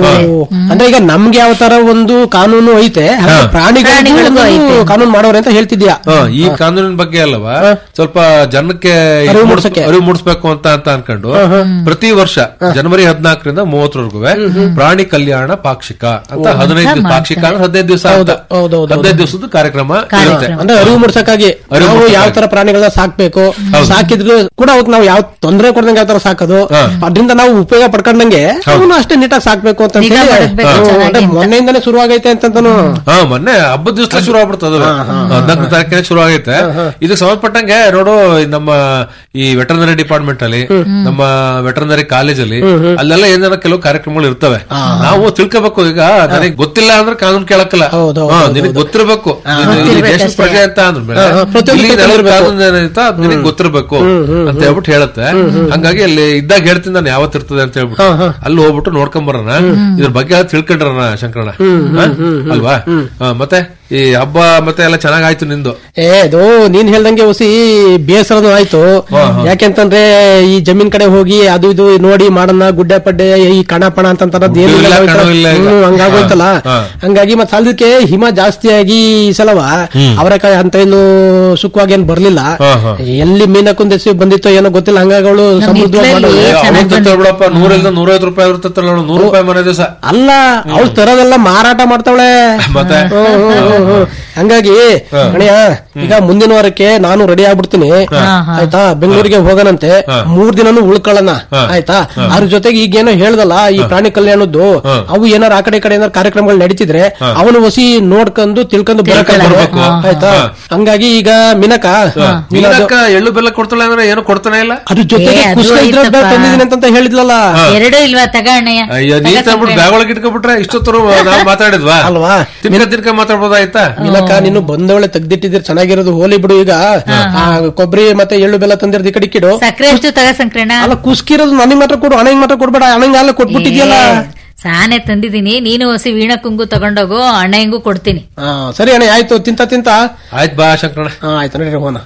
ಅಂದ್ರೆ ಈಗ ನಮ್ಗೆ ಯಾವ ತರ ಒಂದು ಕಾನೂನು ಐತೆ ಹಾಗೆ ಪ್ರಾಣಿಗಳಿಗೂ ಒಂದು ಕಾನೂನು ಮಾಡೋರೆ ಅಂತ ಹೇಳ್ತಿದ್ಯಾ ಹ, ಈ ಕಾನೂನಿನ ಬಗ್ಗೆ ಅಲ್ಲವಾ ಸ್ವಲ್ಪ ಜನಕ್ಕೆ ಇದು ಅರಿವು ಮೂಡ್ಸ್- ಮೂಡ್ಸಕ್ಕೆ. ಅರಿವು ಮೂಡಿಸ್ಬೇಕು ಅಂತ ಅಂತ ಅನ್ಕೊಂಡು ಪ್ರತಿ ವರ್ಷ ಜನವರಿ ಹದಿನಾಲ್ಕರಿಂದ ಮೂವತ್ತರವರೆಗೂ ಪ್ರಾಣಿ ಕಲ್ಯಾಣ ಪಾಕ್ಷಿಕ ಅಂತ ಹದಿನೈದು ದಿವಸ ಪಾಕ್ಷಿಕ ಅಂದ್ರೆ ಹದಿನೈದು ದಿವಸ ಹೌದು, ಹೌದು, ಹೌದು. ಹದಿನೈದು ದಿವಸದ ಕಾರ್ಯಕ್ರಮ ಇರುತ್ತೆ ಅಂದ್ರೆ ಅರಿವು ಮೂಡ್ಸಕ್ಕಾಗಿ ಅರಿವು ನಾವು ಮೂಡ್ಸಕ್ಕಾಗಿ. ಯಾವ ತರ ಪ್ರಾಣಿಗಳನ್ನ ಸಾಕ್ಬೇಕು ಸಾಕಿದ್ರು ಕೂಡ ಅವಕ್ಕೆ ನಾವು ಯಾವ ತೊಂದರೆ ಕೊಡ್ದಂಗೆ ಯಾವ ತರ ಸಾಕೋದು ಅದರಿಂದ ನಾವು ಉಪಯೋಗ ಪಡ್ಕೊಂಡಂಗೆ ಅವನು ಅಷ್ಟೇ ನೀಟಾಗಿ ಸಾಕ್ಬೇಕು ಅಂತ ನಿಗಾ ಹೇಳಿ ಮಾಡ್ಬೇಕು ಹ್ಮ್, ಚೆನ್ನಾಗಿ ಅಂದ್ರೆ ಅಂತ. ಮೊನ್ನೆಯಿಂದನೇ ಶುರುವಾಗೈತೆ ಅಂತಂತಾನು ಹಾ ಮೊನ್ನೆ ಹಬ್ಬದ ದಿವಸ ಶುರು ಆಗ್ಬಿಡ್ತದ ಹದಿನಾಲ್ಕು ತಾರೀಕಿನ ಶುರು ಆಗೈತೆ ಇದಕ್ಕೆ ಸಂಬಂಧಪಟ್ಟಂಗೆ ನೋಡು ಈ ನಮ್ಮ ಈ ವೆಟರ್ನರಿ ಡಿಪಾರ್ಟ್ಮೆಂಟ್ ಅಲ್ಲಿ ನಮ್ಮ ವೆಟರ್ನರಿ ಕಾಲೇಜಲ್ಲಿ ಅಲ್ಲೆಲ್ಲ ಏನಾರ ಕೆಲವು ಕಾರ್ಯಕ್ರಮಗಳು ಇರ್ತವೆ ನಾವು ತಿಳ್ಕೋಬೇಕು ಈಗ ನನಗೆ ಗೊತ್ತಿಲ್ಲ ಅಂದ್ರೆ ಕಾನೂನು ಕೇಳಕ್ಕಲ್ಲ ಹೌದು, ಹಾ, ನಿನಗೆ ಗೊತ್ತಿರಬೇಕು ನೀನು ಇಲ್ಲಿ ದೇಶದ ಪ್ರಜೆ ಅಂತ ಅಂದ್ಮೇಲೆ ಪ್ರತಿಯೊಂದು ಇಲ್ಲಿ ನೆಲದ ಗೊತ್ತಿರ್ಬೇಕು. ಕಾನೂನು ಏನೈತೆ ಅದ್ ನಿನಗೆ ಗೊತ್ತಿರಬೇಕು ಅಂತ ಹೇಳ್ಬಿಟ್ಟು ಹೇಳುತ್ತೆ ಹಂಗಾಗಿ ಅಲ್ಲಿ ಇದ್ದಾಗ ಹೇಳ್ತೀನಿ ನಾನು ಯಾವತ್ತಿರ್ತದೆ ಅಂತ ಹೇಳ್ಬಿಟ್ಟು ಅಲ್ಲಿ ಹೋಗ್ಬಿಟ್ಟು ನೋಡ್ಕೊಂಡ್ ಬರೋಣ ಇದ್ರ ಬಗ್ಗೆ ಎಲ್ಲ ತಿಳ್ಕೊಂಡ್ರಣ ಶಂಕರಣ ಹಾ? ಅಲ್ವಾ ಹಾ, ಮತ್ತೆ ಈ ಹಬ್ಬ ಮತ್ತೆ ಎಲ್ಲ ಚೆನ್ನಾಗಾಯ್ತು ನಿಂದು ಏ ಅದು ನೀನ್ ಹೇಳ್ದಂಗೆ ಹೊಸಿ ಬೇಸರನು ಆಯ್ತು ಯಾಕೆಂತಂದ್ರೆ ಈ ಜಮೀನ್ ಕಡೆ ಹೋಗಿ ಅದು ಇದು ನೋಡಿ ಮಾಡೋಣ ಗುಡ್ಡೆ ಪಡ್ಡೆ ಈ ಕಣ ಪಣ ಅಂತಂತಾರದ್ ಏನಿಲ್ಲ ಇಲ್ಲ, ಹೋಯ್ತು. ಕಣ ಇಲ್ಲ ಈಗ. ಹ್ಮ್, ಹಂಗಾಗೋಯ್ತಲ್ಲ ಹಾ. ಹಂಗಾಗಿ ಮತ್ತೆ ಸಾಲದಕ್ಕೆ ಹಿಮ ಜಾಸ್ತಿಯಾಗಿ ಈ ಸಲವ ಅವರೆಕಾಯಿ ಅಂತ ಏನು ಸುಖವಾಗಿ ಏನ್ ಬರ್ಲಿಲ್ಲ ಹಾ, ಹಾ. ಎಲ್ಲಿ ಮೀನಕ್ಕೊಂದ್ ಎಸಿ ಬಂದಿತ್ತೋ ಏನೋ ಗೊತ್ತಿಲ್ಲ ಹಂಗಾಗಿ ಅವಳು ಸಮೃದ್ಧವಾಗಿ ಹಿತ್ಲಲ್ಲಿ ಮಾಡೋಳು. ಏ, ಚೆನ್ನಾಗ್ ಅವತ್ತು ಬಿಡಪ್ಪ ನೂರಿಂದ ನೂರೈವತ್ತು ರೂಪಾಯಿ ಇರ್ತೈತಲ್ಲ ನೋಡು ನೂರು ರೂಪಾಯಿ ಮನೆ ದಿವಸ ಅಲ್ಲ ಅವಳು ತರೋದೆಲ್ಲ ಮಾರಾಟ ಮಾಡ್ತಾವಳೆ ಮತ್ತೆ ಹ್ಮ್, ಹ್ಮ್, ಹ್ಮ್, ಹ್ಮ್. ಹಂಗಾಗಿ ಅಣ್ಣಯ್ಯ ಈಗ ಮುಂದಿನ ವಾರಕ್ಕೆ ನಾನು ರೆಡಿ ಆಗ್ಬಿಡ್ತೀನಿ ಆಯ್ತಾ ಬೆಂಗಳೂರಿಗೆ ಹೋಗೋಣಂತೆ ಮೂರ್ ದಿನನೂ ಉಳ್ಕೊಳ್ಳೋಣ ಆಯ್ತಾ ಅದ್ರ ಜೊತೆಗೆ ಈಗೇನೋ ಹೇಳ್ದಲ್ಲ ಈ ಪ್ರಾಣಿ ಕಲ್ಯಾಣದ್ದು ಅವು ಏನಾರ ಆ ಕಡೆ ಈ ಕಡೆ ಏನಾರ ಕಾರ್ಯಕ್ರಮಗಳು ನಡೀತಿದ್ರೆ ಅವನು ಹೊಸಿ ನೋಡ್ಕೊಂಡು ತಿಳ್ಕೊಂಡು ಬರಕ ಬರ್ಬೇಕು. ಆಯ್ತಾ ಹಂಗಾಗಿ ಈಗ ಮಿನಕ ಮೀನಕ್ಕ ಎಳ್ಳು ಬೆಲ್ಲ ಕೊಡ್ತಾಳೆ ಅಂದ್ರೆ ಏನು ಕೊಡ್ತಾನೆ ಇಲ್ಲ ಅದ್ರ ಜೊತೆಗೆ ಏ, ಅದು ಕುಸ್ಕ ಇದ್ರೆ ಐತಪ್ಪ. ತಂದಿದ್ದೀನಿ ಅಂತ ಹೇಳಿದ್ಲಲ್ಲ ಎರಡೂ ಇಲ್ವಾ ತಗಣ್ಣಯ್ಯ ಅಯ್ಯೋ ನೀ ತಂದ್ಬಿಟ್ಟು ಬ್ಯಾಗ್ ಒಳಗೆ ಇಟ್ಕೊಬಿಟ್ರೆ ಇಷ್ಟೊತ್ತರು ನಾವು ಮಾತಾಡಿದ್ವಾ ಅಲ್ವಾ ತಿನ್ಕ ತಿನ್ಕ ಮಾತಾಡ್ಬೋದಾಯ್ತಾ ಮಿನಕ ನೀನು ಬಂದವಳೆ ತೆಗ್ದಿಟ್ಟಿದ್ರೆ ಚೆನ್ನಾಗಿರೋದು ಹೋಲಿ ಬಿಡು ಈಗ ಆ ಕೊಬ್ಬರಿ ಮತ್ತೆ ಎಳ್ಳು ಬೆಲ್ಲ ತಂದಿರೋದು ಈ ಕಡೆ ಇಕ್ಕಿಡು ಸಕ್ಕರೆ ಎಷ್ಟು ತಗ ಸಂಕ್ರಣ ಅಲ್ಲ ಕುಸ್ಕಿರೋದು ನನಗೆ ಮಾತ್ರ ಕೊಡು ಅಣ್ಣಂಗ್ ಮಾತ್ರ ಕೊಡ್ಬೇಡ ಅಣ್ಣಂಗ್ ಅಲ್ಲ ಕೊಟ್ಬಿಟ್ಟಿದ್ಯಲ್ಲ ಸಾನೆ ತಂದಿದ್ದೀನಿ ನೀನು ಹೊಸಿ ವೀಣಾ ಕುಂಗು ತಗೊಂಡೋಗು ಅಣ್ಣ ಹೆಂಗೂ ಕೊಡ್ತೀನಿ ಹಾ ಸರಿ ಅಣ್ಣ ಆಯ್ತು ತಿಂತ ತಿಂತ ಆಯ್ತು ಬಾ ಶಂಕರಣ ಹಾ ಆಯ್ತು ನಡೀರಿ ಹೋಗೋಣ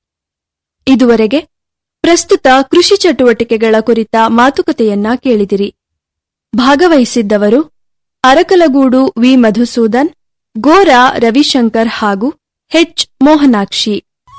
ಇದುವರೆಗೆ ಪ್ರಸ್ತುತ ಕೃಷಿ ಚಟುವಟಿಕೆಗಳ ಕುರಿತ ಮಾತುಕತೆಯನ್ನ ಕೇಳಿದಿರಿ ಭಾಗವಹಿಸಿದ್ದವರು ಅರಕಲಗೂಡು ವಿ ಮಧುಸೂದನ್ ಗೋರಾ ರವಿಶಂಕರ್ ಹಾಗೂ ಹೆಚ್ ಮೋಹನಾಕ್ಷಿ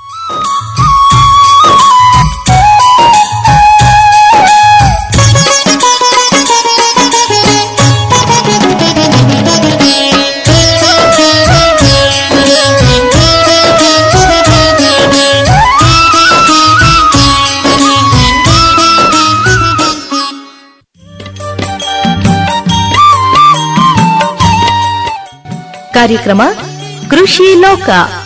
ಕಾರ್ಯಕ್ರಮ ಕೃಷಿ ಲೋಕ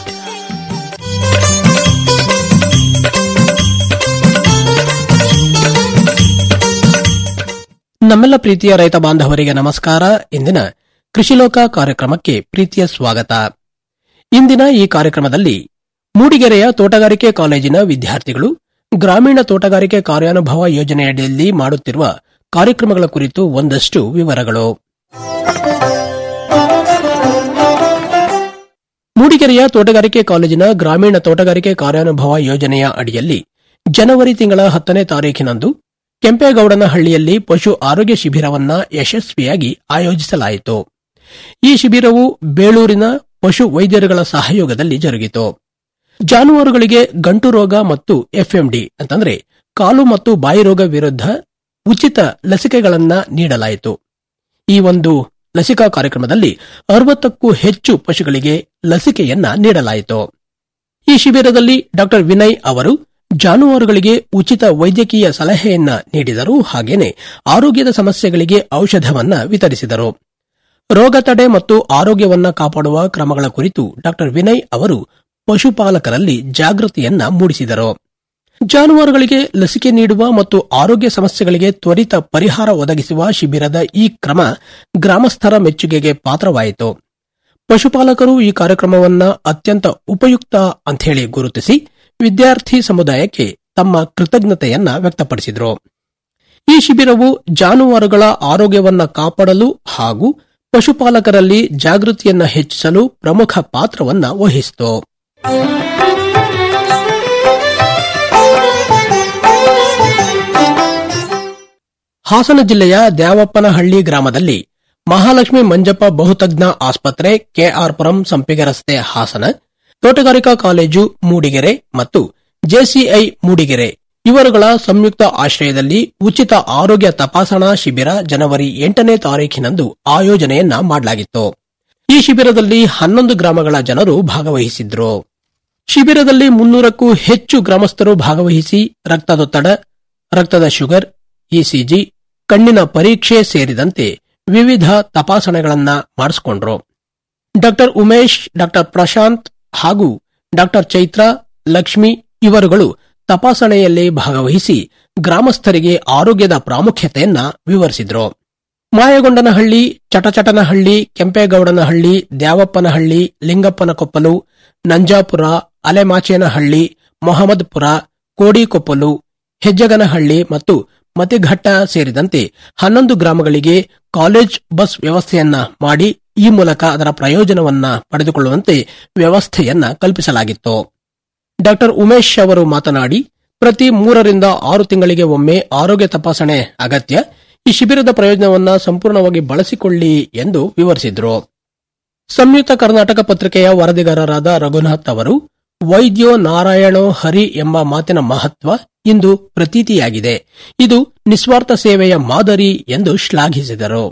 ನಮ್ಮೆಲ್ಲ ಪ್ರೀತಿಯ ರೈತ ಬಾಂಧವರಿಗೆ ನಮಸ್ಕಾರ ಇಂದಿನ ಕೃಷಿಲೋಕ ಕಾರ್ಯಕ್ರಮಕ್ಕೆ ಪ್ರೀತಿಯ ಸ್ವಾಗತ ಇಂದಿನ ಈ ಕಾರ್ಯಕ್ರಮದಲ್ಲಿ ಮೂಡಿಗೆರೆಯ ತೋಟಗಾರಿಕೆ ಕಾಲೇಜಿನ ವಿದ್ಯಾರ್ಥಿಗಳು ಗ್ರಾಮೀಣ ತೋಟಗಾರಿಕೆ ಕಾರ್ಯಾನುಭವ ಯೋಜನೆಯಡಿಯಲ್ಲಿ ಮಾಡುತ್ತಿರುವ ಕಾರ್ಯಕ್ರಮಗಳ ಕುರಿತು ಒಂದಷ್ಟು ವಿವರಗಳು ಮೂಡಿಗೆರೆಯ ತೋಟಗಾರಿಕೆ ಕಾಲೇಜಿನ ಗ್ರಾಮೀಣ ತೋಟಗಾರಿಕೆ ಕಾರ್ಯಾನುಭವ ಯೋಜನೆಯ ಅಡಿಯಲ್ಲಿ ಜನವರಿ ತಿಂಗಳ ಹತ್ತನೇ ತಾರೀಖಿನಂದು ಕೆಂಪೇಗೌಡನಹಳ್ಳಿಯಲ್ಲಿ ಪಶು ಆರೋಗ್ಯ ಶಿಬಿರವನ್ನ ಯಶಸ್ವಿಯಾಗಿ ಆಯೋಜಿಸಲಾಯಿತು ಈ ಶಿಬಿರವು ಬೇಳೂರಿನ ಪಶು ವೈದ್ಯರುಗಳ ಸಹಯೋಗದಲ್ಲಿ ಜರುಗಿತು ಜಾನುವಾರುಗಳಿಗೆ ಗಂಟು ರೋಗ ಮತ್ತು ಎಫ್ಎಂಡಿ ಅಂತಂದ್ರೆ ಕಾಲು ಮತ್ತು ಬಾಯಿ ರೋಗ ವಿರುದ್ಧ ಉಚಿತ ಲಸಿಕೆಗಳನ್ನ ನೀಡಲಾಯಿತು ಈ ಒಂದು ಲಸಿಕಾ ಕಾರ್ಯಕ್ರಮದಲ್ಲಿ ಅರವತ್ತಕ್ಕೂ ಹೆಚ್ಚು ಪಶುಗಳಿಗೆ ಲಸಿಕೆಯನ್ನ ನೀಡಲಾಯಿತು ಈ ಶಿಬಿರದಲ್ಲಿ ಡಾಕ್ಟರ್ ವಿನಯ್ ಅವರು ಜಾನುವಾರುಗಳಿಗೆ ಉಚಿತ ವೈದ್ಯಕೀಯ ಸಲಹೆಯನ್ನ ನೀಡಿದರು ಹಾಗೇನೆ ಆರೋಗ್ಯದ ಸಮಸ್ಯೆಗಳಿಗೆ ಔಷಧವನ್ನ ವಿತರಿಸಿದರು ರೋಗ ತಡೆ ಮತ್ತು ಆರೋಗ್ಯವನ್ನ ಕಾಪಾಡುವ ಕ್ರಮಗಳ ಕುರಿತು ಡಾಕ್ಟರ್ ವಿನಯ್ ಅವರು ಪಶುಪಾಲಕರಲ್ಲಿ ಜಾಗೃತಿಯನ್ನ ಮೂಡಿಸಿದರು ಜಾನುವಾರುಗಳಿಗೆ ಲಸಿಕೆ ನೀಡುವ ಮತ್ತು ಆರೋಗ್ಯ ಸಮಸ್ಯೆಗಳಿಗೆ ತ್ವರಿತ ಪರಿಹಾರ ಒದಗಿಸುವ ಶಿಬಿರದ ಈ ಕ್ರಮ ಗ್ರಾಮಸ್ಥರ ಮೆಚ್ಚುಗೆಗೆ ಪಾತ್ರವಾಯಿತು ಪಶುಪಾಲಕರು ಈ ಕಾರ್ಯಕ್ರಮವನ್ನ ಅತ್ಯಂತ ಉಪಯುಕ್ತ ಅಂಥೇಳಿ ಗುರುತಿಸಿ ವಿದ್ಯಾರ್ಥಿ ಸಮುದಾಯಕ್ಕೆ ತಮ್ಮ ಕೃತಜ್ಞತೆಯನ್ನ ವ್ಯಕ್ತಪಡಿಸಿದರು ಈ ಶಿಬಿರವು ಜಾನುವಾರುಗಳ ಆರೋಗ್ಯವನ್ನ ಕಾಪಾಡಲು ಹಾಗೂ ಪಶುಪಾಲಕರಲ್ಲಿ ಜಾಗೃತಿಯನ್ನ ಹೆಚ್ಚಿಸಲು ಪ್ರಮುಖ ಪಾತ್ರವನ್ನ ವಹಿಸಿತು ಹಾಸನ ಜಿಲ್ಲೆಯ ದ್ಯಾವಪ್ಪನಹಳ್ಳಿ ಗ್ರಾಮದಲ್ಲಿ ಮಹಾಲಕ್ಷ್ಮಿ ಮಂಜಪ್ಪ ಬಹುತಜ್ಞ ಆಸ್ಪತ್ರೆ ಕೆಆರ್ಪುರಂ ಸಂಪಿಗೆ ರಸ್ತೆ ಹಾಸನ ತೋಟಗಾರಿಕಾ ಕಾಲೇಜು ಮೂಡಿಗೆರೆ ಮತ್ತು ಜೆಸಿಐ ಮೂಡಿಗೆರೆ ಇವರುಗಳ ಸಂಯುಕ್ತ ಆಶ್ರಯದಲ್ಲಿ ಉಚಿತ ಆರೋಗ್ಯ ತಪಾಸಣಾ ಶಿಬಿರ ಜನವರಿ ಎಂಟನೇ ತಾರೀಖಿನಂದು ಆಯೋಜನೆಯನ್ನ ಮಾಡಲಾಗಿತ್ತು ಈ ಶಿಬಿರದಲ್ಲಿ ಹನ್ನೊಂದು ಗ್ರಾಮಗಳ ಜನರು ಭಾಗವಹಿಸಿದ್ರು ಶಿಬಿರದಲ್ಲಿ ಮುನ್ನೂರಕ್ಕೂ ಹೆಚ್ಚು ಗ್ರಾಮಸ್ಥರು ಭಾಗವಹಿಸಿ ರಕ್ತದೊತ್ತಡ ರಕ್ತದ ಶುಗರ್ ಇಸಿಜಿ ಕಣ್ಣಿನ ಪರೀಕ್ಷೆ ಸೇರಿದಂತೆ ವಿವಿಧ ತಪಾಸಣೆಗಳನ್ನ ಮಾಡಿಸಿಕೊಂಡ್ರು ಡಾಕ್ಟರ್ ಉಮೇಶ್ ಡಾಕ್ಟರ್ ಪ್ರಶಾಂತ್ ಹಾಗೂ ಡಾಕ್ಟರ್ ಚೈತ್ರ ಲಕ್ಷ್ಮಿ ಇವರುಗಳು ತಪಾಸಣೆಯಲ್ಲಿ ಭಾಗವಹಿಸಿ ಗ್ರಾಮಸ್ಥರಿಗೆ ಆರೋಗ್ಯದ ಪ್ರಾಮುಖ್ಯತೆಯನ್ನ ವಿವರಿಸಿದ್ರು ಮಾಯಗೊಂಡನಹಳ್ಳಿ ಚಟಚಟನಹಳ್ಳಿ ಕೆಂಪೇಗೌಡನಹಳ್ಳಿ ದ್ಯಾವಪ್ಪನಹಳ್ಳಿ ಲಿಂಗಪ್ಪನಕೊಪ್ಪಲು ನಂಜಾಪುರ ಅಲೆಮಾಚೇನಹಳ್ಳಿ ಮೊಹಮ್ಮದ್ಪುರ ಕೋಡಿಕೊಪ್ಪಲು ಹೆಜ್ಜಗನಹಳ್ಳಿ ಮತ್ತು ಮತಿಘಟ್ಟ ಸೇರಿದಂತೆ ಹನ್ನೊಂದು ಗ್ರಾಮಗಳಿಗೆ ಕಾಲೇಜ್ ಬಸ್ ವ್ಯವಸ್ಥೆಯನ್ನ ಮಾಡಿ ಈ ಮೂಲಕ ಅದರ ಪ್ರಯೋಜನವನ್ನ ಪಡೆದುಕೊಳ್ಳುವಂತೆ ವ್ಯವಸ್ಥೆಯನ್ನ ಕಲ್ಪಿಸಲಾಗಿತ್ತು ಡಾಕ್ಟರ್ ಉಮೇಶ್ ಅವರು ಮಾತನಾಡಿ ಪ್ರತಿ ಮೂರರಿಂದ ಆರು ತಿಂಗಳಿಗೆ ಒಮ್ಮೆ ಆರೋಗ್ಯ ತಪಾಸಣೆ ಅಗತ್ಯ ಈ ಶಿಬಿರದ ಪ್ರಯೋಜನವನ್ನ ಸಂಪೂರ್ಣವಾಗಿ ಬಳಸಿಕೊಳ್ಳಿ ಎಂದು ವಿವರಿಸಿದ್ರು ಸಂಯುಕ್ತ ಕರ್ನಾಟಕ ಪತ್ರಿಕೆಯ ವರದಿಗಾರರಾದ ರಘುನಾಥ್ ಅವರು ವೈದ್ಯೋ ನಾರಾಯಣೋ ಹರಿ ಎಂಬ ಮಾತಿನ ಮಹತ್ವ ಇಂದು ಪ್ರತೀತಿಯಾಗಿದೆ ಇದು ನಿಸ್ವಾರ್ಥ ಸೇವೆಯ ಮಾದರಿ ಎಂದು ಶ್ಲಾಘಿಸಿದರು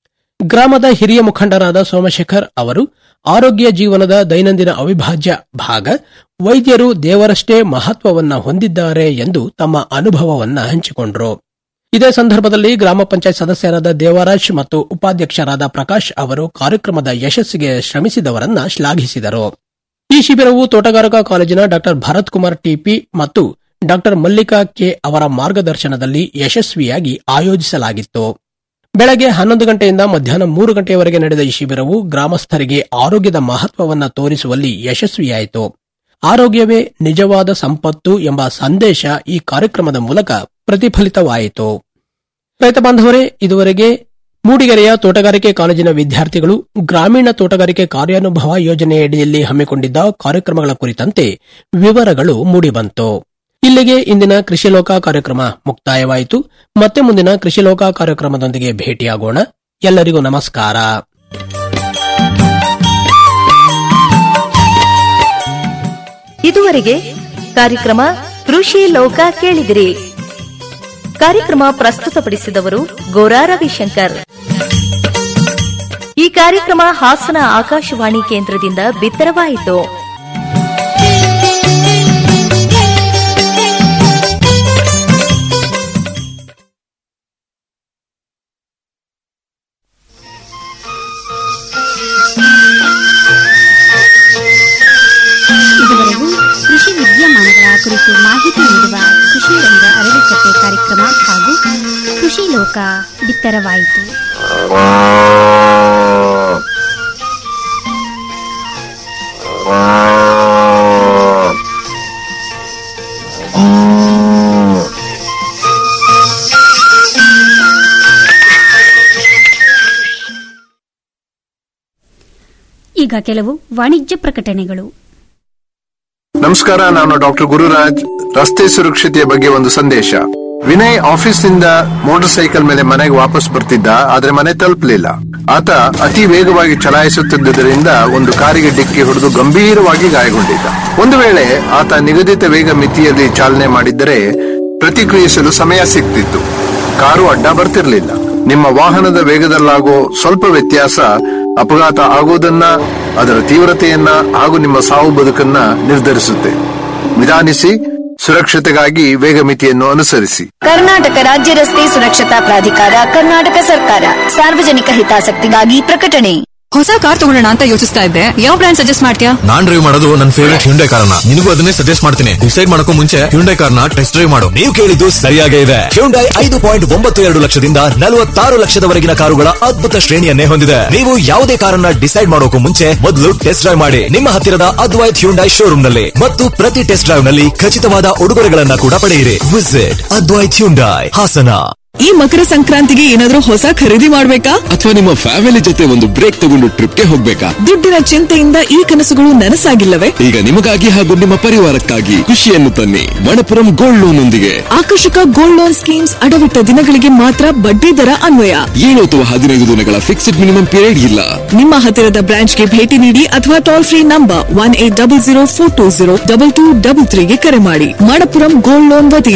ಗ್ರಾಮದ ಹಿರಿಯ ಮುಖಂಡರಾದ ಸೋಮಶೇಖರ್ ಅವರು ಆರೋಗ್ಯ ಜೀವನದ ದೈನಂದಿನ ಅವಿಭಾಜ್ಯ ಭಾಗ ವೈದ್ಯರು ದೇವರಷ್ಟೇ ಮಹತ್ವವನ್ನ ಹೊಂದಿದ್ದಾರೆ ಎಂದು ತಮ್ಮ ಅನುಭವವನ್ನ ಹಂಚಿಕೊಂಡರು ಇದೇ ಸಂದರ್ಭದಲ್ಲಿ ಗ್ರಾಮ ಪಂಚಾಯತ್ ಸದಸ್ಯರಾದ ದೇವರಾಜ್ ಮತ್ತು ಉಪಾಧ್ಯಕ್ಷರಾದ ಪ್ರಕಾಶ್ ಅವರು ಕಾರ್ಯಕ್ರಮದ ಯಶಸ್ಸಿಗೆ ಶ್ರಮಿಸಿದವರನ್ನ ಶ್ಲಾಘಿಸಿದರು ಈ ಶಿಬಿರವು ತೋಟಗಾರಿಕಾ ಕಾಲೇಜಿನ ಡಾಕ್ಟರ್ ಭರತ್ ಕುಮಾರ್ ಟಿಪಿ ಮತ್ತು ಡಾಕ್ಟರ್ ಮಲ್ಲಿಕಾ ಕೆ ಅವರ ಮಾರ್ಗದರ್ಶನದಲ್ಲಿ ಯಶಸ್ವಿಯಾಗಿ ಆಯೋಜಿಸಲಾಗಿತ್ತು ಬೆಳಗ್ಗೆ ಹನ್ನೊಂದು ಗಂಟೆಯಿಂದ ಮಧ್ಯಾಹ್ನ ಮೂರು ಗಂಟೆಯವರೆಗೆ ನಡೆದ ಈ ಶಿಬಿರವು ಗ್ರಾಮಸ್ಥರಿಗೆ ಆರೋಗ್ಯದ ಮಹತ್ವವನ್ನ ತೋರಿಸುವಲ್ಲಿ ಯಶಸ್ವಿಯಾಯಿತು ಆರೋಗ್ಯವೇ ನಿಜವಾದ ಸಂಪತ್ತು ಎಂಬ ಸಂದೇಶ ಈ ಕಾರ್ಯಕ್ರಮದ ಮೂಲಕ ಪ್ರತಿಫಲಿತವಾಯಿತು ರೈತ ಬಾಂಧವರೇ ಇದುವರೆಗೆ ಮೂಡಿಗೆರೆಯ ತೋಟಗಾರಿಕೆ ಕಾಲೇಜಿನ ವಿದ್ಯಾರ್ಥಿಗಳು ಗ್ರಾಮೀಣ ತೋಟಗಾರಿಕೆ ಕಾರ್ಯಾನುಭವ ಯೋಜನೆಯಡಿಯಲ್ಲಿ ಹಮ್ಮಿಕೊಂಡಿದ್ದ ಕಾರ್ಯಕ್ರಮಗಳ ಕುರಿತಂತೆ ವಿವರಗಳು ಮೂಡಿಬಂತು ಇಲ್ಲಿಗೆ ಇಂದಿನ ಕೃಷಿ ಲೋಕ ಕಾರ್ಯಕ್ರಮ ಮುಕ್ತಾಯವಾಯಿತು ಮತ್ತೆ ಮುಂದಿನ ಕೃಷಿ ಲೋಕ ಕಾರ್ಯಕ್ರಮದೊಂದಿಗೆ ಭೇಟಿಯಾಗೋಣ ಎಲ್ಲರಿಗೂ ನಮಸ್ಕಾರ ಇದುವರೆಗೆ ಕಾರ್ಯಕ್ರಮ ಕೃಷಿ ಲೋಕ ಕೇಳಿದಿರಿ ಕಾರ್ಯಕ್ರಮ ಪ್ರಸ್ತುತಪಡಿಸಿದವರು ಗೋರಾ ರವಿಶಂಕರ್ ಈ ಕಾರ್ಯಕ್ರಮ ಹಾಸನ ಆಕಾಶವಾಣಿ ಕೇಂದ್ರದಿಂದ ಬಿತ್ತರವಾಯಿತು ಇದುವರೆಗೂ ಕೃಷಿ ವಿದ್ಯಮಾನಗಳ ಕುರಿತು ಮಾಹಿತಿ ನೀಡುವ ಕೃಷಿ ರಂಗ ಅರಳಿಕಟ್ಟೆ ಕಾರ್ಯಕ್ರಮ ಹಾಗೂ ಕೃಷಿ ಲೋಕ ಬಿತ್ತರವಾಯಿತು ಈಗ ಕೆಲವು ವಾಣಿಜ್ಯ ಪ್ರಕಟಣೆಗಳು ನಮಸ್ಕಾರ ನಾನು ಡಾಕ್ಟರ್ ಗುರುರಾಜ್ ರಸ್ತೆ ಸುರಕ್ಷತೆಯ ಬಗ್ಗೆ ಒಂದು ಸಂದೇಶ ವಿನಯ್ ಆಫೀಸ್ನಿಂದ ಮೋಟಾರ್ ಸೈಕಲ್ ಮೇಲೆ ಮನೆಗೆ ವಾಪಸ್ ಬರ್ತಿದ್ದ ಆದ್ರೆ ಮನೆ ತಲುಪಲಿಲ್ಲ ಆತ ಅತಿ ವೇಗವಾಗಿ ಚಲಾಯಿಸುತ್ತಿದ್ದುದರಿಂದ ಒಂದು ಕಾರಿಗೆ ಡಿಕ್ಕಿ ಹೊಡೆದು ಗಂಭೀರವಾಗಿ ಗಾಯಗೊಂಡಿದ್ದ ಒಂದು ವೇಳೆ ಆತ ನಿಗದಿತ ವೇಗ ಮಿತಿಯಲ್ಲಿ ಚಾಲನೆ ಮಾಡಿದ್ದರೆ ಪ್ರತಿಕ್ರಿಯಿಸಲು ಸಮಯ ಸಿಗ್ತಿತ್ತು ಕಾರು ಅಡ್ಡ ಬರ್ತಿರ್ಲಿಲ್ಲ ನಿಮ್ಮ ವಾಹನದ ವೇಗದಲ್ಲಾಗೋ ಸ್ವಲ್ಪ ವ್ಯತ್ಯಾಸ ಅಪಘಾತ ಆಗೋದನ್ನ ಅದರ ತೀವ್ರತೆಯನ್ನ ಹಾಗೂ ನಿಮ್ಮ ಸಾವು ಬದುಕನ್ನ ನಿರ್ಧರಿಸುತ್ತೆ ನಿಧಾನಿಸಿ ಸುರಕ್ಷತೆಗಾಗಿ ವೇಗ ಮಿತಿಯನ್ನು ಅನುಸರಿಸಿ ಕರ್ನಾಟಕ ರಾಜ್ಯ ರಸ್ತೆ ಸುರಕ್ಷತಾ ಪ್ರಾಧಿಕಾರ ಕರ್ನಾಟಕ ಸರ್ಕಾರ ಸಾರ್ವಜನಿಕ ಹಿತಾಸಕ್ತಿಗಾಗಿ ಪ್ರಕಟಣೆ ಹೊಸ ಕಾರ್ ತಗೊಳ್ಳೋಣ ಅಂತ ಯೋಚಿಸ್ತಾ ಇದ್ದೆ ಯಾವ ಬ್ರ್ಯಾಂಡ್ ಸಜೆಸ್ಟ್ ಮಾಡ್ತೀಯಾ ನಾನ್ ಡ್ರೈವ್ ಮಾಡೋದು ನನ್ನ ಫೇವರೇಟ್ ಹ್ಯುಂಡೈ ಕಾರನ್ನ ನಿನಗೂ ಅದನ್ನೇ ಸಜೆಸ್ಟ್ ಮಾಡ್ತೀನಿ ಡಿಸೈಡ್ ಮಾಡಕ್ಕೂ ಮುಂಚೆ ಹ್ಯುಂಡೈ ಕಾರ್ನ ಟೆಸ್ಟ್ ಡ್ರೈವ್ ಮಾಡು ನೀವು ಕೇಳಿದ್ದು ಸರಿಯಾಗೇ ಇದೆ ಹ್ಯುಂಡೈ ಐದು ಪಾಯಿಂಟ್ ಒಂಬತ್ತು ಎರಡು ಲಕ್ಷದಿಂದ ನಲವತ್ತಾರು ಲಕ್ಷದವರೆಗಿನ ಕಾರುಗಳ ಅದ್ಭುತ ಶ್ರೇಣಿಯನ್ನೇ ಹೊಂದಿದೆ ನೀವು ಯಾವುದೇ ಕಾರನ್ನ ಡಿಸೈಡ್ ಮಾಡೋಕು ಮುಂಚೆ ಮೊದಲು ಟೆಸ್ಟ್ ಡ್ರೈವ್ ಮಾಡಿ ನಿಮ್ಮ ಹತ್ತಿರದ ಅದ್ವೈತ್ ಹ್ಯುಂಡೈ ಶೋರೂಮ್ ನಲ್ಲಿ ಮತ್ತು ಪ್ರತಿ ಟೆಸ್ಟ್ ಡ್ರೈವ್ ನಲ್ಲಿ ಖಚಿತವಾದ ಉಡುಗೊರೆಗಳನ್ನ ಕೂಡ ಪಡೆಯಿರಿ ವಿಸಿಟ್ ಅದ್ವೈತ್ ಹ್ಯುಂಡೈ ಹಾಸನ ಈ ಮಕರ ಸಂಕ್ರಾಂತಿಗೆ ಏನಾದ್ರೂ ಹೊಸ ಖರೀದಿ ಮಾಡ್ಬೇಕಾ ಅಥವಾ ನಿಮ್ಮ ಫ್ಯಾಮಿಲಿ ಜೊತೆ ಒಂದು ಬ್ರೇಕ್ ತಗೊಂಡು ಟ್ರಿಪ್ಗೆ ಹೋಗ್ಬೇಕಾ ದುಡ್ಡಿನ ಚಿಂತೆಯಿಂದ ಈ ಕನಸುಗಳು ನನಸಾಗಿಲ್ಲವೇ ಈಗ ನಿಮಗಾಗಿ ಹಾಗೂ ನಿಮ್ಮ ಪರಿವಾರಕ್ಕಾಗಿ ಖುಷಿಯನ್ನು ತನ್ನಿ ಮಣಪುರಂ ಗೋಲ್ಡ್ ಲೋನ್ ಒಂದಿಗೆ ಆಕರ್ಷಕ ಗೋಲ್ಡ್ ಲೋನ್ ಸ್ಕೀಮ್ಸ್ ಅಡವಿಟ್ಟ ದಿನಗಳಿಗೆ ಮಾತ್ರ ಬಡ್ಡಿ ದರ ಅನ್ವಯ ಏಳು ಅಥವಾ ಹದಿನೈದು ದಿನಗಳ ಫಿಕ್ಸ್ಡ್ ಮಿನಿಮಮ್ ಪೀರಿಯಡ್ ಇಲ್ಲ ನಿಮ್ಮ ಹತ್ತಿರದ ಬ್ರಾಂಚ್ಗೆ ಭೇಟಿ ನೀಡಿ ಅಥವಾ toll free number one eight double zero four two zero double two double ತ್ರೀಗೆ ಕರೆ ಮಾಡಿ ಮಣಪುರಂ ಗೋಲ್ಡ್ ಲೋನ್ ವತಿಯಿಂದ